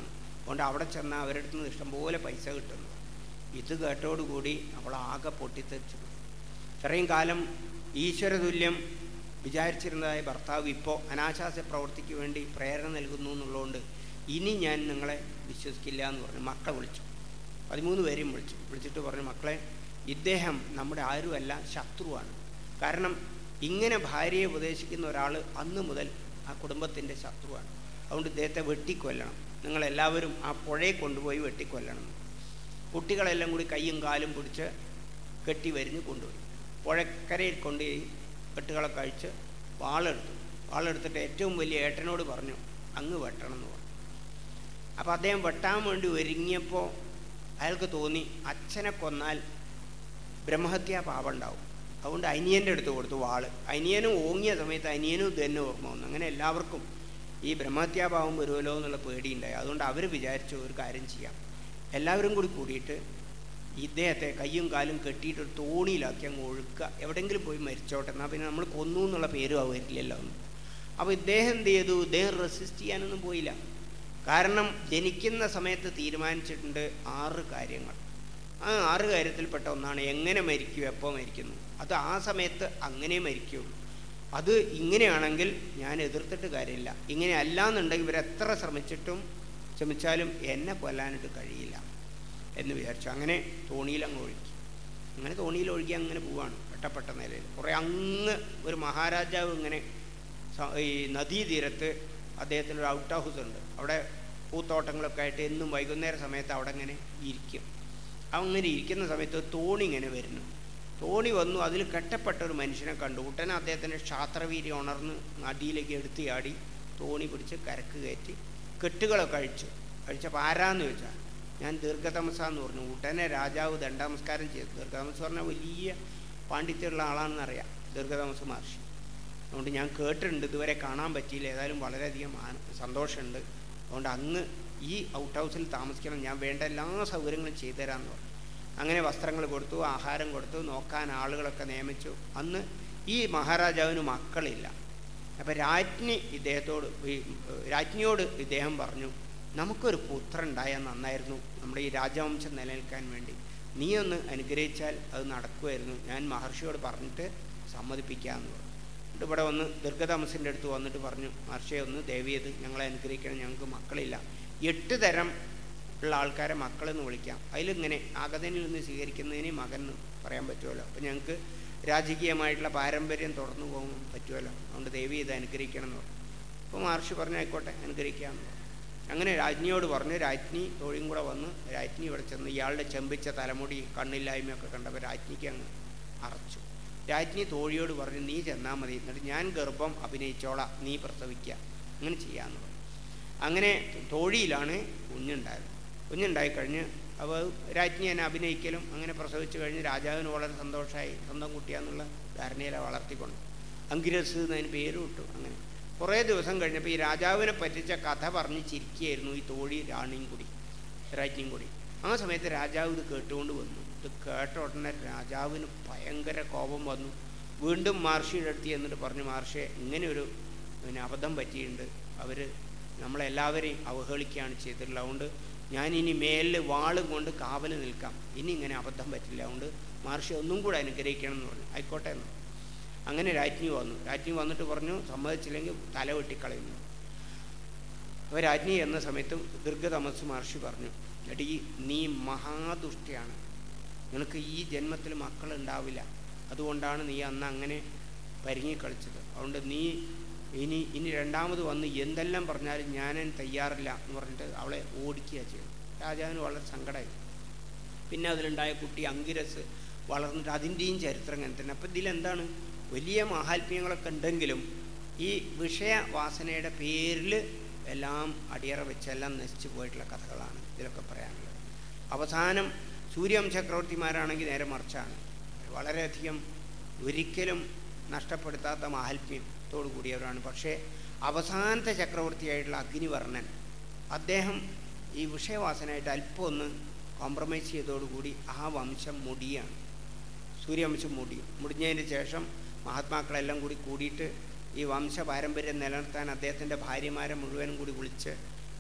അതുകൊണ്ട് അവിടെ ചെന്നാൽ അവരുടെ അടുത്ത് നിന്ന് ഇഷ്ടംപോലെ പൈസ കിട്ടുന്നു ഇത് കേട്ടോടുകൂടി അവൾ ആകെ പൊട്ടിത്തെറിച്ചു ഇത്രയും കാലം ഈശ്വരതുല്യം വിചാരിച്ചിരുന്നതായ ഭർത്താവ് ഇപ്പോൾ അനാശാസ്യ പ്രവൃത്തിക്ക് വേണ്ടി പ്രേരണ നൽകുന്നു എന്നുള്ളതുകൊണ്ട് ഇനി ഞാൻ നിങ്ങളെ വിശ്വസിക്കില്ല എന്ന് പറഞ്ഞു മക്കളെ വിളിച്ചു പതിമൂന്ന് പേരെയും വിളിച്ചു വിളിച്ചിട്ട് പറഞ്ഞു മക്കളെ ഇദ്ദേഹം നമ്മുടെ ആരുമല്ല ശത്രുവാണ് കാരണം ഇങ്ങനെ ഭാര്യയെ ഉപദേശിക്കുന്ന ഒരാൾ അന്ന് മുതൽ ആ കുടുംബത്തിൻ്റെ ശത്രുവാണ് അതുകൊണ്ട് ഇദ്ദേഹത്തെ വെട്ടിക്കൊല്ലണം നിങ്ങളെല്ലാവരും ആ പുഴയെ കൊണ്ടുപോയി വെട്ടിക്കൊല്ലണം കുട്ടികളെല്ലാം കൂടി കയ്യും കാലും പിടിച്ച് കെട്ടി വരിഞ്ഞ് കൊണ്ടുപോയി പുഴക്കരയിൽ കൊണ്ടുപോയി കെട്ടുകളെ കഴിച്ച് വാളെടുത്തു വാളെടുത്തിട്ട് ഏറ്റവും വലിയ ഏട്ടനോട് പറഞ്ഞു അങ്ങ് വെട്ടണം എന്ന് പറഞ്ഞു അപ്പോൾ അദ്ദേഹം വെട്ടാൻ വേണ്ടി ഒരുങ്ങിയപ്പോൾ അയാൾക്ക് തോന്നി അച്ഛനെ കൊന്നാൽ ബ്രഹ്മഹത്യാ പാപം ഉണ്ടാവും അതുകൊണ്ട് അനിയൻ്റെ അടുത്ത് കൊടുത്തു വാള് അനിയനും ഓങ്ങിയ സമയത്ത് അനിയനും ഇത് തന്നെ ഓർമ്മ വന്നു അങ്ങനെ എല്ലാവർക്കും ഈ ബ്രഹ്മഹത്യാഭാവം വരുമല്ലോ എന്നുള്ള പേടിയുണ്ടായി അതുകൊണ്ട് അവർ വിചാരിച്ചു ഒരു കാര്യം ചെയ്യാം എല്ലാവരും കൂടി കൂടിയിട്ട് ഇദ്ദേഹത്തെ കയ്യും കാലും കെട്ടിയിട്ട് ഒരു തോണിയിലാക്കി അങ്ങ് ഒഴുക്കുക എവിടെയെങ്കിലും പോയി മരിച്ചോട്ടെ എന്നാൽ പിന്നെ നമ്മൾ കൊന്നു എന്നുള്ള പേരും ആവില്ലല്ലോ ഒന്നും അപ്പോൾ ഇദ്ദേഹം എന്ത് ചെയ്തു ഇദ്ദേഹം റെസിസ്റ്റ് ചെയ്യാനൊന്നും പോയില്ല കാരണം ജനിക്കുന്ന സമയത്ത് തീരുമാനിച്ചിട്ടുണ്ട് ആറ് കാര്യങ്ങൾ ആ ആറ് കാര്യത്തിൽപ്പെട്ട ഒന്നാണ് എങ്ങനെ മരിക്കും എപ്പോൾ മരിക്കുന്നു അത് ആ സമയത്ത് അങ്ങനെ മരിക്കുള്ളൂ അത് ഇങ്ങനെയാണെങ്കിൽ ഞാൻ എതിർത്തിട്ട് കാര്യമില്ല ഇങ്ങനെ അല്ല എന്നുണ്ടെങ്കിൽ ഇവരെത്ര ശ്രമിച്ചിട്ടും ശ്രമിച്ചാലും എന്നെ കൊല്ലാനായിട്ട് കഴിയില്ല എന്ന് വിചാരിച്ചു അങ്ങനെ തോണിയിൽ അങ്ങ് ഒഴുക്കി അങ്ങനെ തോണിയിൽ ഒഴുകി അങ്ങനെ പോവാണ് ഒറ്റപ്പെട്ട നിലയിൽ കുറേ അങ്ങ് ഒരു മഹാരാജാവ് ഇങ്ങനെ ഈ നദീതീരത്ത് അദ്ദേഹത്തിന് ഒരു ഔട്ട് ഹൗസ് ഉണ്ട് അവിടെ പൂത്തോട്ടങ്ങളൊക്കെ ആയിട്ട് എന്നും വൈകുന്നേര സമയത്ത് അവിടെ ഇങ്ങനെ ഇരിക്കും അങ്ങനെ ഇരിക്കുന്ന സമയത്ത് തോണി ഇങ്ങനെ വരുന്നു തോണി വന്നു അതിൽ കെട്ടപ്പെട്ട ഒരു മനുഷ്യനെ കണ്ടു ഉടനെ അദ്ദേഹത്തിൻ്റെ ക്ഷാത്രവീര്യം ഉണർന്ന് നദിയിലേക്ക് എടുത്ത് ചാടി തോണി പിടിച്ച് കരക്ക് കയറ്റി കെട്ടുകളൊക്കെ അഴിച്ചു അഴിച്ചപ്പോൾ ആരാന്ന് ചോദിച്ചാൽ ഞാൻ ദീർഘതമസ എന്ന് പറഞ്ഞു ഉടനെ രാജാവ് ദണ്ഡനമസ്കാരം ചെയ്തു ദീർഘതമസ് പറഞ്ഞാൽ വലിയ പാണ്ഡിത്യമുള്ള ആളാണെന്ന് അറിയാം ദീർഘതമസ് മഹർഷി അതുകൊണ്ട് ഞാൻ കേട്ടിട്ടുണ്ട് ഇതുവരെ കാണാൻ പറ്റിയില്ല ഏതായാലും വളരെയധികം സന്തോഷമുണ്ട് അതുകൊണ്ട് അങ്ങ് ഈ ഔട്ട് ഹൗസിൽ താമസിക്കണം ഞാൻ വേണ്ട എല്ലാ സൗകര്യങ്ങളും ചെയ്തു തരാമെന്ന് പറഞ്ഞു അങ്ങനെ വസ്ത്രങ്ങൾ കൊടുത്തു ആഹാരം കൊടുത്തു നോക്കാൻ ആളുകളൊക്കെ നിയമിച്ചു അന്ന് ഈ മഹാരാജാവിന് മക്കളില്ല അപ്പം രാജ്ഞി ഇദ്ദേഹത്തോട് ഈ രാജ്ഞിയോട് ഇദ്ദേഹം പറഞ്ഞു നമുക്കൊരു പുത്രൻ ഉണ്ടായാൽ നന്നായിരുന്നു നമ്മുടെ ഈ രാജവംശം നിലനിൽക്കാൻ വേണ്ടി നീ ഒന്ന് അനുഗ്രഹിച്ചാൽ അത് നടക്കുമായിരുന്നു ഞാൻ മഹർഷിയോട് പറഞ്ഞിട്ട് സമ്മതിപ്പിക്കാമെന്ന് പറഞ്ഞു എന്നിട്ട് ഇവിടെ വന്ന് ദീർഘതമസിൻ്റെ അടുത്ത് വന്നിട്ട് പറഞ്ഞു മഹർഷിയെ ഒന്ന് ദേവിയത് ഞങ്ങളെ അനുഗ്രഹിക്കണം ഞങ്ങൾക്ക് മക്കളില്ല എട്ട് തരം ഉള്ള ആൾക്കാരെ മക്കളെന്ന് വിളിക്കാം അതിലിങ്ങനെ ആഗതനിൽ നിന്ന് സ്വീകരിക്കുന്നതിന് മകൻ എന്ന് പറയാൻ പറ്റുമല്ലോ അപ്പം ഞങ്ങൾക്ക് രാജകീയമായിട്ടുള്ള പാരമ്പര്യം തുടർന്നു പോകാൻ പറ്റുമല്ലോ അതുകൊണ്ട് ദേവി ഇത് അനുഗ്രഹിക്കണം എന്ന് പറഞ്ഞു അപ്പോൾ മഹർഷി പറഞ്ഞു ആയിക്കോട്ടെ അനുഗ്രഹിക്കാമെന്ന് പറഞ്ഞു അങ്ങനെ രാജ്ഞിയോട് പറഞ്ഞു രാജ്ഞി തോഴിയും കൂടെ വന്ന് രാജ്ഞി ഇവിടെ ചെന്ന് ഇയാളുടെ ചെമ്പിച്ച തലമുടി കണ്ണില്ലായ്മയൊക്കെ കണ്ടപ്പോൾ രാജ്ഞിക്ക് അങ്ങ് അറച്ചു രാജ്ഞി തോഴിയോട് പറഞ്ഞു നീ ചെന്നാൽ മതി എന്നിട്ട് ഞാൻ ഗർഭം അഭിനയിച്ചോളാം നീ പ്രസവിക്കുക അങ്ങനെ ചെയ്യാമെന്ന് പറഞ്ഞു അങ്ങനെ തോഴിയിലാണ് കുഞ്ഞുണ്ടായത് കുഞ്ഞുണ്ടായി കഴിഞ്ഞ് അപ്പോൾ രാജ്ഞി എന്നെ അഭിനയിക്കലും അങ്ങനെ പ്രസവിച്ചു കഴിഞ്ഞ് രാജാവിന് വളരെ സന്തോഷമായി സ്വന്തം കുട്ടിയാന്നുള്ള ധാരണയിലെ വളർത്തിക്കൊണ്ട് അങ്കിരസ് എന്നതിന് പേര് വിട്ടു അങ്ങനെ കുറേ ദിവസം കഴിഞ്ഞപ്പോൾ ഈ രാജാവിനെ പറ്റിച്ച കഥ പറഞ്ഞ് ചിരിക്കുകയായിരുന്നു ഈ തോഴി രാണിയും കൂടി രാജ്ഞിയും കൂടി ആ സമയത്ത് രാജാവ് ഇത് കേട്ടുകൊണ്ട് വന്നു ഇത് കേട്ട ഉടനെ രാജാവിന് ഭയങ്കര കോപം വന്നു വീണ്ടും മഹർഷിയുടെ അടുത്ത് എന്നിട്ട് പറഞ്ഞു മഹർഷിയെ ഇങ്ങനെ ഒരു പിന്നെ അബദ്ധം പറ്റിയിട്ടുണ്ട് അവർ നമ്മളെല്ലാവരെയും അവഹേളിക്കുകയാണ് ചെയ്തിട്ടുള്ളത് അതുകൊണ്ട് ഞാൻ ഇനി മേലിൽ വാളും കൊണ്ട് കാവൽ നിൽക്കാം ഇനി ഇങ്ങനെ അബദ്ധം പറ്റില്ല അതുകൊണ്ട് മഹർഷി ഒന്നും കൂടെ അനുഗ്രഹിക്കണം എന്ന് പറഞ്ഞു ആയിക്കോട്ടെ എന്ന് അങ്ങനെ രാജ്ഞി വന്നു രാജ്ഞി വന്നിട്ട് പറഞ്ഞു സമ്മതിച്ചില്ലെങ്കിൽ തല വെട്ടിക്കളയുന്നു അപ്പോൾ രാജ്ഞി എന്ന സമയത്തും ദീർഘതമസ് മഹർഷി പറഞ്ഞു എടീ നീ മഹാദുഷ്ടിയാണ് നിനക്ക് ഈ ജന്മത്തിൽ മക്കളുണ്ടാവില്ല അതുകൊണ്ടാണ് നീ അന്ന് അങ്ങനെ പരിങ്ങിക്കളിച്ചത് അതുകൊണ്ട് നീ ഇനി ഇനി രണ്ടാമത് വന്ന് എന്തെല്ലാം പറഞ്ഞാലും ഞാൻ തയ്യാറില്ല എന്ന് പറഞ്ഞിട്ട് അവളെ ഓടിക്കുക ചെയ്തു രാജാവിന് വളരെ സങ്കടമായി പിന്നെ അതിലുണ്ടായ കുട്ടി അങ്കിരസ് വളർന്നിട്ട് അതിൻ്റെയും ചരിത്രം അങ്ങനെ തന്നെ അപ്പം ഇതിലെന്താണ് വലിയ മഹാത്മ്യങ്ങളൊക്കെ ഉണ്ടെങ്കിലും ഈ വിഷയവാസനയുടെ പേരിൽ എല്ലാം അടിയറ വെച്ചെല്ലാം നശിച്ചു പോയിട്ടുള്ള കഥകളാണ് ഇതിലൊക്കെ പറയാനുള്ളത് അവസാനം സൂര്യവംശ ചക്രവർത്തിമാരാണെങ്കിൽ നേരെ മറിച്ചാണ് വളരെയധികം ഒരിക്കലും നഷ്ടപ്പെടുത്താത്ത മാഹാത്മ്യത്തോടു കൂടിയവരാണ് പക്ഷേ അവസാനത്തെ ചക്രവർത്തിയായിട്ടുള്ള അഗ്നിവർണ്ണൻ അദ്ദേഹം ഈ വിഷയവാസനായിട്ട് അല്പം ഒന്ന് കോംപ്രമൈസ് ചെയ്തതോടുകൂടി ആ വംശം മുടിയാണ് സൂര്യവംശം മുടി മുടിഞ്ഞതിന് ശേഷം മഹാത്മാക്കളെല്ലാം കൂടി കൂടിയിട്ട് ഈ വംശ പാരമ്പര്യം നിലനിർത്താൻ അദ്ദേഹത്തിൻ്റെ ഭാര്യമാരെ മുഴുവനും കൂടി വിളിച്ച്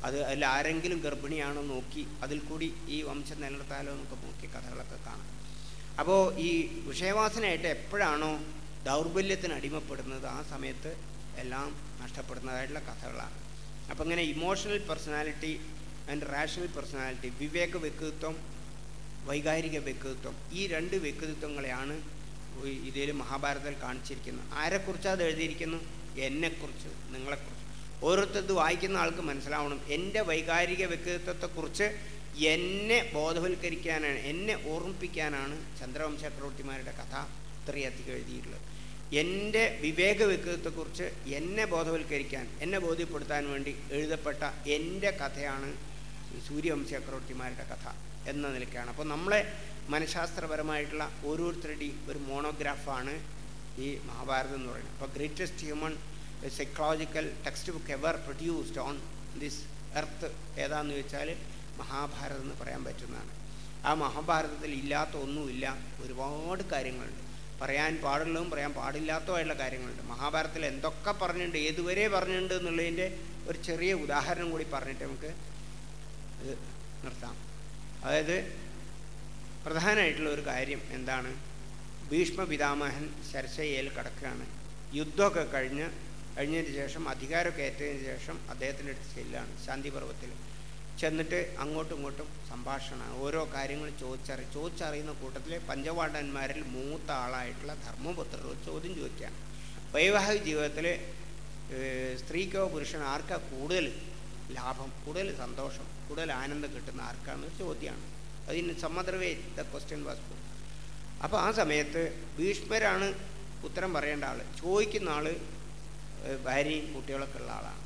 അത് അതിൽ ആരെങ്കിലും ഗർഭിണിയാണോ നോക്കി അതിൽ കൂടി ഈ വംശം നിലനിർത്താലോ എന്നൊക്കെ നോക്കി കഥകളൊക്കെ കാണാം അപ്പോൾ ഈ വിഷയവാസനയായിട്ട് എപ്പോഴാണോ ദൗർബല്യത്തിന് അടിമപ്പെടുന്നത് ആ സമയത്ത് എല്ലാം നഷ്ടപ്പെടുന്നതായിട്ടുള്ള കഥകളാണ് അപ്പം ഇങ്ങനെ emotional personality and rational personality വിവേക വ്യക്തിത്വം വൈകാരിക വ്യക്തിത്വം ഈ രണ്ട് വ്യക്തിത്വങ്ങളെയാണ് ഇതിൽ മഹാഭാരതത്തിൽ കാണിച്ചിരിക്കുന്നത് ആരെക്കുറിച്ചാണ് അത് എഴുതിയിരിക്കുന്നു എന്നെക്കുറിച്ച് നിങ്ങളെക്കുറിച്ച് ഓരോരുത്തരത് വായിക്കുന്ന ആൾക്ക് മനസ്സിലാവണം എൻ്റെ വൈകാരിക വ്യക്തിത്വത്തെക്കുറിച്ച് എന്നെ ബോധവൽക്കരിക്കാനാണ് എന്നെ ഓർമ്മിപ്പിക്കാനാണ് ചന്ദ്രവംശ ചക്രവർത്തിമാരുടെ കഥ ഇത്രയധികം എഴുതിയിട്ടുള്ളത് എൻ്റെ വിവേക വ്യക്തിത്വത്തെക്കുറിച്ച് എന്നെ ബോധവൽക്കരിക്കാൻ എന്നെ ബോധ്യപ്പെടുത്താൻ വേണ്ടി എഴുതപ്പെട്ട എൻ്റെ കഥയാണ് സൂര്യവംശ ചക്രവർത്തിമാരുടെ കഥ എന്ന നിലയ്ക്കാണ് അപ്പോൾ നമ്മളെ മനഃശാസ്ത്രപരമായിട്ടുള്ള ഓരോരുത്തരുടെയും ഒരു മോണോഗ്രാഫാണ് ഈ മഹാഭാരതം എന്ന് പറയുന്നത് അപ്പോൾ greatest human psychological text book ever produced on this earth ഏതാന്ന് ചോദിച്ചാൽ മഹാഭാരതം എന്ന് പറയാൻ പറ്റുന്നതാണ് ആ മഹാഭാരതത്തിൽ ഇല്ലാത്ത ഒന്നുമില്ല ഒരുപാട് കാര്യങ്ങളുണ്ട് പറയാൻ പാടുള്ളതും പറയാൻ പാടില്ലാത്തതുമായിട്ടുള്ള കാര്യങ്ങളുണ്ട് മഹാഭാരതത്തിൽ എന്തൊക്കെ പറഞ്ഞിട്ടുണ്ട് ഏതുവരെ പറഞ്ഞിട്ടുണ്ട് എന്നുള്ളതിൻ്റെ ഒരു ചെറിയ ഉദാഹരണം കൂടി പറഞ്ഞിട്ട് നമുക്ക് ഇത് നിർത്താം അതായത് പ്രധാനമായിട്ടുള്ള ഒരു കാര്യം എന്താണ് ഭീഷ്മ പിതാമഹൻ ശരശയ്യയിൽ കിടക്കുകയാണ് യുദ്ധമൊക്കെ കഴിഞ്ഞ് കഴിഞ്ഞതിന് ശേഷം അധികാരമൊക്കെ ഏറ്റതിന് ശേഷം അദ്ദേഹത്തിൻ്റെ അടുത്ത് ചെല്ലാണ് ശാന്തിപർവ്വത്തിൽ ചെന്നിട്ട് അങ്ങോട്ടും ഇങ്ങോട്ടും സംഭാഷണമാണ് ഓരോ കാര്യങ്ങൾ ചോദിച്ചറി ചോദിച്ചറിയുന്ന കൂട്ടത്തിൽ പഞ്ചപാണ്ഡവന്മാരിൽ മൂത്ത ആളായിട്ടുള്ള ധർമ്മപുത്രർ ചോദ്യം ചോദിക്കുകയാണ് വൈവാഹിക ജീവിതത്തിൽ സ്ത്രീക്കോ പുരുഷനോ ആർക്കാ കൂടുതൽ ലാഭം കൂടുതൽ സന്തോഷം കൂടുതൽ ആനന്ദം കിട്ടുന്ന ആർക്കാണെന്നൊരു ചോദ്യമാണ് അതിന് സമ്മതർവേ ദ ക്വസ്റ്റ്യൻ വാസ് അപ്പോൾ ആ സമയത്ത് ഭീഷ്മരാണ് ഉത്തരം പറയേണ്ട ആൾ ചോദിക്കുന്ന ആൾ ഭാര്യയും കുട്ടികളൊക്കെ ഉള്ള ആളാണ്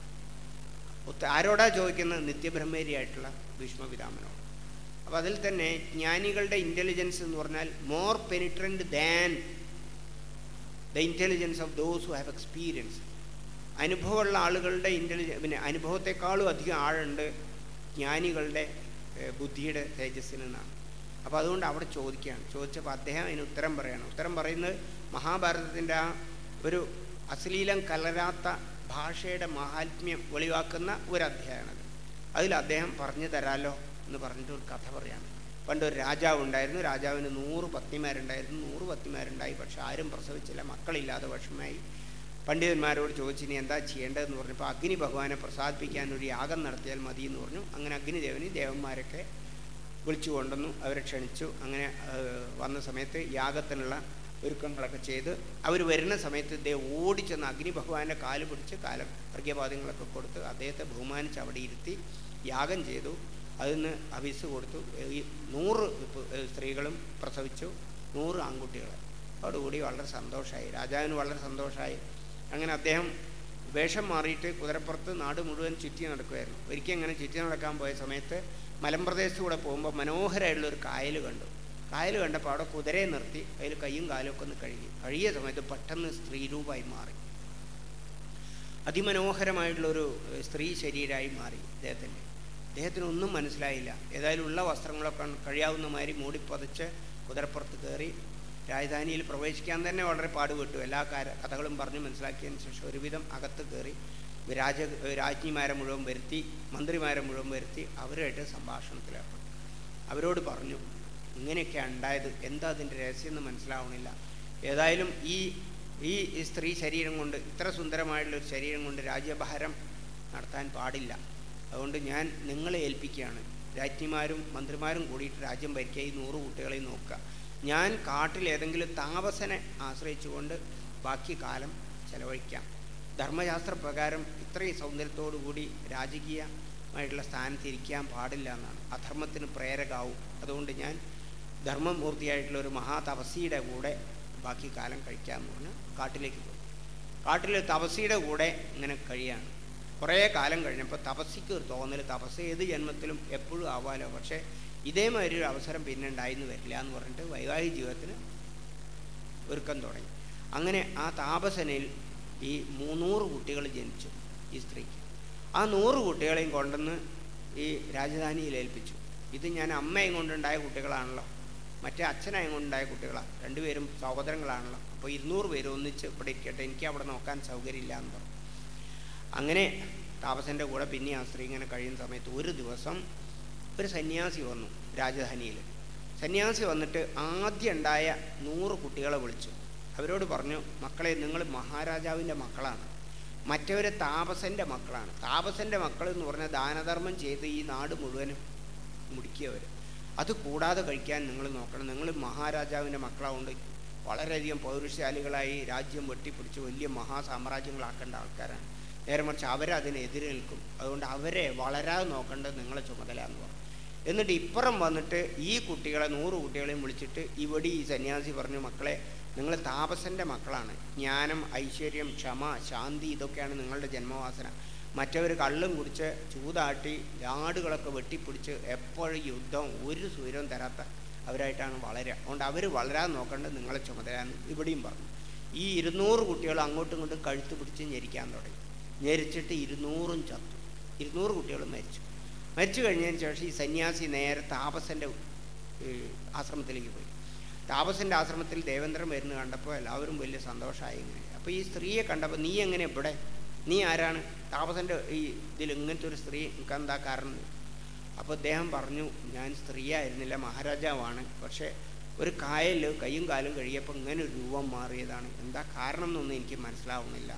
ആരോടാ ചോദിക്കുന്നത് നിത്യബ്രഹ്മേരിയായിട്ടുള്ള ഭീഷ്മപിതാമനോട് അപ്പോൾ അതിൽ തന്നെ ജ്ഞാനികളുടെ ഇൻ്റലിജൻസ് എന്ന് പറഞ്ഞാൽ more penetrant than the intelligence of those who have experience അനുഭവമുള്ള ആളുകളുടെ ഇൻ്റലിജ പിന്നെ അനുഭവത്തെക്കാളും അധികം ആഴുണ്ട് ജ്ഞാനികളുടെ ബുദ്ധിയുടെ തേജസ്സിൽ നിന്നാണ് അപ്പോൾ അതുകൊണ്ട് അവിടെ ചോദിക്കുകയാണ് ചോദിച്ചപ്പോൾ അദ്ദേഹം അതിന് ഉത്തരം പറയാണ് ഉത്തരം പറയുന്നത് മഹാഭാരതത്തിൻ്റെ ആ ഒരു അശ്ലീലം കലരാത്ത ഭാഷയുടെ മഹാത്മ്യം വെളിവാക്കുന്ന ഒരു അധ്യായമാണത് അതിൽ അദ്ദേഹം പറഞ്ഞു തരാലോ എന്ന് പറഞ്ഞിട്ട് ഒരു കഥ പറയാണ് പണ്ട് ഒരു രാജാവ് ഉണ്ടായിരുന്നു രാജാവിന് നൂറ് പത്നിമാരുണ്ടായിരുന്നു നൂറ് പത്നിമാരുണ്ടായി പക്ഷെ ആരും പ്രസവിച്ചില്ല മക്കളില്ലാതെ വിഷമമായി പണ്ഡിതന്മാരോട് ചോദിച്ചു ഇനി എന്താ ചെയ്യേണ്ടതെന്ന് പറഞ്ഞപ്പോൾ അഗ്നി ഭഗവാനെ പ്രസാദിപ്പിക്കാൻ ഒരു യാഗം നടത്തിയാൽ മതി എന്ന് പറഞ്ഞു അങ്ങനെ അഗ്നിദേവന് ദേവന്മാരൊക്കെ വിളിച്ചു കൊണ്ടുവന്നു അവരെ ക്ഷണിച്ചു അങ്ങനെ വന്ന സമയത്ത് യാഗത്തിനുള്ള ഒരുക്കങ്ങളൊക്കെ ചെയ്ത് അവർ വരുന്ന സമയത്ത് ഇദ്ദേഹം ഓടിച്ചെന്ന് അഗ്നി ഭഗവാന്റെ കാല് പിടിച്ച് കാല അർഘ്യപാദ്യങ്ങളൊക്കെ കൊടുത്ത് അദ്ദേഹത്തെ ബഹുമാനിച്ച് അവിടെ ഇരുത്തി യാഗം ചെയ്തു അതിന് അഭിസ് കൊടുത്തു ഈ നൂറ് സ്ത്രീകളും പ്രസവിച്ചു നൂറ് ആൺകുട്ടികളെ അതോടുകൂടി വളരെ സന്തോഷമായി രാജാവിന് വളരെ സന്തോഷമായി അങ്ങനെ അദ്ദേഹം വേഷം മാറിയിട്ട് കുതിരപ്പുറത്ത് നാട് മുഴുവൻ ചുറ്റി നടക്കുമായിരുന്നു ഒരിക്കൽ അങ്ങനെ ചുറ്റി നടക്കാൻ പോയ സമയത്ത് മലമ്പ്രദേശത്തൂടെ പോകുമ്പോൾ മനോഹരമായിട്ടുള്ള ഒരു കായൽ കണ്ടു കായൽ കണ്ടപ്പോൾ അവിടെ കുതിരയെ നിർത്തി അതിൽ കൈയും കാലും ഒക്കെ ഒന്ന് കഴുകി കഴുകിയ സമയത്ത് പെട്ടെന്ന് സ്ത്രീരൂപമായി മാറി അതിമനോഹരമായിട്ടുള്ളൊരു സ്ത്രീ ശരീരമായി മാറി അദ്ദേഹത്തിൻ്റെ അദ്ദേഹത്തിന് ഒന്നും മനസ്സിലായില്ല ഏതായാലും ഉള്ള വസ്ത്രങ്ങളൊക്കെ കഴിയാവുന്ന മാതിരി മൂടിപ്പതച്ച് കുതിരപ്പുറത്ത് കയറി രാജധാനിയിൽ പ്രവേശിക്കാൻ തന്നെ വളരെ പാടുപെട്ടു എല്ലാ കാര കഥകളും പറഞ്ഞ് മനസ്സിലാക്കിയതിന് ശേഷം ഒരുവിധം അകത്ത് കയറി രാജ രാജ്ഞിമാരെ മുഴുവൻ വരുത്തി മന്ത്രിമാരെ മുഴുവൻ വരുത്തി അവരുമായിട്ട് സംഭാഷണത്തിലേർപ്പെട്ടു അവരോട് പറഞ്ഞു ഇങ്ങനെയൊക്കെ ഉണ്ടായത് എന്താ അതിൻ്റെ രഹസ്യം എന്ന് മനസ്സിലാവണില്ല ഏതായാലും ഈ ഈ സ്ത്രീ ശരീരം കൊണ്ട് ഇത്ര സുന്ദരമായിട്ടുള്ള ഒരു ശരീരം കൊണ്ട് രാജ്യഭാരം നടത്താൻ പാടില്ല അതുകൊണ്ട് ഞാൻ നിങ്ങളെ ഏൽപ്പിക്കുകയാണ് രാജ്ഞിമാരും മന്ത്രിമാരും കൂടിയിട്ട് രാജ്യം ഭരിക്കുക ഈ നൂറ് കുട്ടികളെയും നോക്കുക ഞാൻ കാട്ടിൽ ഏതെങ്കിലും താപസനെ ആശ്രയിച്ചുകൊണ്ട് ബാക്കി കാലം ചെലവഴിക്കാം ധർമ്മശാസ്ത്ര പ്രകാരം ഇത്രയും സൗന്ദര്യത്തോടുകൂടി രാജകീയമായിട്ടുള്ള സ്ഥാനത്ത് ഇരിക്കാൻ പാടില്ല എന്നാണ് അധർമ്മത്തിന് പ്രേരകാവും അതുകൊണ്ട് ഞാൻ ധർമ്മമൂർത്തിയായിട്ടുള്ള ഒരു മഹാതപസിയുടെ കൂടെ ബാക്കി കാലം കഴിക്കാമെന്ന് പറഞ്ഞ് കാട്ടിലേക്ക് പോയി കാട്ടിൽ തപസിയുടെ കൂടെ ഇങ്ങനെ കഴിയാണ് കുറേ കാലം കഴിഞ്ഞപ്പോൾ തപസ്സിക്ക് ഒരു തോന്നൽ തപസ് ഏത് ജന്മത്തിലും എപ്പോഴും ആവാലോ പക്ഷേ ഇതേമാതിരി ഒരു അവസരം പിന്നെ ഉണ്ടായിന്ന് വരില്ല എന്ന് പറഞ്ഞിട്ട് വൈവാഹിക ജീവിതത്തിന് ഒരുക്കം തുടങ്ങി അങ്ങനെ ആ താപസനയിൽ ഈ മുന്നൂറ് കുട്ടികൾ ജനിച്ചു ഈ സ്ത്രീക്ക് ആ നൂറ് കുട്ടികളെയും കൊണ്ടുവന്ന് ഈ രാജധാനിയിൽ ഏൽപ്പിച്ചു ഇത് ഞാൻ അമ്മയും കൊണ്ടുണ്ടായ കുട്ടികളാണല്ലോ മറ്റേ അച്ഛനായും കൊണ്ടുണ്ടായ കുട്ടികളാണ് രണ്ടുപേരും സഹോദരങ്ങളാണല്ലോ അപ്പോൾ ഇരുന്നൂറ് പേര് ഒന്നിച്ച് ഇവിടെ ഇരിക്കട്ടെ എനിക്ക് അവിടെ നോക്കാൻ സൗകര്യമില്ല എന്ന് പറഞ്ഞു അങ്ങനെ താപസൻ്റെ കൂടെ പിന്നെ ആ സ്ത്രീ ഇങ്ങനെ കഴിയുന്ന സമയത്ത് ഒരു ദിവസം ഒരു സന്യാസി വന്നു രാജധാനിയിൽ സന്യാസി വന്നിട്ട് ആദ്യം ഉണ്ടായ നൂറ് കുട്ടികളെ വിളിച്ചു അവരോട് പറഞ്ഞു മക്കളെ നിങ്ങൾ മഹാരാജാവിൻ്റെ മക്കളാണ് മറ്റവരെ താപസൻ്റെ മക്കളാണ് താപസൻ്റെ മക്കൾ എന്ന് പറഞ്ഞാൽ ദാനധർമ്മം ചെയ്ത് ഈ നാട് മുഴുവനും മുടിക്കിയവർ അത് കൂടാതെ കഴിക്കാൻ നിങ്ങൾ നോക്കണം നിങ്ങൾ മഹാരാജാവിൻ്റെ മക്കളാവുകൊണ്ട് വളരെയധികം പൗരുഷശാലികളായി രാജ്യം വെട്ടിപ്പിടിച്ച് വലിയ മഹാസാമ്രാജ്യങ്ങളാക്കേണ്ട ആൾക്കാരാണ് നേരെ മറിച്ച് അവരതിനെതിരെ നിൽക്കും അതുകൊണ്ട് അവരെ വളരാതെ നോക്കേണ്ടത് നിങ്ങളെ ചുമതല എന്ന് പറഞ്ഞു എന്നിട്ട് ഇപ്പുറം വന്നിട്ട് ഈ കുട്ടികളെ നൂറ് കുട്ടികളെയും വിളിച്ചിട്ട് ഇവിടെ ഈ സന്യാസി പറഞ്ഞു മക്കളെ നിങ്ങൾ താപസൻ്റെ മക്കളാണ് ജ്ഞാനം ഐശ്വര്യം ക്ഷമ ശാന്തി ഇതൊക്കെയാണ് നിങ്ങളുടെ ജന്മവാസന മറ്റവർ കള്ളും കുടിച്ച് ചൂതാട്ടി ആടുകളൊക്കെ വെട്ടിപ്പിടിച്ച് എപ്പോഴും യുദ്ധം ഒരു സൂര്യവും തരാത്ത അവരായിട്ടാണ് വളരുക അതുകൊണ്ട് അവർ വളരാൻ നോക്കേണ്ടത് നിങ്ങളെ ചുമതലയാണ് ഇവിടെയും പറഞ്ഞു ഈ ഇരുന്നൂറ് കുട്ടികൾ അങ്ങോട്ടും ഇങ്ങോട്ടും കഴുത്ത് പിടിച്ച് ഞെരിക്കാൻ തുടങ്ങി ഞെരിച്ചിട്ട് ഇരുന്നൂറും ചത്തു ഇരുന്നൂറ് കുട്ടികൾ മരിച്ചു മരിച്ചു കഴിഞ്ഞതിന് ശേഷം ഈ സന്യാസി നേരെ താപസൻ്റെ ആശ്രമത്തിലേക്ക് പോയി താപസൻ്റെ ആശ്രമത്തിൽ ദേവേന്ദ്രൻ വരുന്ന കണ്ടപ്പോൾ എല്ലാവരും വലിയ സന്തോഷമായി ഇങ്ങനെ അപ്പോൾ ഈ സ്ത്രീയെ കണ്ടപ്പോൾ നീ എങ്ങനെ ഇവിടെ നീ ആരാണ് താപസൻ്റെ ഈ ഇതിൽ ഇങ്ങനത്തെ ഒരു സ്ത്രീ എനിക്ക് എന്താ കാരണം അപ്പോൾ അദ്ദേഹം പറഞ്ഞു ഞാൻ സ്ത്രീയായിരുന്നില്ല മഹാരാജാവാണ് പക്ഷേ ഒരു കായൽ കൈയും കാലും കഴിയപ്പോൾ ഇങ്ങനെ ഒരു രൂപം മാറിയതാണ് എന്താ കാരണം എന്നൊന്നും എനിക്ക് മനസ്സിലാവുന്നില്ല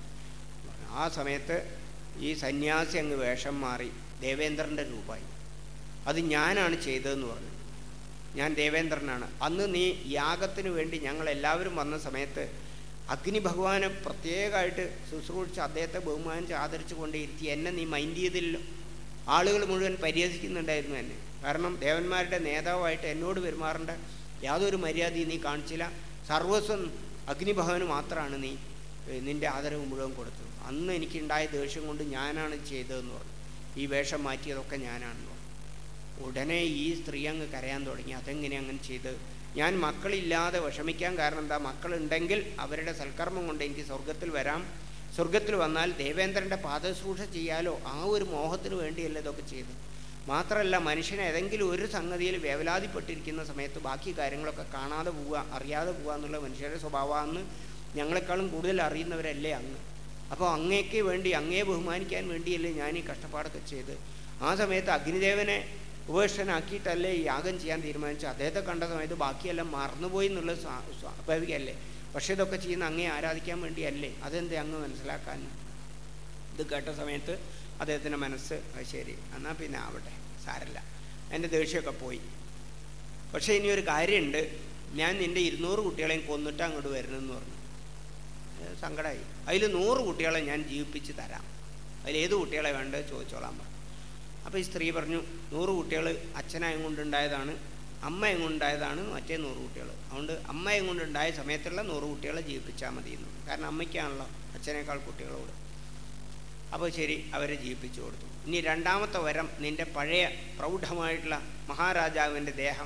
ആ സമയത്ത് ഈ സന്യാസി അങ്ങ് വേഷം മാറി ദേവേന്ദ്രൻ്റെ രൂപമായി അത് ഞാനാണ് ചെയ്തതെന്ന് പറഞ്ഞു ഞാൻ ദേവേന്ദ്രനാണ് അന്ന് നീ യാഗത്തിന് വേണ്ടി ഞങ്ങൾ എല്ലാവരും വന്ന സമയത്ത് അഗ്നി ഭഗവാനെ പ്രത്യേകമായിട്ട് ശുശ്രൂഷിച്ച് അദ്ദേഹത്തെ ബഹുമാനിച്ച് ആദരിച്ചു കൊണ്ടിരുത്തി എന്നെ നീ മൈൻഡ് ചെയ്തില്ലല്ലോ ആളുകൾ മുഴുവൻ പരിഹസിക്കുന്നുണ്ടായിരുന്നു എന്നെ കാരണം ദേവന്മാരുടെ നേതാവായിട്ട് എന്നോട് പെരുമാറേണ്ട യാതൊരു മര്യാദയും നീ കാണിച്ചില്ല സർവസ്വം അഗ്നിഭവന് മാത്രമാണ് നീ നിൻ്റെ ആദരവ് മുഴുവൻ കൊടുത്തത് അന്ന് എനിക്കുണ്ടായ ദേഷ്യം കൊണ്ട് ഞാനാണ് ചെയ്തതെന്ന് പറഞ്ഞു ഈ വേഷം മാറ്റിയതൊക്കെ ഞാനാണെന്ന് പറഞ്ഞു ഉടനെ ഈ സ്ത്രീ അങ്ങ് കരയാൻ തുടങ്ങി അതെങ്ങനെ അങ്ങനെ ചെയ്ത് ഞാൻ മക്കളില്ലാതെ വിഷമിക്കാൻ കാരണം എന്താ മക്കളുണ്ടെങ്കിൽ അവരുടെ സൽക്കർമ്മം കൊണ്ട് എനിക്ക് സ്വർഗത്തിൽ വരാം സ്വർഗത്തിൽ വന്നാൽ ദേവേന്ദ്രൻ്റെ പാദശുശ്രൂഷ ചെയ്യാലോ ആ ഒരു മോഹത്തിന് വേണ്ടിയല്ല ഇതൊക്കെ ചെയ്തത് മാത്രമല്ല മനുഷ്യൻ ഏതെങ്കിലും ഒരു സംഗതിയിൽ വേവലാതിപ്പെട്ടിരിക്കുന്ന സമയത്ത് ബാക്കി കാര്യങ്ങളൊക്കെ കാണാതെ പോവുക അറിയാതെ പോവുക എന്നുള്ള മനുഷ്യരുടെ സ്വഭാവമാണെന്ന് ഞങ്ങളെക്കാളും കൂടുതൽ അറിയുന്നവരല്ലേ അങ്ങ് അപ്പോൾ അങ്ങേക്ക് വേണ്ടി അങ്ങയെ ബഹുമാനിക്കാൻ വേണ്ടിയല്ലേ ഞാൻ ഈ കഷ്ടപ്പാടൊക്കെ ചെയ്ത് ആ സമയത്ത് അഗ്നിദേവനെ ഉപേക്ഷനാക്കിയിട്ടല്ലേ ഈ യാഗം ചെയ്യാൻ തീരുമാനിച്ചു അദ്ദേഹത്തെ കണ്ട സമയത്ത് ബാക്കിയെല്ലാം മറന്നുപോയി എന്നുള്ളത് സ്വാഭാവികമല്ലേ പക്ഷേ ഇതൊക്കെ ചെയ്യുന്ന അങ്ങേ ആരാധിക്കാൻ വേണ്ടിയല്ലേ അതെന്തേ അങ്ങ് മനസ്സിലാക്കാൻ ഇത് കേട്ട സമയത്ത് അദ്ദേഹത്തിൻ്റെ മനസ്സ് അത് ശരി എന്നാൽ പിന്നെ ആവട്ടെ സാരല്ല എൻ്റെ ദേഷ്യമൊക്കെ പോയി പക്ഷേ ഇനി ഒരു കാര്യമുണ്ട് ഞാൻ നിൻ്റെ ഇരുന്നൂറ് കുട്ടികളെയും കൊന്നിട്ട് അങ്ങോട്ട് വരണമെന്ന് പറഞ്ഞു സങ്കടമായി അതിൽ നൂറ് കുട്ടികളെ ഞാൻ ജീവിപ്പിച്ച് തരാം അതിൽ ഏത് കുട്ടികളെ വേണ്ടത് ചോദിച്ചോളാൻ പറഞ്ഞു അപ്പോൾ ഈ സ്ത്രീ പറഞ്ഞു നൂറ് കുട്ടികൾ അച്ഛനായും കൊണ്ടുണ്ടായതാണ് അമ്മയും കൊണ്ടുണ്ടായതാണ് മറ്റേ നൂറ് കുട്ടികൾ അതുകൊണ്ട് അമ്മയും കൊണ്ടുണ്ടായ സമയത്തുള്ള നൂറ് കുട്ടികളെ ജീവിപ്പിച്ചാൽ മതി എന്ന് കാരണം അമ്മയ്ക്കാണല്ലോ അച്ഛനേക്കാൾ കുട്ടികളോട് അപ്പോൾ ശരി അവരെ ജീവിപ്പിച്ചു കൊടുത്തു ഇനി രണ്ടാമത്തെ വരം നിൻ്റെ പഴയ പ്രൗഢമായിട്ടുള്ള മഹാരാജാവിൻ്റെ ദേഹം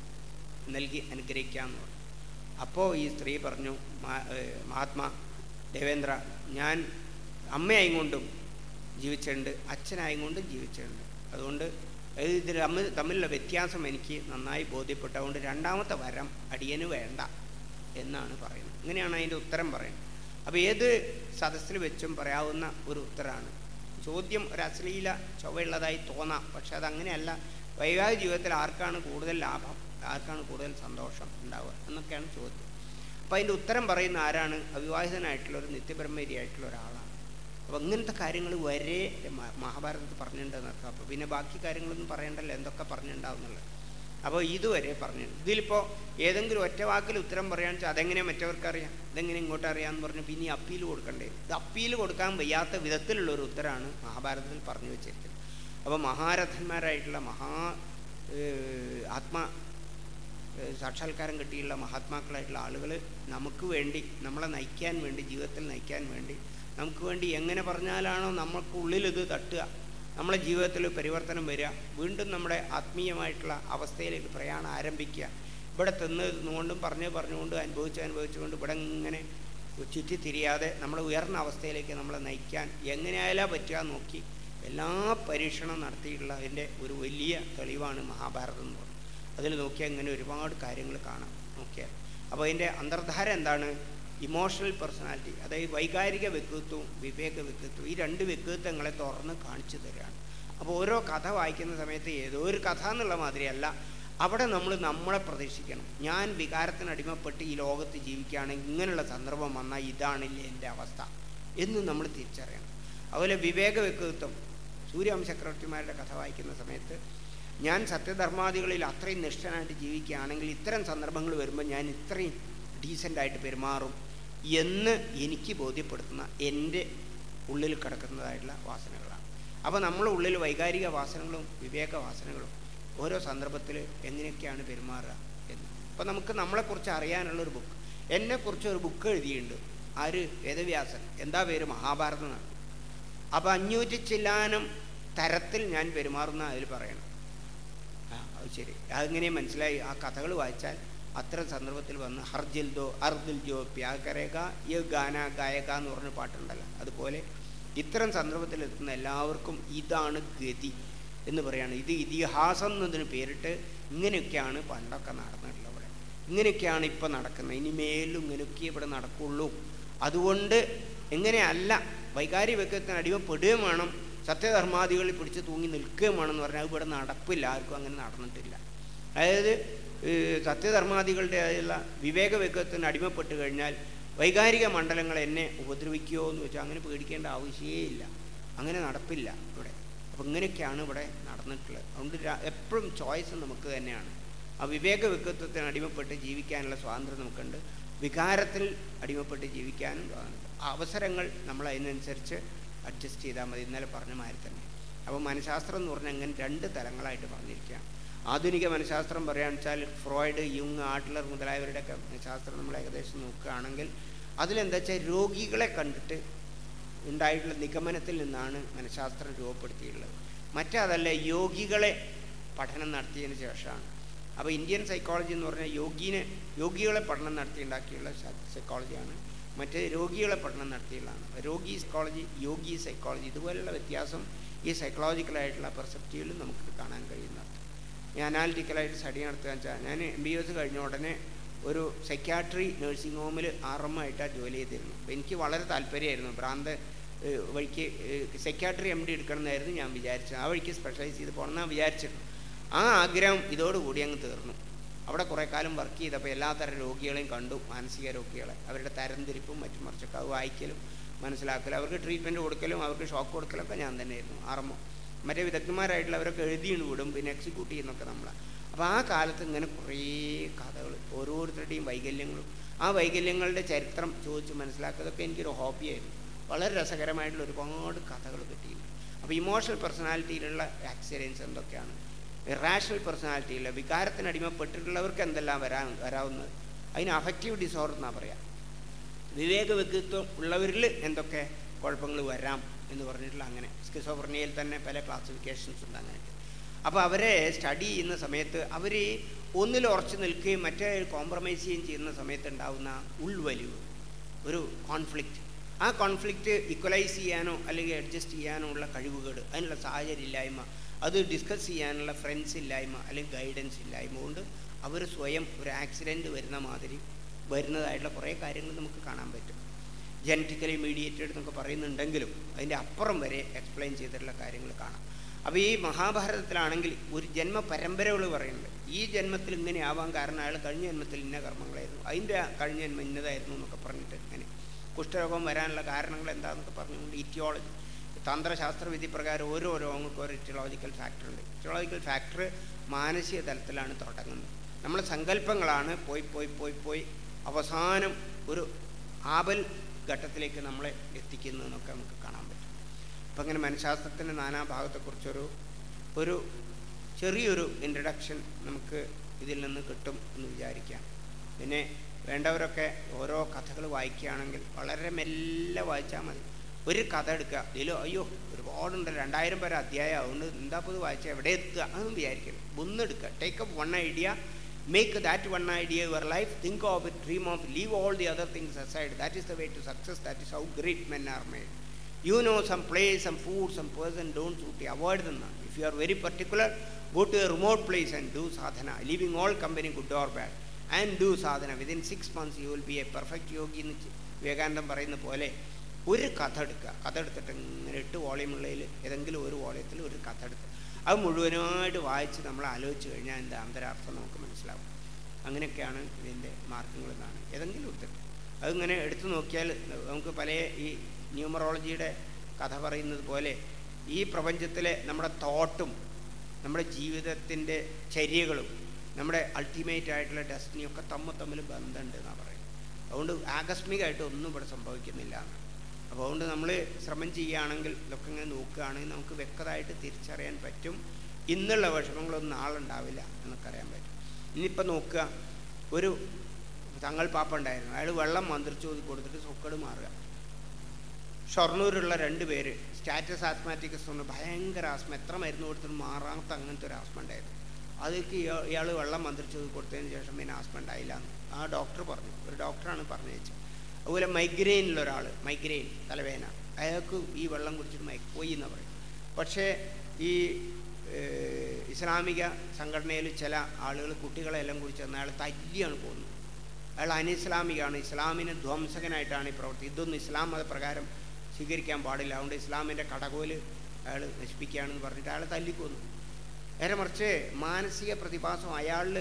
നൽകി അനുഗ്രഹിക്കാമെന്ന് പറഞ്ഞു അപ്പോൾ ഈ സ്ത്രീ പറഞ്ഞു മഹാത്മാ ദേവേന്ദ്ര ഞാൻ അമ്മയായും കൊണ്ടും ജീവിച്ചിട്ടുണ്ട് അച്ഛനായും കൊണ്ടും ജീവിച്ചിട്ടുണ്ട് അതുകൊണ്ട് ഇതിൽ തമ്മിൽ തമ്മിലുള്ള വ്യത്യാസം എനിക്ക് നന്നായി ബോധ്യപ്പെട്ടതുകൊണ്ട് രണ്ടാമത്തെ വരം അടിയന് വേണ്ട എന്നാണ് പറയുന്നത് ഇങ്ങനെയാണ് അതിൻ്റെ ഉത്തരം പറയുന്നത് അപ്പോൾ ഏത് സദസ്സിൽ വെച്ചും പറയാവുന്ന ഒരു ഉത്തരമാണ് ചോദ്യം ഒരു അശ്ലീല ചൊവ്വയുള്ളതായി തോന്നാം പക്ഷെ അതങ്ങനെയല്ല വൈവാഹിക ജീവിതത്തിൽ ആർക്കാണ് കൂടുതൽ ലാഭം ആർക്കാണ് കൂടുതൽ സന്തോഷം ഉണ്ടാവുക എന്നൊക്കെയാണ് ചോദ്യം അപ്പോൾ അതിൻ്റെ ഉത്തരം പറയുന്ന ആരാണ് അവിവാഹിതനായിട്ടുള്ള ഒരു നിത്യബ്രഹ്മരിയായിട്ടുള്ള ഒരാളാണ് അപ്പോൾ ഇങ്ങനത്തെ കാര്യങ്ങൾ വരെ മഹാഭാരതത്തിൽ പറഞ്ഞിട്ടുണ്ടെന്നർത്ഥം അപ്പോൾ പിന്നെ ബാക്കി കാര്യങ്ങളൊന്നും പറയണ്ടല്ലോ എന്തൊക്കെ പറഞ്ഞിട്ടുണ്ടാവുന്നുള്ളത് അപ്പോൾ ഇതുവരെ പറഞ്ഞു ഇതിലിപ്പോൾ ഏതെങ്കിലും ഒറ്റ വാക്കിൽ ഉത്തരം പറയുകയാണെന്ന് വെച്ചാൽ അതെങ്ങനെ മറ്റവർക്ക് അറിയാം ഇതെങ്ങനെ ഇങ്ങോട്ട് അറിയാമെന്ന് പറഞ്ഞു പിന്നെ ഈ അപ്പീൽ കൊടുക്കണ്ടേ ഇത് അപ്പീൽ കൊടുക്കാൻ വയ്യാത്ത വിധത്തിലുള്ള ഒരു ഉത്തരമാണ് മഹാഭാരതത്തിൽ പറഞ്ഞു വെച്ചിരിക്കുന്നത് അപ്പോൾ മഹാരഥന്മാരായിട്ടുള്ള മഹാ ആത്മാ സാക്ഷാത്കാരം കിട്ടിയുള്ള മഹാത്മാക്കളായിട്ടുള്ള ആളുകൾ നമുക്ക് വേണ്ടി നമ്മളെ നയിക്കാൻ വേണ്ടി ജീവിതത്തിൽ നയിക്കാൻ വേണ്ടി നമുക്ക് വേണ്ടി എങ്ങനെ പറഞ്ഞാലാണോ നമ്മൾക്കുള്ളിൽ ഇത് തട്ടുക നമ്മളെ ജീവിതത്തിൽ പരിവർത്തനം വരിക വീണ്ടും നമ്മുടെ ആത്മീയമായിട്ടുള്ള അവസ്ഥയിലേക്ക് പ്രയാണം ആരംഭിക്കുക ഇവിടെ തിന്ന് തിന്നുകൊണ്ടും പറഞ്ഞ് പറഞ്ഞുകൊണ്ട് അനുഭവിച്ച് അനുഭവിച്ചുകൊണ്ട് ഇവിടെ ഇങ്ങനെ ചുറ്റി തിരിയാതെ നമ്മളെ ഉയർന്ന അവസ്ഥയിലേക്ക് നമ്മളെ നയിക്കാൻ എങ്ങനെയായാലും പറ്റുക നോക്കി എല്ലാ പരീക്ഷണം നടത്തിയിട്ടുള്ള അതിൻ്റെ ഒരു വലിയ തെളിവാണ് മഹാഭാരതം എന്ന് പറയുന്നത് അതിൽ നോക്കിയാൽ ഇങ്ങനെ ഒരുപാട് കാര്യങ്ങൾ കാണാം നോക്കിയാൽ അപ്പോൾ അതിൻ്റെ അന്തർധാര എന്താണ് ഇമോഷണൽ പേഴ്സണാലിറ്റി അതായത് വൈകാരിക വ്യക്തിത്വവും വിവേക വ്യക്തിത്വവും ഈ രണ്ട് വ്യക്തിത്വങ്ങളെ തുറന്ന് കാണിച്ചു തരികയാണ് അപ്പോൾ ഓരോ കഥ വായിക്കുന്ന സമയത്ത് ഏതോ ഒരു കഥ എന്നുള്ള മാതിരിയല്ല അവിടെ നമ്മൾ നമ്മളെ പ്രതീക്ഷിക്കണം ഞാൻ വികാരത്തിന് അടിമപ്പെട്ട് ഈ ലോകത്ത് ജീവിക്കുകയാണെങ്കിൽ ഇങ്ങനെയുള്ള സന്ദർഭം വന്നാൽ ഇതാണില്ലേ എൻ്റെ അവസ്ഥ എന്ന് നമ്മൾ തിരിച്ചറിയണം അതുപോലെ വിവേക വ്യക്തിത്വം സൂര്യവംശ ചക്രവർത്തിമാരുടെ കഥ വായിക്കുന്ന സമയത്ത് ഞാൻ സത്യധർമാദികളിൽ അത്രയും നിഷ്ഠനായിട്ട് ജീവിക്കുകയാണെങ്കിൽ ഇത്തരം സന്ദർഭങ്ങൾ വരുമ്പോൾ ഞാൻ ഇത്രയും ഡീസൻ്റായിട്ട് പെരുമാറും എന്ന് എനിക്ക് ബോധ്യപ്പെടുത്തുന്ന എൻ്റെ ഉള്ളിൽ കിടക്കുന്നതായിട്ടുള്ള വാസനകളാണ് അപ്പോൾ നമ്മുടെ ഉള്ളിൽ വൈകാരിക വാസനകളും വിവേക വാസനകളും ഓരോ സന്ദർഭത്തിൽ എങ്ങനെയൊക്കെയാണ് പെരുമാറുക എന്ന് അപ്പോൾ നമുക്ക് നമ്മളെക്കുറിച്ച് അറിയാനുള്ളൊരു ബുക്ക് എന്നെക്കുറിച്ച് ഒരു ബുക്ക് എഴുതിയിട്ടുണ്ട് ആര് വേദവ്യാസൻ എന്താ പേര് മഹാഭാരതം എന്നാണ് അപ്പോൾ അഞ്ഞൂറ്റി ചില്ലാനം തരത്തിൽ ഞാൻ പെരുമാറുന്ന അതിൽ പറയണം ആ അത് ശരി അതെങ്ങനെ മനസ്സിലായി ആ കഥകൾ വായിച്ചാൽ അത്തരം സന്ദർഭത്തിൽ വന്ന് ഹർജിൽ ദോ അർദിൽ ജോ പ്യാകരേക യ ഗാന ഗായക എന്ന് പറഞ്ഞ പാട്ടുണ്ടല്ലോ അതുപോലെ ഇത്തരം സന്ദർഭത്തിൽ എത്തുന്ന എല്ലാവർക്കും ഇതാണ് ഗതി എന്ന് പറയാണ് ഇത് ഇതിഹാസം എന്നതിന് പേരിട്ട് ഇങ്ങനെയൊക്കെയാണ് പണ്ടൊക്കെ നടന്നിട്ടുള്ളത് ഇവിടെ ഇങ്ങനെയൊക്കെയാണ് ഇപ്പം നടക്കുന്നത് ഇനിമേലും ഇങ്ങനെയൊക്കെ ഇവിടെ നടക്കുള്ളൂ അതുകൊണ്ട് എങ്ങനെയല്ല വൈകാരി വ്യക്തിത്വത്തിന് അടിമപ്പെടുകയും വേണം സത്യധർമാദികളിൽ പിടിച്ച് തൂങ്ങി നിൽക്കുകയും വേണമെന്ന് പറഞ്ഞാൽ ഇവിടെ നടപ്പില്ല ആർക്കും അങ്ങനെ നടന്നിട്ടില്ല അതായത് സത്യധർമാദികളുടെ ആയുള്ള വിവേക വ്യക്തിത്വത്തിന് അടിമപ്പെട്ട് കഴിഞ്ഞാൽ വൈകാരിക മണ്ഡലങ്ങൾ എന്നെ ഉപദ്രവിക്കുമോ എന്ന് വെച്ചാൽ അങ്ങനെ പേടിക്കേണ്ട ആവശ്യമേ ഇല്ല അങ്ങനെ നടപ്പില്ല ഇവിടെ അപ്പം ഇങ്ങനെയൊക്കെയാണ് ഇവിടെ നടന്നിട്ടുള്ളത് അതുകൊണ്ട് എപ്പോഴും ചോയ്സ് നമുക്ക് തന്നെയാണ് ആ വിവേക വ്യക്തിത്വത്തിന് അടിമപ്പെട്ട് ജീവിക്കാനുള്ള സ്വാതന്ത്ര്യം നമുക്കുണ്ട് വികാരത്തിൽ അടിമപ്പെട്ട് ജീവിക്കാനും അവസരങ്ങൾ നമ്മൾ അതിനനുസരിച്ച് അഡ്ജസ്റ്റ് ചെയ്താൽ മതി ഇന്നലെ പറഞ്ഞ മാതിരി തന്നെ അപ്പോൾ മനഃശാസ്ത്രം എന്ന് പറഞ്ഞാൽ അങ്ങനെ രണ്ട് തലങ്ങളായിട്ട് പറഞ്ഞിരിക്കുകയാണ് ആധുനിക മനഃശാസ്ത്രം പറയുകയാണെന്ന് വെച്ചാൽ ഫ്രോയിഡ് യുങ് ആട്ട്ലർ മുതലായവരുടെയൊക്കെ മനഃശാസ്ത്രം നമ്മൾ ഏകദേശം നോക്കുകയാണെങ്കിൽ അതിലെന്താ വെച്ചാൽ രോഗികളെ കണ്ടിട്ട് ഉണ്ടായിട്ടുള്ള നിഗമനത്തിൽ നിന്നാണ് മനഃശാസ്ത്രം രൂപപ്പെടുത്തിയിട്ടുള്ളത് മറ്റതല്ല യോഗികളെ പഠനം നടത്തിയതിന് ശേഷമാണ് അപ്പോൾ ഇന്ത്യൻ സൈക്കോളജി എന്ന് പറഞ്ഞാൽ യോഗിനെ യോഗികളെ പഠനം നടത്തി ഉണ്ടാക്കിയുള്ള സൈക്കോളജിയാണ് മറ്റേ രോഗികളെ പഠനം നടത്തിയുള്ളതാണ് രോഗി സൈക്കോളജി യോഗി സൈക്കോളജി ഇതുപോലുള്ള വ്യത്യാസം ഈ സൈക്കോളജിക്കലായിട്ടുള്ള പെർസെപ്റ്റീവിലും നമുക്ക് കാണാൻ കഴിയുന്നത് ഞാൻ അനാലിറ്റിക്കലായിട്ട് സ്റ്റഡി നടത്തുക വെച്ചാൽ ഞാൻ എം ബി എസ് കഴിഞ്ഞ ഉടനെ ഒരു സൈക്യാട്രി നഴ്സിംഗ് ഹോമിൽ ആറമ്മായിട്ടാണ് ജോലി ചെയ്തിരുന്നു അപ്പോൾ എനിക്ക് വളരെ താല്പര്യമായിരുന്നു ഭ്രാന്ത് വഴിക്ക് സൈക്യാട്രി എം ഡി എടുക്കണമെന്നായിരുന്നു ഞാൻ വിചാരിച്ചത് ആ വഴിക്ക് സ്പെഷ്യലൈസ് ചെയ്ത് പോകണമെന്നാണ് വിചാരിച്ചിരുന്നു ആ ആഗ്രഹം ഇതോടുകൂടി അങ്ങ് തീർന്നു അവിടെ കുറേ കാലം വർക്ക് ചെയ്തപ്പോൾ എല്ലാത്തരം രോഗികളെയും കണ്ടു മാനസിക രോഗികളെ അവരുടെ തരംതിരിപ്പും മറ്റും മറിച്ചൊക്കെ അത് വായിക്കലും മനസ്സിലാക്കലും അവർക്ക് ട്രീറ്റ്മെൻറ്റ് കൊടുക്കലും അവർക്ക് ഷോക്ക് കൊടുക്കലൊക്കെ ഞാൻ തന്നെയായിരുന്നു ആറമ്മോ മറ്റേ വിദഗ്ധന്മാരായിട്ടുള്ള അവരൊക്കെ എഴുതിയിട്ട് വിടും പിന്നെ എക്സിക്യൂട്ട് ചെയ്യുന്നൊക്കെ നമ്മളാണ് അപ്പോൾ ആ കാലത്ത് ഇങ്ങനെ കുറേ കഥകൾ ഓരോരുത്തരുടെയും വൈകല്യങ്ങളും ആ വൈകല്യങ്ങളുടെ ചരിത്രം ചോദിച്ച് മനസ്സിലാക്കുന്നതൊക്കെ എനിക്കൊരു ഹോബിയായിരുന്നു വളരെ രസകരമായിട്ടുള്ള ഒരുപാട് കഥകൾ കിട്ടിയിട്ടുണ്ട് അപ്പോൾ ഇമോഷണൽ പേഴ്സണാലിറ്റിയിലുള്ള എക്സ്പീരിയൻസ് എന്തൊക്കെയാണ് ഇറാഷണൽ പേഴ്സണാലിറ്റിയില്ല വികാരത്തിന് അടിമപ്പെട്ടിട്ടുള്ളവർക്ക് എന്തെല്ലാം വരാൻ വരാവുന്നത് അതിന് അഫക്റ്റീവ് ഡിസോർഡർ എന്നാണ് പറയാം വിവേക വ്യക്തിത്വം ഉള്ളവരിൽ എന്തൊക്കെ കുഴപ്പങ്ങൾ വരാം എന്ന് പറഞ്ഞിട്ടുള്ള അങ്ങനെ സ്കിസോഫർണിയയിൽ തന്നെ പല ക്ലാസിഫിക്കേഷൻസ് ഉണ്ട് അങ്ങനെയൊക്കെ അപ്പോൾ അവരെ സ്റ്റഡി ചെയ്യുന്ന സമയത്ത് അവർ ഒന്നിൽ ഉറച്ചു നിൽക്കുകയും മറ്റേ കോംപ്രമൈസ് ചെയ്യുകയും ചെയ്യുന്ന സമയത്ത് ഉണ്ടാകുന്ന ഉൾവലിവ് ഒരു കോൺഫ്ലിക്റ്റ് ആ കോൺഫ്ലിക്റ്റ് ഇക്വലൈസ് ചെയ്യാനോ അല്ലെങ്കിൽ അഡ്ജസ്റ്റ് ചെയ്യാനോ ഉള്ള കഴിവുകേട് അതിനുള്ള സാഹചര്യം ഇല്ലായ്മ അത് ഡിസ്കസ് ചെയ്യാനുള്ള ഫ്രണ്ട്സ് ഇല്ലായ്മ അല്ലെങ്കിൽ ഗൈഡൻസ് ഇല്ലായ്മ കൊണ്ട് അവർ സ്വയം ഒരു ആക്സിഡൻറ്റ് വരുന്ന മാതിരി വരുന്നതായിട്ടുള്ള കുറേ കാര്യങ്ങൾ നമുക്ക് കാണാൻ പറ്റും ജനറ്റിക്കലി മീഡിയേറ്റഡ് എന്നൊക്കെ പറയുന്നുണ്ടെങ്കിലും അതിൻ്റെ അപ്പുറം വരെ എക്സ്പ്ലെയിൻ ചെയ്തിട്ടുള്ള കാര്യങ്ങൾ കാണാം അപ്പോൾ ഈ മഹാഭാരതത്തിലാണെങ്കിൽ ഒരു ജന്മ പരമ്പരകൾ പറയുന്നുണ്ട് ഈ ജന്മത്തിൽ ഇങ്ങനെ ആവാൻ കാരണം അയാൾ കഴിഞ്ഞ ജന്മത്തിൽ ഇന്ന കർമ്മങ്ങളായിരുന്നു അതിൻ്റെ കഴിഞ്ഞ ജന്മം ഇന്നതായിരുന്നു എന്നൊക്കെ പറഞ്ഞിട്ട് ഇങ്ങനെ കുഷ്ഠരോഗം വരാനുള്ള കാരണങ്ങൾ എന്താണെന്നൊക്കെ പറഞ്ഞുകൊണ്ട് ഇറ്റിയോളജി തന്ത്രശാസ്ത്ര വിധി പ്രകാരം ഓരോ രോഗങ്ങൾക്കും ഓരോ ഇറ്റിയോളജിക്കൽ ഫാക്ടർ ഉണ്ട് ഇറ്റിയോളജിക്കൽ ഫാക്ടർ മാനസിക തലത്തിലാണ് തുടങ്ങുന്നത് നമ്മളെ സങ്കല്പങ്ങളാണ് പോയി പോയി പോയി പോയി അവസാനം ഒരു ആപൽ ഘട്ടത്തിലേക്ക് നമ്മളെ എത്തിക്കുന്നതെന്നൊക്കെ നമുക്ക് കാണാൻ പറ്റും അപ്പം അങ്ങനെ മനഃശാസ്ത്രത്തിൻ്റെ നാനാഭാഗത്തെക്കുറിച്ചൊരു ഒരു ചെറിയൊരു ഇൻട്രഡക്ഷൻ നമുക്ക് ഇതിൽ നിന്ന് കിട്ടും എന്ന് വിചാരിക്കാം പിന്നെ വേണ്ടവരൊക്കെ ഓരോ കഥകൾ വായിക്കുകയാണെങ്കിൽ വളരെ മെല്ലെ വായിച്ചാൽ മതി ഒരു കഥ എടുക്കുക ഇതിലോ അയ്യോ ഒരുപാടുണ്ട് രണ്ടായിരം പേരെ അധ്യായം അതുകൊണ്ട് എന്താ ഇപ്പോൾ ഇത് വായിച്ചാൽ എവിടെ എത്തുക അതൊന്നും വിചാരിക്കണം ഒന്നെടുക്കുക take up one idea make that one idea your life think of it dream of leave all the other things aside that is the way to success that is how great men are made you know some place some food some person don't suit you avoid them now. if you are very particular go to a remote place and do sadhana leaving all company good or bad and do sadhana within six months you will be a perfect yogi എന്ന് ചെ- വിവേകാനന്ദൻ പറയുന്ന പോലെ ഒരു കഥ എടുക്കുക കഥ എടുത്തിട്ട് ഇങ്ങനെ എട്ട് വോളിയമുള്ളതിൽ ഏതെങ്കിലും ഒരു വോളിയത്തിൽ ഒരു കഥ എടുത്ത് അത് മുഴുവനായിട്ട് വായിച്ച് നമ്മൾ ആലോചിച്ച് കഴിഞ്ഞാൽ അതിൻ്റെ അന്തരാർത്ഥം നമുക്ക് മനസ്സിലാവും അങ്ങനെയൊക്കെയാണ് ഇതിൻ്റെ മാർഗങ്ങൾ കാണുന്നത് ഏതെങ്കിലും എടുത്തിട്ട് അതിങ്ങനെ എടുത്തു നോക്കിയാൽ നമുക്ക് പല ഈ ന്യൂമറോളജിയുടെ കഥ പറയുന്നത് പോലെ ഈ പ്രപഞ്ചത്തിലെ നമ്മുടെ തോട്ടും നമ്മുടെ ജീവിതത്തിൻ്റെ ചര്യകളും നമ്മുടെ അൾട്ടിമേറ്റ് ആയിട്ടുള്ള ഡെസ്റ്റിനിയൊക്കെ തമ്മിൽ തമ്മിൽ ബന്ധമുണ്ട് എന്നാണ് പറയുന്നത് അതുകൊണ്ട് ആകസ്മികമായിട്ട് ഒന്നും ഇവിടെ സംഭവിക്കുന്നില്ല എന്ന് അപ്പോൾ അതുകൊണ്ട് നമ്മൾ ശ്രമം ചെയ്യുകയാണെങ്കിൽ ഇതൊക്കെ ഇങ്ങനെ നോക്കുകയാണെങ്കിൽ നമുക്ക് വ്യക്തമായിട്ട് തിരിച്ചറിയാൻ പറ്റും ഇന്നുള്ള വിഷമങ്ങളൊന്നും നാളുണ്ടാവില്ല എന്നൊക്കെ അറിയാൻ പറ്റും ഇനിയിപ്പോൾ നോക്കുക ഒരു തങ്ങൾ പാപ്പ ഉണ്ടായിരുന്നു അയാൾ വെള്ളം മന്ത്രിച്ചു കൊടുത്തിട്ട് സുക്കട് മാറുക ഷൊർണൂരുള്ള രണ്ട് പേര് സ്റ്റാറ്റസ് ആസ്മാറ്റിക്കസ് എന്ന് ഭയങ്കര ആസ്മ എത്ര മരുന്ന് കൊടുത്തിട്ട് മാറാത്ത അങ്ങനത്തെ ഒരു ആസ്മ ഉണ്ടായിരുന്നു അതൊക്കെ ഇയാൾ വെള്ളം മന്ത്രിച്ചു കൊടുത്തതിന് ശേഷം പിന്നെ ആസ്മ ഉണ്ടായില്ല എന്ന് ആ ഡോക്ടർ പറഞ്ഞു ഒരു ഡോക്ടറാണ് പറഞ്ഞു വെച്ചത് അതുപോലെ മൈഗ്രെയിനിലുള്ള ഒരാൾ മൈഗ്രെയിൻ തലവേദന അയാൾക്ക് ഈ വെള്ളം കുടിച്ചിട്ട് മൈ പോയി എന്ന് പറയും പക്ഷേ ഈ ഏഹ്, ഇസ്ലാമിക സംഘടനയിൽ ചില ആളുകൾ കുട്ടികളെല്ലാം കുടിച്ച് അയാൾ തല്ലിയാണ് പോകുന്നത് അയാൾ അനിസ്ലാമികമാണ് ഇസ്ലാമിന് ധ്വംസകനായിട്ടാണ് ഈ പ്രവർത്തി ഇതൊന്നും ഇസ്ലാം മതപ്രകാരം സ്വീകരിക്കാൻ പാടില്ല അതുകൊണ്ട് ഇസ്ലാമിൻ്റെ കടകോല് അയാൾ നശിപ്പിക്കുകയാണെന്ന് പറഞ്ഞിട്ട് അയാളെ തല്ലിക്കൊന്നു നേരെ മറിച്ച് മാനസിക പ്രതിഭാസം അയാളിൽ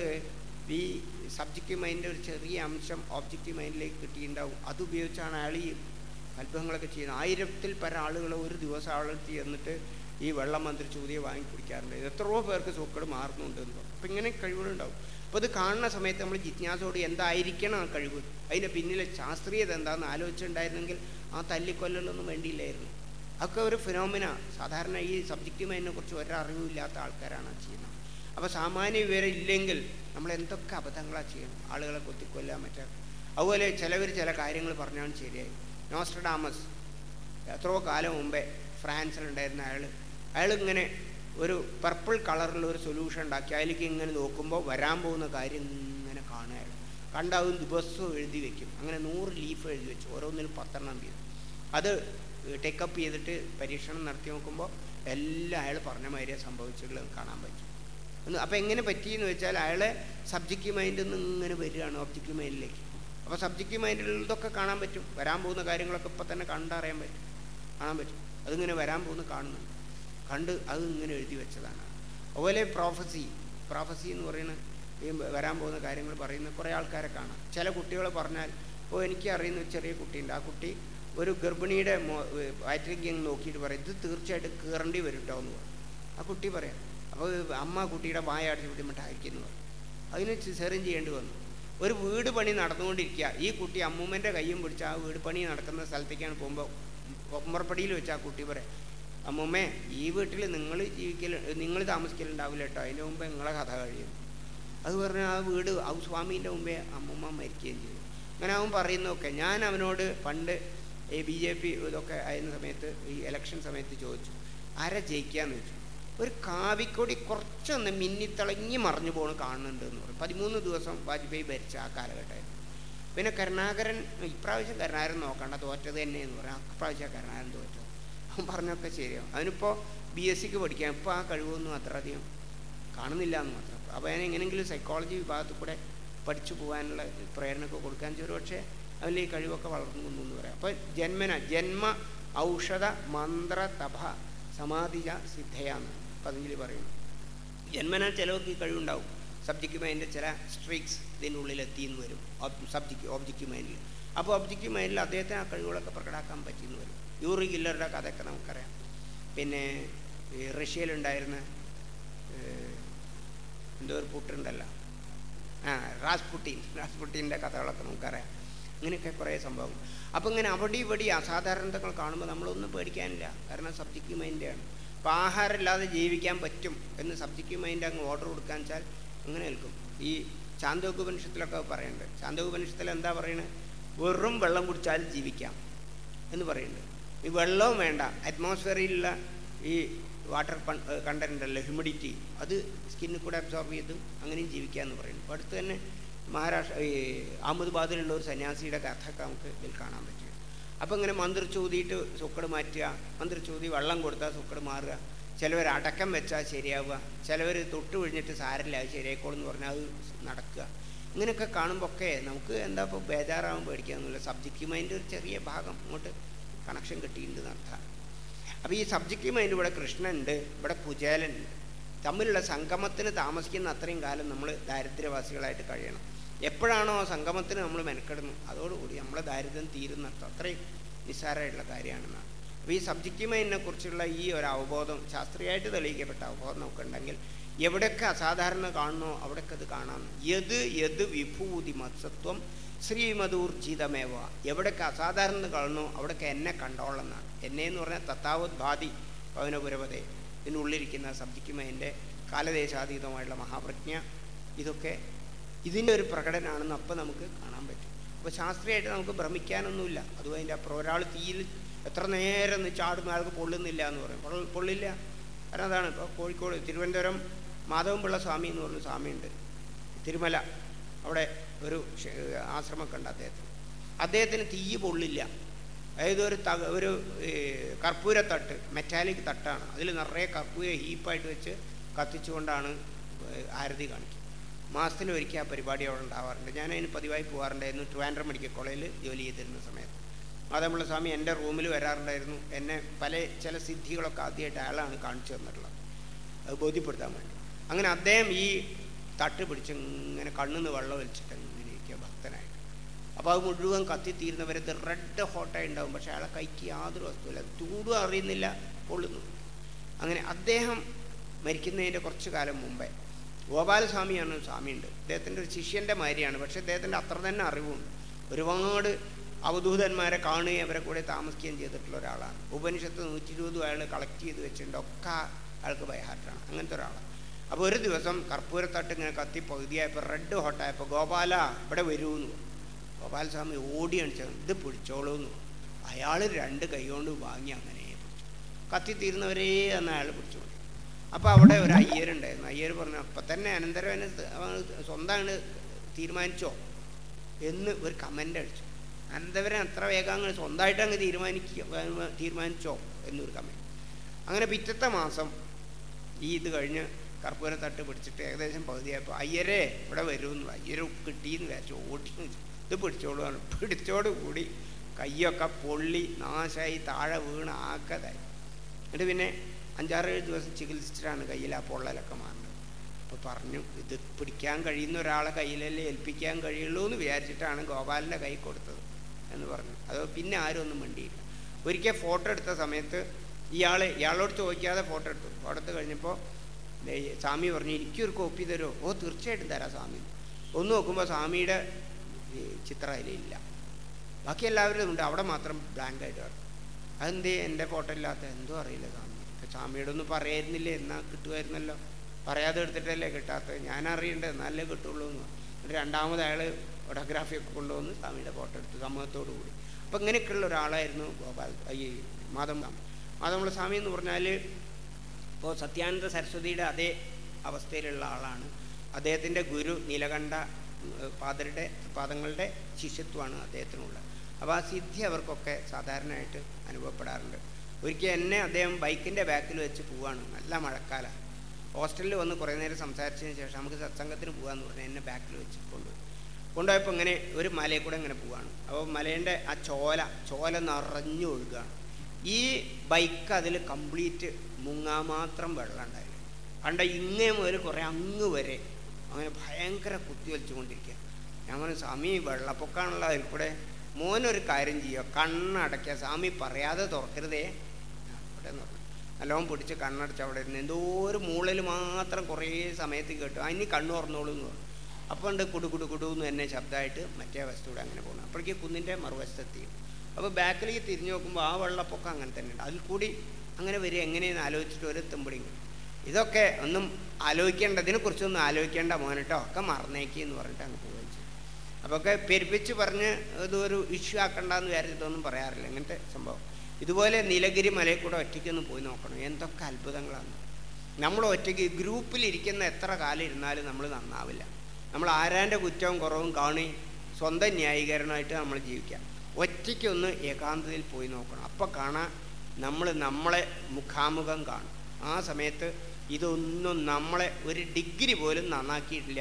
ഈ സബ്ജക്റ്റീവ് മൈൻഡിൻ്റെ ഒരു ചെറിയ അംശം ഒബ്ജക്റ്റീവ് മൈൻഡിലേക്ക് കിട്ടിയിട്ടുണ്ടാവും അതുപയോഗിച്ചാണ് അയാൾ ഈ അത്ഭുതങ്ങളൊക്കെ ചെയ്യുന്നത് ആയിരത്തിൽ പര ആളുകൾ ഒരു ദിവസം ആളെത്തി എന്നിട്ട് ഈ വെള്ളം മന്ത്രിച്ച് ഊതിയ വാങ്ങി കുടിക്കാറുണ്ട് എത്രയോ പേർക്ക് സൂക്കേട് മാറുന്നുണ്ട് എന്ന് പറഞ്ഞു അപ്പം ഇങ്ങനെ കഴിവുകളുണ്ടാവും അപ്പോൾ ഇത് കാണുന്ന സമയത്ത് നമ്മൾ ജിജ്ഞാസയോട് എന്തായിരിക്കണം ആ കഴിവ് അതിൻ്റെ പിന്നിലെ ശാസ്ത്രീയത എന്താണെന്ന് ആലോചിച്ചിട്ടുണ്ടായിരുന്നെങ്കിൽ ആ തല്ലിക്കൊല്ലലൊന്നും വേണ്ടിയില്ലായിരുന്നു അതൊക്കെ ഒരു ഫിനോമിന സാധാരണ ഈ സബ്ജക്റ്റ് മൈൻഡിനെ കുറിച്ച് ഒരറിവില്ലാത്ത ആൾക്കാരാണ് അത് ചെയ്യുന്നത് അപ്പോൾ സാമാന്യ വിവരം ഇല്ലെങ്കിൽ നമ്മൾ എന്തൊക്കെ അബദ്ധങ്ങളാണ് ചെയ്യണം ആളുകളെ കൊത്തിക്കൊല്ലാൻ മറ്റേ അതുപോലെ ചിലവർ ചില കാര്യങ്ങൾ പറഞ്ഞാണ് ശരിയായി നോസ്ട്രഡാമസ് എത്രയോ കാലം മുമ്പേ ഫ്രാൻസിലുണ്ടായിരുന്ന അയാൾ അയാൾ ഇങ്ങനെ ഒരു പർപ്പിൾ കളറിലുള്ള ഒരു സൊല്യൂഷൻ ഉണ്ടാക്കി അതിലേക്ക് ഇങ്ങനെ നോക്കുമ്പോൾ വരാൻ പോകുന്ന കാര്യം ഇങ്ങനെ കാണുകയാണ് കണ്ടാവും ദിവസവും എഴുതി വെക്കും അങ്ങനെ നൂറ് ലീഫ് എഴുതി വെച്ചു ഓരോന്നിനും പത്തെണ്ണം വീതം അത് ടേക്കപ്പ് ചെയ്തിട്ട് പരീക്ഷണം നടത്തി നോക്കുമ്പോൾ എല്ലാം അയാൾ പറഞ്ഞ മാതിരിയെ സംഭവിച്ചിട്ടുള്ളത് കാണാൻ പറ്റും ഒന്ന് അപ്പോൾ എങ്ങനെ പറ്റിയെന്ന് വെച്ചാൽ അയാളെ സബ്ജക്റ്റ് മൈൻഡിൽ നിന്ന് ഇങ്ങനെ വരികയാണ് ഒബ്ജക്റ്റ് മൈൻഡിലേക്ക് അപ്പോൾ സബ്ജക്റ്റ് മൈൻഡിലുള്ളതൊക്കെ കാണാൻ പറ്റും വരാൻ പോകുന്ന കാര്യങ്ങളൊക്കെ ഇപ്പം തന്നെ കണ്ടറിയാൻ പറ്റും കാണാൻ പറ്റും അതിങ്ങനെ വരാൻ പോകുന്ന കാണുന്നുണ്ട് കണ്ട് അത് ഇങ്ങനെ എഴുതി വെച്ചതാണ് അതുപോലെ പ്രോഫസി പ്രോഫസി എന്ന് പറയുന്നത് ഈ വരാൻ പോകുന്ന കാര്യങ്ങൾ പറയുന്ന കുറേ ആൾക്കാരെ കാണാം ചില കുട്ടികൾ പറഞ്ഞാൽ ഓ എനിക്ക് അറിയുന്ന ഒരു ചെറിയ കുട്ടിയുണ്ട് ആ കുട്ടി ഒരു ഗർഭിണിയുടെ വയറ്റിലേക്ക് ഇങ്ങ് നോക്കിയിട്ട് പറയും ഇത് തീർച്ചയായിട്ടും കയറേണ്ടി വരും കേട്ടോ എന്ന് പറയും ആ കുട്ടി പറയാം അപ്പോൾ അമ്മ കുട്ടിയുടെ വായ അടിച്ച് ബുദ്ധിമുട്ടായിരിക്കുന്നു പറയും അതിന് സിസേറിയൻ ചെയ്യേണ്ടി വന്നു ഒരു വീട് പണി നടന്നുകൊണ്ടിരിക്കുക ഈ കുട്ടി അമ്മൂമ്മൻ്റെ കയ്യും പിടിച്ച് ആ വീട് പണി നടക്കുന്ന സ്ഥലത്തേക്കാണ് പോകുമ്പോൾ ഉമ്മറപ്പടിയിൽ വെച്ച് ആ കുട്ടി പറയാം അമ്മൂമ്മേ ഈ വീട്ടിൽ നിങ്ങൾ ജീവിക്കൽ നിങ്ങൾ താമസിക്കലുണ്ടാവില്ല കേട്ടോ അതിൻ്റെ മുമ്പ് നിങ്ങളെ കഥ കഴിയും അത് പറഞ്ഞാൽ ആ വീട് ഹൗസ് സ്വാമീൻ്റെ മുമ്പേ അമ്മൂമ്മ മരിക്കുകയും ചെയ്തു അങ്ങനെ അവൻ പറയുന്നതൊക്കെ ഞാൻ അവനോട് പണ്ട് ഈ ബി ജെ പി ഇതൊക്കെ ആയിരുന്ന സമയത്ത് ഈ ഇലക്ഷൻ സമയത്ത് ചോദിച്ചു ആരാ ജയിക്കാന്ന് ചോദിച്ചു ഒരു കാവിക്കൊടി കുറച്ചൊന്ന് മിന്നിത്തിളങ്ങി മറിഞ്ഞു പോണ് കാണുന്നുണ്ട് എന്ന് പറയും പതിമൂന്ന് ദിവസം വാജ്പേയി ഭരിച്ച ആ കാലഘട്ടമായിരുന്നു പിന്നെ കരുണാകരൻ ഇപ്രാവശ്യം കരുണാകരൻ നോക്കണ്ട തോറ്റത് തന്നെ എന്ന് പറയാം അപ്രാവശ്യം കരുണാകരൻ തോറ്റത് അവൻ പറഞ്ഞൊക്കെ ശരിയാവും അവനിപ്പോൾ ബി എസ് സിക്ക് പഠിക്കാം ഇപ്പോൾ ആ കഴിവൊന്നും അത്ര അധികം കാണുന്നില്ല എന്ന് മാത്രം അപ്പോൾ ഞാൻ എങ്ങനെയെങ്കിലും സൈക്കോളജി വിഭാഗത്തിൽ കൂടെ പഠിച്ചു പോകാനുള്ള പ്രേരണയൊക്കെ കൊടുക്കാൻ ഒരു പക്ഷേ അതിൽ ഈ കഴിവൊക്കെ വളർന്നു എന്ന് പറയാം അപ്പോൾ ജന്മന ജന്മ ഔഷധ മന്ത്ര തപ സമാധിജ സിദ്ധയാന്ന് പതഞ്ജലി പറയുന്നു ജന്മന ചിലവർക്ക് ഈ കഴിവുണ്ടാവും സബ്ജക്റ്റ് മൈൻഡിൻ്റെ ചില സ്ട്രീക്സ് ഇതിൻ്റെ ഉള്ളിൽ എത്തിയെന്ന് വരും സബ്ജക്റ്റ് ഒബ്ജക്റ്റീവ് മൈൻഡിൽ അപ്പോൾ ഒബ്ജക്റ്റീവ് മൈൻഡിൽ അദ്ദേഹത്തിന് ആ കഴിവുകളൊക്കെ പ്രകടാക്കാൻ പറ്റിയെന്ന് വരും യൂറി ഗില്ലറുടെ കഥയൊക്കെ നമുക്കറിയാം പിന്നെ ഈ റഷ്യയിലുണ്ടായിരുന്ന ഏഹ്, എന്തോ ഒരു പുട്ടുണ്ടല്ലോ ആ റാസ്പുട്ടീൻ റാസ്പുട്ടീൻ്റെ കഥകളൊക്കെ നമുക്കറിയാം ഇങ്ങനെയൊക്കെ കുറേ സംഭവം അപ്പോൾ ഇങ്ങനെ അവിടെ ഇവിടെ അസാധാരണതകൾ കാണുമ്പോൾ നമ്മളൊന്നും പേടിക്കാനില്ല കാരണം സബ്ജക്റ്റീവ് മൈൻഡാണ് അപ്പോൾ ആഹാരം ഇല്ലാതെ ജീവിക്കാൻ പറ്റും എന്ന് സബ്ജക്റ്റീവ് മൈൻഡ് അങ്ങ് ഓർഡർ കൊടുക്കാൻ വെച്ചാൽ അങ്ങനെ നിൽക്കും ഈ ചാന്തോകുപനിഷത്തിലൊക്കെ പറയുന്നുണ്ട് ചാന്തോകുപനിഷത്തിൽ എന്താ പറയുന്നത് വെറും വെള്ളം കുടിച്ചാൽ ജീവിക്കാം എന്ന് പറയുന്നുണ്ട് ഈ വെള്ളവും വേണ്ട അറ്റ്മോസ്ഫിയറിലുള്ള ഈ വാട്ടർ കണ്ടന്റ് ഉണ്ടല്ലോ ഹ്യൂമിഡിറ്റി അത് സ്കിന്നിൽ കൂടെ അബ്സോർബ് ചെയ്ത് അങ്ങനെയും ജീവിക്കാമെന്ന് പറയുന്നു അപ്പോൾ അടുത്ത് തന്നെ മഹാരാഷ്ട്ര ഈ അഹമ്മദാബാദിലുള്ള ഒരു സന്യാസിയുടെ കഥയൊക്കെ നമുക്ക് ഇതിൽ കാണാൻ പറ്റും അപ്പോൾ ഇങ്ങനെ മന്ത്രിച്ചൂതിയിട്ട് സുക്കട് മാറ്റുക മന്ത്രിച്ചൂതി വെള്ളം കൊടുത്താൽ സുക്കട് മാറുക ചിലവർ അടക്കം വെച്ചാൽ ശരിയാവുക ചിലവർ തൊട്ട് വിഴിഞ്ഞിട്ട് സാരില്ല അത് ശരിയായിക്കോളും എന്ന് പറഞ്ഞാൽ അത് നടക്കുക ഇങ്ങനെയൊക്കെ കാണുമ്പോൾ ഒക്കെ നമുക്ക് എന്താ ഇപ്പോൾ ബേജാറാവും പേടിക്കാമെന്നില്ല സബ്ജക്റ്റ് മൈൻഡ് ഒരു ചെറിയ ഭാഗം അങ്ങോട്ട് കണക്ഷൻ കിട്ടിയിട്ടുണ്ട് നടത്താൻ അപ്പോൾ ഈ സബ്ജക്റ്റ് മൈൻഡ് ഇവിടെ കൃഷ്ണനുണ്ട് ഇവിടെ കുചേലനുണ്ട് തമ്മിലുള്ള സംഗമത്തിന് താമസിക്കുന്ന അത്രയും കാലം നമ്മൾ ദാരിദ്ര്യവാസികളായിട്ട് കഴിയണം എപ്പോഴാണോ ആ സംഗമത്തിന് നമ്മൾ മെനക്കെടുന്നു അതോടുകൂടി നമ്മളെ ദാരിദ്ര്യം തീരുന്നർത്ഥം അത്രയും നിസ്സാരമായിട്ടുള്ള കാര്യമാണെന്നാണ് അപ്പോൾ ഈ സബ്ജക്റ്റ് മൈൻഡിനെ കുറിച്ചുള്ള ഈ ഒരു അവബോധം ശാസ്ത്രീയമായിട്ട് തെളിയിക്കപ്പെട്ട അവബോധം നമുക്കുണ്ടെങ്കിൽ എവിടെയൊക്കെ അസാധാരണ കാണുന്നോ അവിടെയൊക്കെ അത് കാണാം യത് യത് വിഭൂതി മത്സത്വം ശ്രീമധൂർജിതമേവ എവിടെയൊക്കെ അസാധാരണ കാണുന്നോ അവിടെയൊക്കെ എന്നെ കണ്ടോളെന്നാണ് എന്നെ എന്ന് പറഞ്ഞാൽ തത്താവോദ്ഭാതി പവനപുരപതേ ഇതിനുള്ളിരിക്കുന്ന സബ്ജക്റ്റ് മൈൻഡിൻ്റെ കാലദേശാതീതമായിട്ടുള്ള മഹാപ്രജ്ഞ ഇതൊക്കെ ഇതിൻ്റെ ഒരു പ്രകടനമാണെന്ന് അപ്പം നമുക്ക് കാണാൻ പറ്റും അപ്പോൾ ശാസ്ത്രീയമായിട്ട് നമുക്ക് ഭ്രമിക്കാനൊന്നുമില്ല അതും അതിൻ്റെ അപ്പുറം ഒരാൾ തീയിൽ എത്ര നേരം നിന്ന് ചാടുന്ന ആൾക്ക് പൊള്ളുന്നില്ല എന്ന് പറയും പൊള്ള പൊള്ളില്ല കാരണം അതാണ് ഇപ്പോൾ കോഴിക്കോട് തിരുവനന്തപുരം മാധവൻപിള്ള സ്വാമി എന്ന് പറഞ്ഞ സ്വാമിയുണ്ട് തിരുമല അവിടെ ഒരു ക്ഷ- ആശ്രമമൊക്കെ ഉണ്ട് അദ്ദേഹത്തിന് അദ്ദേഹത്തിന് തീ പൊള്ളില്ല അതായത് ഒരു തക ഒരു ഏ, കർപ്പൂരത്തട്ട് മെറ്റാലിക് തട്ടാണ് അതിൽ നിറയെ കർപ്പൂര ഹീപ്പായിട്ട് വെച്ച് കത്തിച്ചുകൊണ്ടാണ് ഏ, ആരതി കാണിക്കുക മാസത്തിൽ ഒരിക്കൽ ആ പരിപാടി അവിടെ ഉണ്ടാവാറുണ്ട് ഞാൻ അതിന് പതിവായി പോകാറുണ്ടായിരുന്നു ട്രിവാൻഡ്രം മെഡിക്കൽ കോളേജിൽ ജോലി ചെയ്തിരുന്ന സമയത്ത് മാതമുള്ള സ്വാമി എൻ്റെ റൂമിൽ വരാറുണ്ടായിരുന്നു എന്നെ പല ചില സിദ്ധികളൊക്കെ ആദ്യമായിട്ട് അയാളാണ് കാണിച്ചു തന്നിട്ടുള്ളത് അത് ബോധ്യപ്പെടുത്താൻ വേണ്ടി അങ്ങനെ അദ്ദേഹം ഈ തട്ട് പിടിച്ച് ഇങ്ങനെ കണ്ണിന്ന് വെള്ളം ഒലിച്ചിട്ട് ഇങ്ങനെ ഇരിക്കുക ഭക്തനായിട്ട് അപ്പോൾ അത് മുഴുവൻ കത്തിത്തീരുന്നവരെ ഇത് റെഡ് ഹോട്ടായി ഉണ്ടാവും പക്ഷേ അയാളെ കൈക്ക് യാതൊരു വസ്തുവില്ല ചൂടും അറിയുന്നില്ല പൊള്ളുന്നു അങ്ങനെ അദ്ദേഹം മരിക്കുന്നതിൻ്റെ കുറച്ച് കാലം മുമ്പേ ഗോപാലസ്വാമിയാണ് ഒരു സ്വാമിയുണ്ട് അദ്ദേഹത്തിൻ്റെ ഒരു ശിഷ്യൻ്റെ മാതിരിയാണ് പക്ഷേ അദ്ദേഹത്തിൻ്റെ അത്ര തന്നെ അറിവുണ്ട് ഒരുപാട് അവധൂതന്മാരെ കാണുകയും അവരെ കൂടെ താമസിക്കുകയും ചെയ്തിട്ടുള്ള ഒരാളാണ് ഉപനിഷത്ത് നൂറ്റി ഇരുപതും അയാൾ കളക്ട് ചെയ്ത് വെച്ചിട്ടുണ്ട് ഒക്കെ അയാൾക്ക് ബൈഹാർട്ടാണ് അങ്ങനത്തെ ഒരാളാണ് അപ്പോൾ ഒരു ദിവസം കർപ്പൂരത്തട്ട് ഇങ്ങനെ കത്തി പകുതിയായപ്പോൾ റെഡ് ഹോട്ടായപ്പോൾ ഗോപാല ഇവിടെ വരൂ എന്ന് പറഞ്ഞു ഗോപാലസ്വാമി ഓടി അണിച്ചു ഇത് പിടിച്ചോളൂ എന്ന് പറഞ്ഞു അയാൾ രണ്ട് കൈ കൊണ്ട് വാങ്ങി അങ്ങനെ പിടിച്ചു കത്തി തീരുന്നവരേ എന്ന് അയാൾ പിടിച്ചോളൂ അപ്പോൾ അവിടെ ഒരു അയ്യരുണ്ടായിരുന്നു അയ്യർ പറഞ്ഞു അപ്പം തന്നെ അനന്തരം എന്നെ സ്വന്തമാണ് തീരുമാനിച്ചോ എന്ന് ഒരു കമൻ്റ് അടിച്ചു അനന്തവരൻ അത്ര വേഗം അങ്ങ് സ്വന്തമായിട്ട് അങ്ങ് തീരുമാനിക്കുക തീരുമാനിച്ചോ എന്നൊരു കമൻറ്റ് അങ്ങനെ പിറ്റത്തെ മാസം ഈ ഇത് കഴിഞ്ഞ് കർപ്പൂര തട്ട് പിടിച്ചിട്ട് ഏകദേശം പകുതിയായപ്പോൾ അയ്യരെ ഇവിടെ വരുമെന്ന് അയ്യര് കിട്ടിയെന്ന് വിചാരിച്ചു ഓടി ഇത് പിടിച്ചോളൂ പറഞ്ഞു പിടിച്ചോട് കൂടി കയ്യൊക്കെ പൊള്ളി നാശമായി താഴെ വീണ് ആക്കതായി എന്നിട്ട് പിന്നെ അഞ്ചാറേഴ് ദിവസം ചികിത്സിച്ചിട്ടാണ് കയ്യിൽ ആ പൊള്ളലൊക്കെ മാറുന്നത് അപ്പോൾ പറഞ്ഞു ഇത് പിടിക്കാൻ കഴിയുന്ന ഒരാളെ കയ്യിലല്ലേ ഏൽപ്പിക്കാൻ കഴിയുള്ളൂ എന്ന് വിചാരിച്ചിട്ടാണ് ഗോപാലിൻ്റെ കൈ കൊടുത്തത് എന്ന് പറഞ്ഞു അത് പിന്നെ ആരും ഒന്നും മിണ്ടിയില്ല ഒരിക്കൽ ഫോട്ടോ എടുത്ത സമയത്ത് ഇയാൾ ഇയാളോട് ചോദിക്കാതെ ഫോട്ടോ എടുത്തു ഫോട്ടോ എടുത്ത് കഴിഞ്ഞപ്പോൾ ദേ സ്വാമി പറഞ്ഞു എനിക്കൊരു കോപ്പി തരുമോ ഓ തീർച്ചയായിട്ടും തരാം സ്വാമി ഒന്ന് നോക്കുമ്പോൾ സ്വാമിയുടെ ഈ ചിത്രം അതിലില്ല ബാക്കി എല്ലാവരും ഉണ്ട് അവിടെ മാത്രം ബ്ലാങ്ക് ആയിട്ട് കിടക്കും അതെന്തേ എൻ്റെ ഫോട്ടോ ഇല്ലാത്ത എന്തോ അറിയില്ല സ്വാമി ഇപ്പം സ്വാമിയോട് ഒന്നും പറയായിരുന്നില്ലേ എന്നാൽ കിട്ടുമായിരുന്നല്ലോ പറയാതെ എടുത്തിട്ടല്ലേ കിട്ടാത്തത് ഞാൻ അറിയണ്ടേ എന്നാലേ കിട്ടുള്ളൂ എന്ന് പറഞ്ഞു. എന്നിട്ട് രണ്ടാമത് അയാൾ ഫോട്ടോഗ്രാഫി ഒക്കെ കൊണ്ടുവന്ന് സ്വാമിയുടെ ഫോട്ടോ എടുത്തു സമൂഹത്തോടു കൂടി അപ്പം ഇങ്ങനെയൊക്കെയുള്ള ഒരാളായിരുന്നു ഗോപാൽ ഈ മാധവ മാധവമുള്ള സ്വാമി എന്ന് പറഞ്ഞാൽ ഇപ്പോൾ സത്യാനന്ദ സരസ്വതിയുടെ അതേ അവസ്ഥയിലുള്ള ആളാണ് അദ്ദേഹത്തിൻ്റെ ഗുരു നീലകണ്ഠ ഉം, പാദരുടെ പാദങ്ങളുടെ ശിഷ്യത്വമാണ് അദ്ദേഹത്തിനുള്ളത് അപ്പോൾ ആ സിദ്ധി അവർക്കൊക്കെ സാധാരണയായിട്ട് അനുഭവപ്പെടാറുണ്ട് ഒരിക്കൽ എന്നെ അദ്ദേഹം ബൈക്കിൻ്റെ ബാക്കിൽ വെച്ച് പോവാണ് നല്ല മഴക്കാലം ഹോസ്റ്റലിൽ വന്ന് കുറേ നേരം സംസാരിച്ചതിന് ശേഷം നമുക്ക് സത്സംഗത്തിന് പോകാമെന്ന് പറഞ്ഞ് എന്നെ ബാക്കിൽ വെച്ച് കൊണ്ടുപോയി കൊണ്ടുപോയപ്പോൾ ഇങ്ങനെ ഒരു മലയിൽ കൂടെ ഇങ്ങനെ പോവാണ് അപ്പോൾ മലേൻ്റെ ആ ചോല ചോല നിറഞ്ഞു ഒഴുകുകയാണ് ഈ ബൈക്ക് അതിൽ കംപ്ലീറ്റ് മുങ്ങാൻ മാത്രം വെള്ളം ഉണ്ടായിരുന്നു കണ്ട ഇങ്ങേ മുതൽ കുറേ അങ്ങ് വരെ അങ്ങനെ ഭയങ്കര കുത്തി വലിച്ചുകൊണ്ടിരിക്കുക ഞാൻ പറഞ്ഞു സ്വാമി വെള്ളപ്പൊക്കമാണല്ലോ അതിൽ കൂടെ മോനൊരു കാര്യം ചെയ്യുക കണ്ണടയ്ക്കുക സ്വാമി പറയാതെ തുറക്കരുതേ ആ, ഇവിടെ എന്ന് പറഞ്ഞു നല്ലോണം പിടിച്ച് കണ്ണടച്ച് അവിടെ ഇരുന്ന് എന്തോ ഒരു മൂളൽ മാത്രം കുറേ സമയത്ത് കേട്ടു അതിന് കണ്ണു തുറന്നോളൂ എന്ന് പറഞ്ഞു അപ്പോൾ ഉണ്ട് കുടു കുടു കുടു എന്ന് തന്നെ ശബ്ദമായിട്ട് മറ്റേ വസ്തുവിടെ അങ്ങനെ പോകണം അപ്പോഴേക്ക് കുന്നിൻ്റെ മറുവശത്തെത്തി അപ്പോൾ ബാക്കിലേക്ക് തിരിഞ്ഞു നോക്കുമ്പോൾ ആ വെള്ളപ്പൊക്കം അങ്ങനെ തന്നെ ഉണ്ട് അതിൽ കൂടി അങ്ങനെ വരിക എങ്ങനെയെന്ന് ആലോചിച്ചിട്ട് ഒരു തുമ്പടിയും ഇതൊക്കെ ഒന്നും ആലോചിക്കേണ്ട ഇതിനെക്കുറിച്ചൊന്നും ആലോചിക്കേണ്ട മോനട്ടോ ഒക്കെ മറന്നേക്കി എന്ന് പറഞ്ഞിട്ട് അങ്ങ് പോവുകയും ചെയ്തു അപ്പോൾ ഒക്കെ പെരുപ്പിച്ച് പറഞ്ഞ് ഇതൊരു ഇഷ്യൂ ആക്കണ്ടെന്ന് വിചാരിച്ചിട്ടൊന്നും പറയാറില്ല ഇങ്ങനത്തെ സംഭവം ഇതുപോലെ നീലഗിരി മലയിൽ കൂടെ ഒറ്റയ്ക്കൊന്ന് പോയി നോക്കണം എന്തൊക്കെ അത്ഭുതങ്ങളാണ് നമ്മൾ ഒറ്റയ്ക്ക് ഗ്രൂപ്പിലിരിക്കുന്ന എത്ര കാലം ഇരുന്നാലും നമ്മൾ നന്നാവില്ല നമ്മൾ ആരാൻ്റെ കുറ്റവും കുറവും കാണി സ്വന്തം ന്യായീകരണമായിട്ട് നമ്മൾ ജീവിക്കാം ഒറ്റയ്ക്കൊന്ന് ഏകാന്തതയിൽ പോയി നോക്കണം അപ്പം കാണാൻ നമ്മൾ നമ്മളെ മുഖാമുഖം കാണും ആ സമയത്ത് ഇതൊന്നും നമ്മളെ ഒരു ഡിഗ്രി പോലും നന്നാക്കിയിട്ടില്ല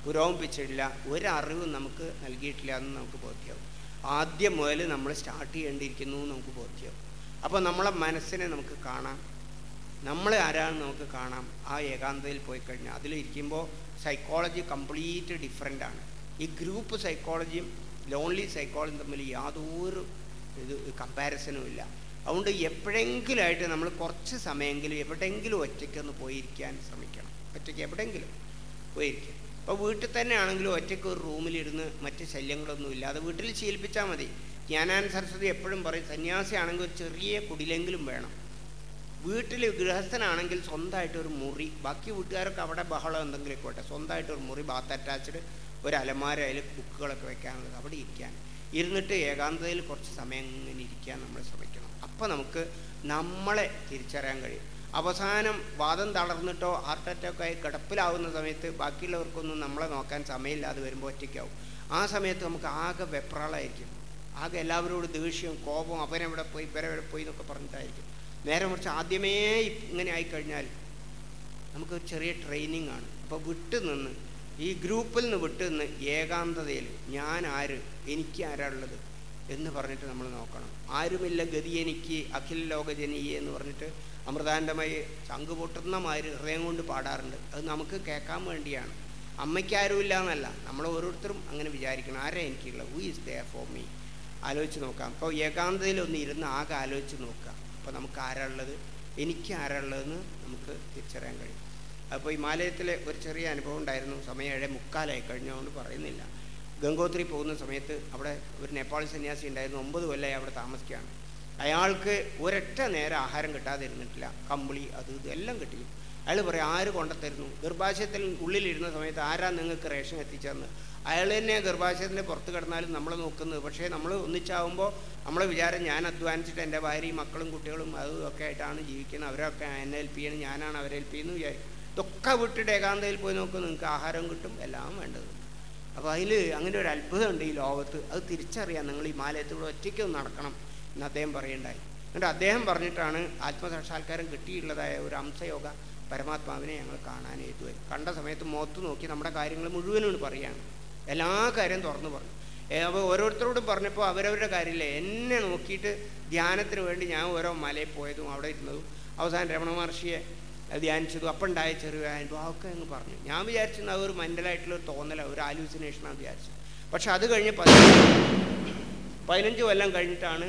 പുരോഗമിപ്പിച്ചിട്ടില്ല ഒരറിവും നമുക്ക് നൽകിയിട്ടില്ല എന്ന് നമുക്ക് ബോധ്യമാവും ആദ്യം മുതൽ നമ്മൾ സ്റ്റാർട്ട് ചെയ്യേണ്ടിയിരിക്കുന്നു എന്ന് നമുക്ക് ബോധ്യമാവും അപ്പോൾ നമ്മളെ മനസ്സിനെ നമുക്ക് കാണാം നമ്മൾ ആരാണെന്ന് നമുക്ക് കാണാം ആ ഏകാന്തതയിൽ പോയി കഴിഞ്ഞാൽ അതിലിരിക്കുമ്പോൾ സൈക്കോളജി കംപ്ലീറ്റ് ഡിഫറെൻ്റ് ആണ് ഈ ഗ്രൂപ്പ് സൈക്കോളജിയും ലോൺലി സൈക്കോളജിയും തമ്മിൽ യാതൊരു ഇത് കമ്പാരിസനും ഇല്ല അതുകൊണ്ട് എപ്പോഴെങ്കിലുമായിട്ട് നമ്മൾ കുറച്ച് സമയമെങ്കിലും എവിടെയെങ്കിലും ഒറ്റയ്ക്കൊന്ന് പോയിരിക്കാൻ ശ്രമിക്കണം ഒറ്റയ്ക്ക് എവിടെയെങ്കിലും പോയിരിക്കുക അപ്പോൾ വീട്ടിൽ തന്നെ ആണെങ്കിലും ഒറ്റയ്ക്ക് ഒരു റൂമിലിരുന്ന് മറ്റ് ശല്യങ്ങളൊന്നും ഇല്ലാതെ വീട്ടിൽ ശീലിപ്പിച്ചാൽ മതി ജ്ഞാനാൻ സരസ്വതി എപ്പോഴും പറയും സന്യാസിയാണെങ്കിൽ ഒരു ചെറിയ കുടിലെങ്കിലും വേണം വീട്ടിൽ ഗൃഹസ്ഥനാണെങ്കിൽ സ്വന്തമായിട്ട് ഒരു മുറി ബാക്കി വീട്ടുകാരൊക്കെ അവിടെ ബഹളം എന്തെങ്കിലുമൊക്കെ പോട്ടെ സ്വന്തമായിട്ട് ഒരു മുറി ബാത്ത് അറ്റാച്ച്ഡ് ഒരു അലമാര അതിൽ ബുക്കുകളൊക്കെ വെക്കാനുള്ളത് അവിടെ ഇരിക്കാൻ ഇരുന്നിട്ട് ഏകാന്തതയിൽ കുറച്ച് സമയം ഇങ്ങനെ ഇരിക്കാൻ നമ്മൾ ശ്രമിക്കണം അപ്പോൾ നമുക്ക് നമ്മളെ തിരിച്ചറിയാൻ കഴിയും അവസാനം വാദം തളർന്നിട്ടോ ഹാർട്ട് അറ്റാക്ക് ആയി കിടപ്പിലാവുന്ന സമയത്ത് ബാക്കിയുള്ളവർക്കൊന്നും നമ്മളെ നോക്കാൻ സമയമില്ലാതെ വരുമ്പോൾ ഒറ്റയ്ക്കാവും ആ സമയത്ത് നമുക്ക് ആകെ വെപ്രാളായിരിക്കും ആകെ എല്ലാവരോടും ദേഷ്യവും കോപവും അവനെവിടെ പോയി ഇവരെവിടെ പോയി എന്നൊക്കെ പറഞ്ഞിട്ടായിരിക്കും നേരെ മറിച്ച് ആദ്യമേ ഇങ്ങനെ ആയിക്കഴിഞ്ഞാൽ നമുക്കൊരു ചെറിയ ട്രെയിനിങ് ആണ് അപ്പോൾ വിട്ടു നിന്ന് ഈ ഗ്രൂപ്പിൽ നിന്ന് വിട്ടു നിന്ന് ഏകാന്തതയിൽ ഞാൻ ആര് എനിക്ക് ആരാളുള്ളത് എന്ന് പറഞ്ഞിട്ട് നമ്മൾ നോക്കണം ആരുമില്ല ഗതി എനിക്ക് അഖിൽ ലോക ജനീയെ എന്ന് പറഞ്ഞിട്ട് അമൃതാനന്ദമായി ചങ്ക് പൊട്ടുന്ന മാതിരി ഹൃദയം കൊണ്ട് പാടാറുണ്ട് അത് നമുക്ക് കേൾക്കാൻ വേണ്ടിയാണ് അമ്മയ്ക്ക് ആരുമില്ല എന്നല്ല നമ്മൾ ഓരോരുത്തരും അങ്ങനെ വിചാരിക്കണം ആരാ എനിക്കുള്ളത് who is there for me ആലോചിച്ച് നോക്കാം അപ്പോൾ ഏകാന്തതയിൽ ഒന്ന് ഇരുന്ന് ആകെ ആലോചിച്ച് നോക്കുക അപ്പോൾ നമുക്ക് ആരാളുള്ളത് എനിക്ക് ആരാളുള്ളതെന്ന് നമുക്ക് തിരിച്ചറിയാൻ കഴിയും അപ്പോൾ ഹിമാലയത്തിലെ ഒരു ചെറിയ അനുഭവം ഉണ്ടായിരുന്നു സമയം ഏഴ് മുക്കാലായി കഴിഞ്ഞതുകൊണ്ട് പറയുന്നില്ല ഗംഗോത്രി പോകുന്ന സമയത്ത് അവിടെ ഒരു നേപ്പാളി സന്യാസി ഉണ്ടായിരുന്നു ഒമ്പത് കൊല്ലമായി അവിടെ താമസിക്കുകയാണ് അയാൾക്ക് ഒരൊറ്റ നേരം ആഹാരം കിട്ടാതെ ഇരുന്നിട്ടില്ല കമ്പിളി അത് ഇത് എല്ലാം കിട്ടി അയാൾ പറയും ആര് കൊണ്ടുത്തരുന്നു ഗർഭാശയത്തിൽ ഉള്ളിലിരുന്ന സമയത്ത് ആരാ നിങ്ങൾക്ക് റേഷൻ എത്തിച്ചതെന്ന് അയാൾ തന്നെ ഗർഭാശയത്തിൻ്റെ പുറത്ത് കിടന്നാലും നമ്മളെ നോക്കുന്നത് പക്ഷേ നമ്മൾ ഒന്നിച്ചാവുമ്പോൾ നമ്മളെ വിചാരം ഞാൻ അധ്വാനിച്ചിട്ട് എൻ്റെ ഭാര്യയും മക്കളും കുട്ടികളും അതും ഒക്കെ ആയിട്ടാണ് ജീവിക്കുന്നത് അവരൊക്കെ എന്നെ ഹെൽപ്പ് ചെയ്യണം ഞാനാണ് അവരെ ഹെൽപ്പ് ചെയ്യുന്നത് വിചാരിക്കും ഇതൊക്കെ വിട്ടിട്ട് ഏകാന്തയിൽ പോയി നോക്കും നിങ്ങൾക്ക് ആഹാരം കിട്ടും എല്ലാം വേണ്ടത് അപ്പോൾ അതിൽ അങ്ങനെ ഒരു അത്ഭുതമുണ്ട് ഈ ലോകത്ത് അത് തിരിച്ചറിയാൻ നിങ്ങൾ ഈ മാലയത്തിലൂടെ ഒറ്റയ്ക്കൊന്ന് നടക്കണം എന്ന് അദ്ദേഹം പറയുണ്ടായി എന്നിട്ട് അദ്ദേഹം പറഞ്ഞിട്ടാണ് ആത്മസാക്ഷാത്കാരം കിട്ടിയിട്ടുള്ളതായ ഒരു അംശയോഗ പരമാത്മാവിനെ ഞങ്ങൾ കാണാനായിട്ട് വരും കണ്ട സമയത്ത് മുഖത്ത് നോക്കി നമ്മുടെ കാര്യങ്ങൾ മുഴുവനും പറയുകയാണ് എല്ലാ കാര്യം തുറന്നു പറഞ്ഞു അപ്പോൾ ഓരോരുത്തരോടും പറഞ്ഞപ്പോൾ അവരവരുടെ കാര്യമില്ല എന്നെ നോക്കിയിട്ട് ധ്യാനത്തിന് വേണ്ടി ഞാൻ ഓരോ മലയിൽ പോയതും അവിടെ ഇരുന്നതും അവസാനം രമണ മഹർഷിയെ ധ്യാനിച്ചതും അപ്പം ഉണ്ടായ ചെറിയ അനുഭവം ഒക്കെ അങ്ങ് പറഞ്ഞു ഞാൻ വിചാരിച്ചിരുന്ന ഒരു മെൻ്റലായിട്ടുള്ള ഒരു തോന്നല ഒരു ആലൂസിനേഷനാണ് വിചാരിച്ചത് പക്ഷെ അത് കഴിഞ്ഞ് പതിനഞ്ച് പതിനഞ്ച് കൊല്ലം കഴിഞ്ഞിട്ടാണ്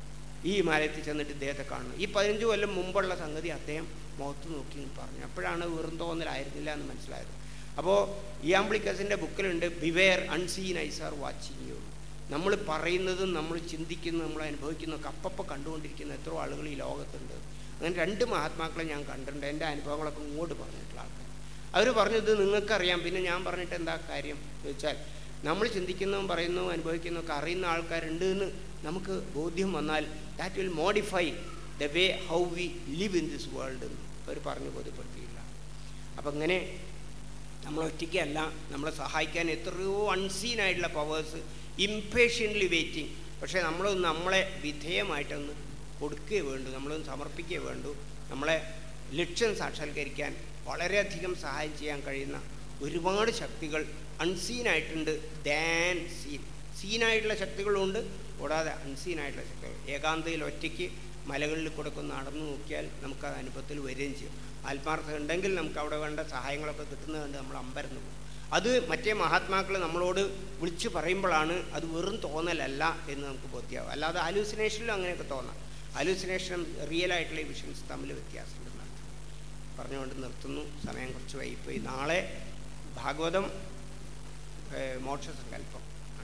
ഈ ഹിമാലയത്തിൽ ചെന്നിട്ട് ഇദ്ദേഹത്തെ കാണുന്നത് ഈ പതിനഞ്ച് കൊല്ലം മുമ്പുള്ള സംഗതി അദ്ദേഹം മുഖത്ത് നോക്കി പറഞ്ഞു അപ്പോഴാണ് വെറും തോന്നലായിരുന്നില്ല എന്ന് മനസ്സിലായത് അപ്പോൾ ഈ ആംബ്ലിക്കസിൻ്റെ ബുക്കിലുണ്ട് beware unseen eyes are watching you നമ്മൾ പറയുന്നതും നമ്മൾ ചിന്തിക്കുന്നതും നമ്മൾ അനുഭവിക്കുന്നതൊക്കെ അപ്പപ്പോൾ കണ്ടുകൊണ്ടിരിക്കുന്ന എത്രയോ ആളുകൾ ഈ ലോകത്തുണ്ട് അങ്ങനെ രണ്ട് മഹാത്മാക്കളെ ഞാൻ കണ്ടിട്ടുണ്ട് എൻ്റെ അനുഭവങ്ങളൊക്കെ ഇങ്ങോട്ട് പറഞ്ഞിട്ടുള്ള ആൾക്കാർ അവർ പറഞ്ഞത് നിങ്ങൾക്കറിയാം പിന്നെ ഞാൻ പറഞ്ഞിട്ട് എന്താ കാര്യം എന്ന് വെച്ചാൽ നമ്മൾ ചിന്തിക്കുന്നതും പറയുന്നതും അനുഭവിക്കുന്നതൊക്കെ അറിയുന്ന ആൾക്കാരുണ്ട് എന്ന് നമുക്ക് ബോധ്യം വന്നാൽ that will modify the way how we live in this world എന്ന് അവർ പറഞ്ഞു ബോധ്യപ്പെടുത്തിയില്ല അപ്പം ഇങ്ങനെ നമ്മൾ ഒറ്റയ്ക്കല്ല നമ്മളെ സഹായിക്കാൻ എത്രയോ അൺസീൻ ആയിട്ടുള്ള പവേഴ്സ് ഇംപേഷ്യൻ്റ്ലി വെയിറ്റിംഗ് പക്ഷേ നമ്മൾ നമ്മളെ വിധേയമായിട്ടൊന്ന് കൊടുക്കുകയേ വേണ്ടൂ നമ്മളൊന്ന് സമർപ്പിക്കുകയേ വേണ്ടൂ നമ്മളെ ലക്ഷ്യം സാക്ഷാത്കരിക്കാൻ വളരെയധികം സഹായം ചെയ്യാൻ കഴിയുന്ന ഒരുപാട് ശക്തികൾ അൺസീനായിട്ടുണ്ട് ദാൻ സീൻ സീനായിട്ടുള്ള ശക്തികളുണ്ട് കൂടാതെ അൺസീനായിട്ടുള്ള ശക്തികൾ ഏകാന്തയിൽ ഒറ്റയ്ക്ക് മലകളിൽ കൂടെ ഒക്കെ നടന്നു നോക്കിയാൽ നമുക്ക് ആ അനുഭവത്തിൽ വരികയും ചെയ്യും ആത്മാർത്ഥത ഉണ്ടെങ്കിൽ നമുക്ക് അവിടെ വേണ്ട സഹായങ്ങളൊക്കെ കിട്ടുന്നത് കണ്ട് നമ്മൾ അമ്പരന്ന് പോകും അത് മറ്റേ മഹാത്മാക്കൾ നമ്മളോട് വിളിച്ചു പറയുമ്പോഴാണ് അത് വെറും തോന്നലല്ല എന്ന് നമുക്ക് ബോധ്യമാവും അല്ലാതെ അലൂസിനേഷനിലും അങ്ങനെയൊക്കെ തോന്നാം അലൂസിനേഷനും റിയൽ ആയിട്ടുള്ള വിഷൻസ് തമ്മിൽ വ്യത്യാസമുണ്ടെന്നാണ് പറഞ്ഞുകൊണ്ട് നിർത്തുന്നു സമയം കുറച്ച് വൈകിപ്പോയി നാളെ ഭാഗവതം മോക്ഷസങ്കല്പം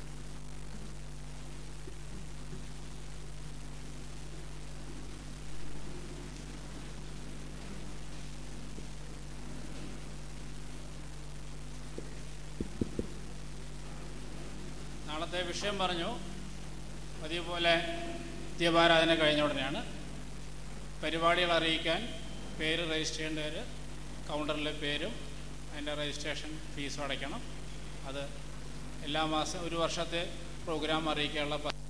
നാളത്തെ വിഷയം പറഞ്ഞു അതേപോലെ ദീപാരാധന കഴിഞ്ഞ ഉടനെയാണ് പരിപാടികൾ അറിയിക്കാൻ പേര് രജിസ്റ്റർ ചെയ്യേണ്ടവർ കൗണ്ടറിലെ പേരും അതിൻ്റെ രജിസ്ട്രേഷൻ ഫീസും അടയ്ക്കണം അത് എല്ലാ മാസം ഒരു വർഷത്തെ പ്രോഗ്രാം അറിയിക്കാനുള്ള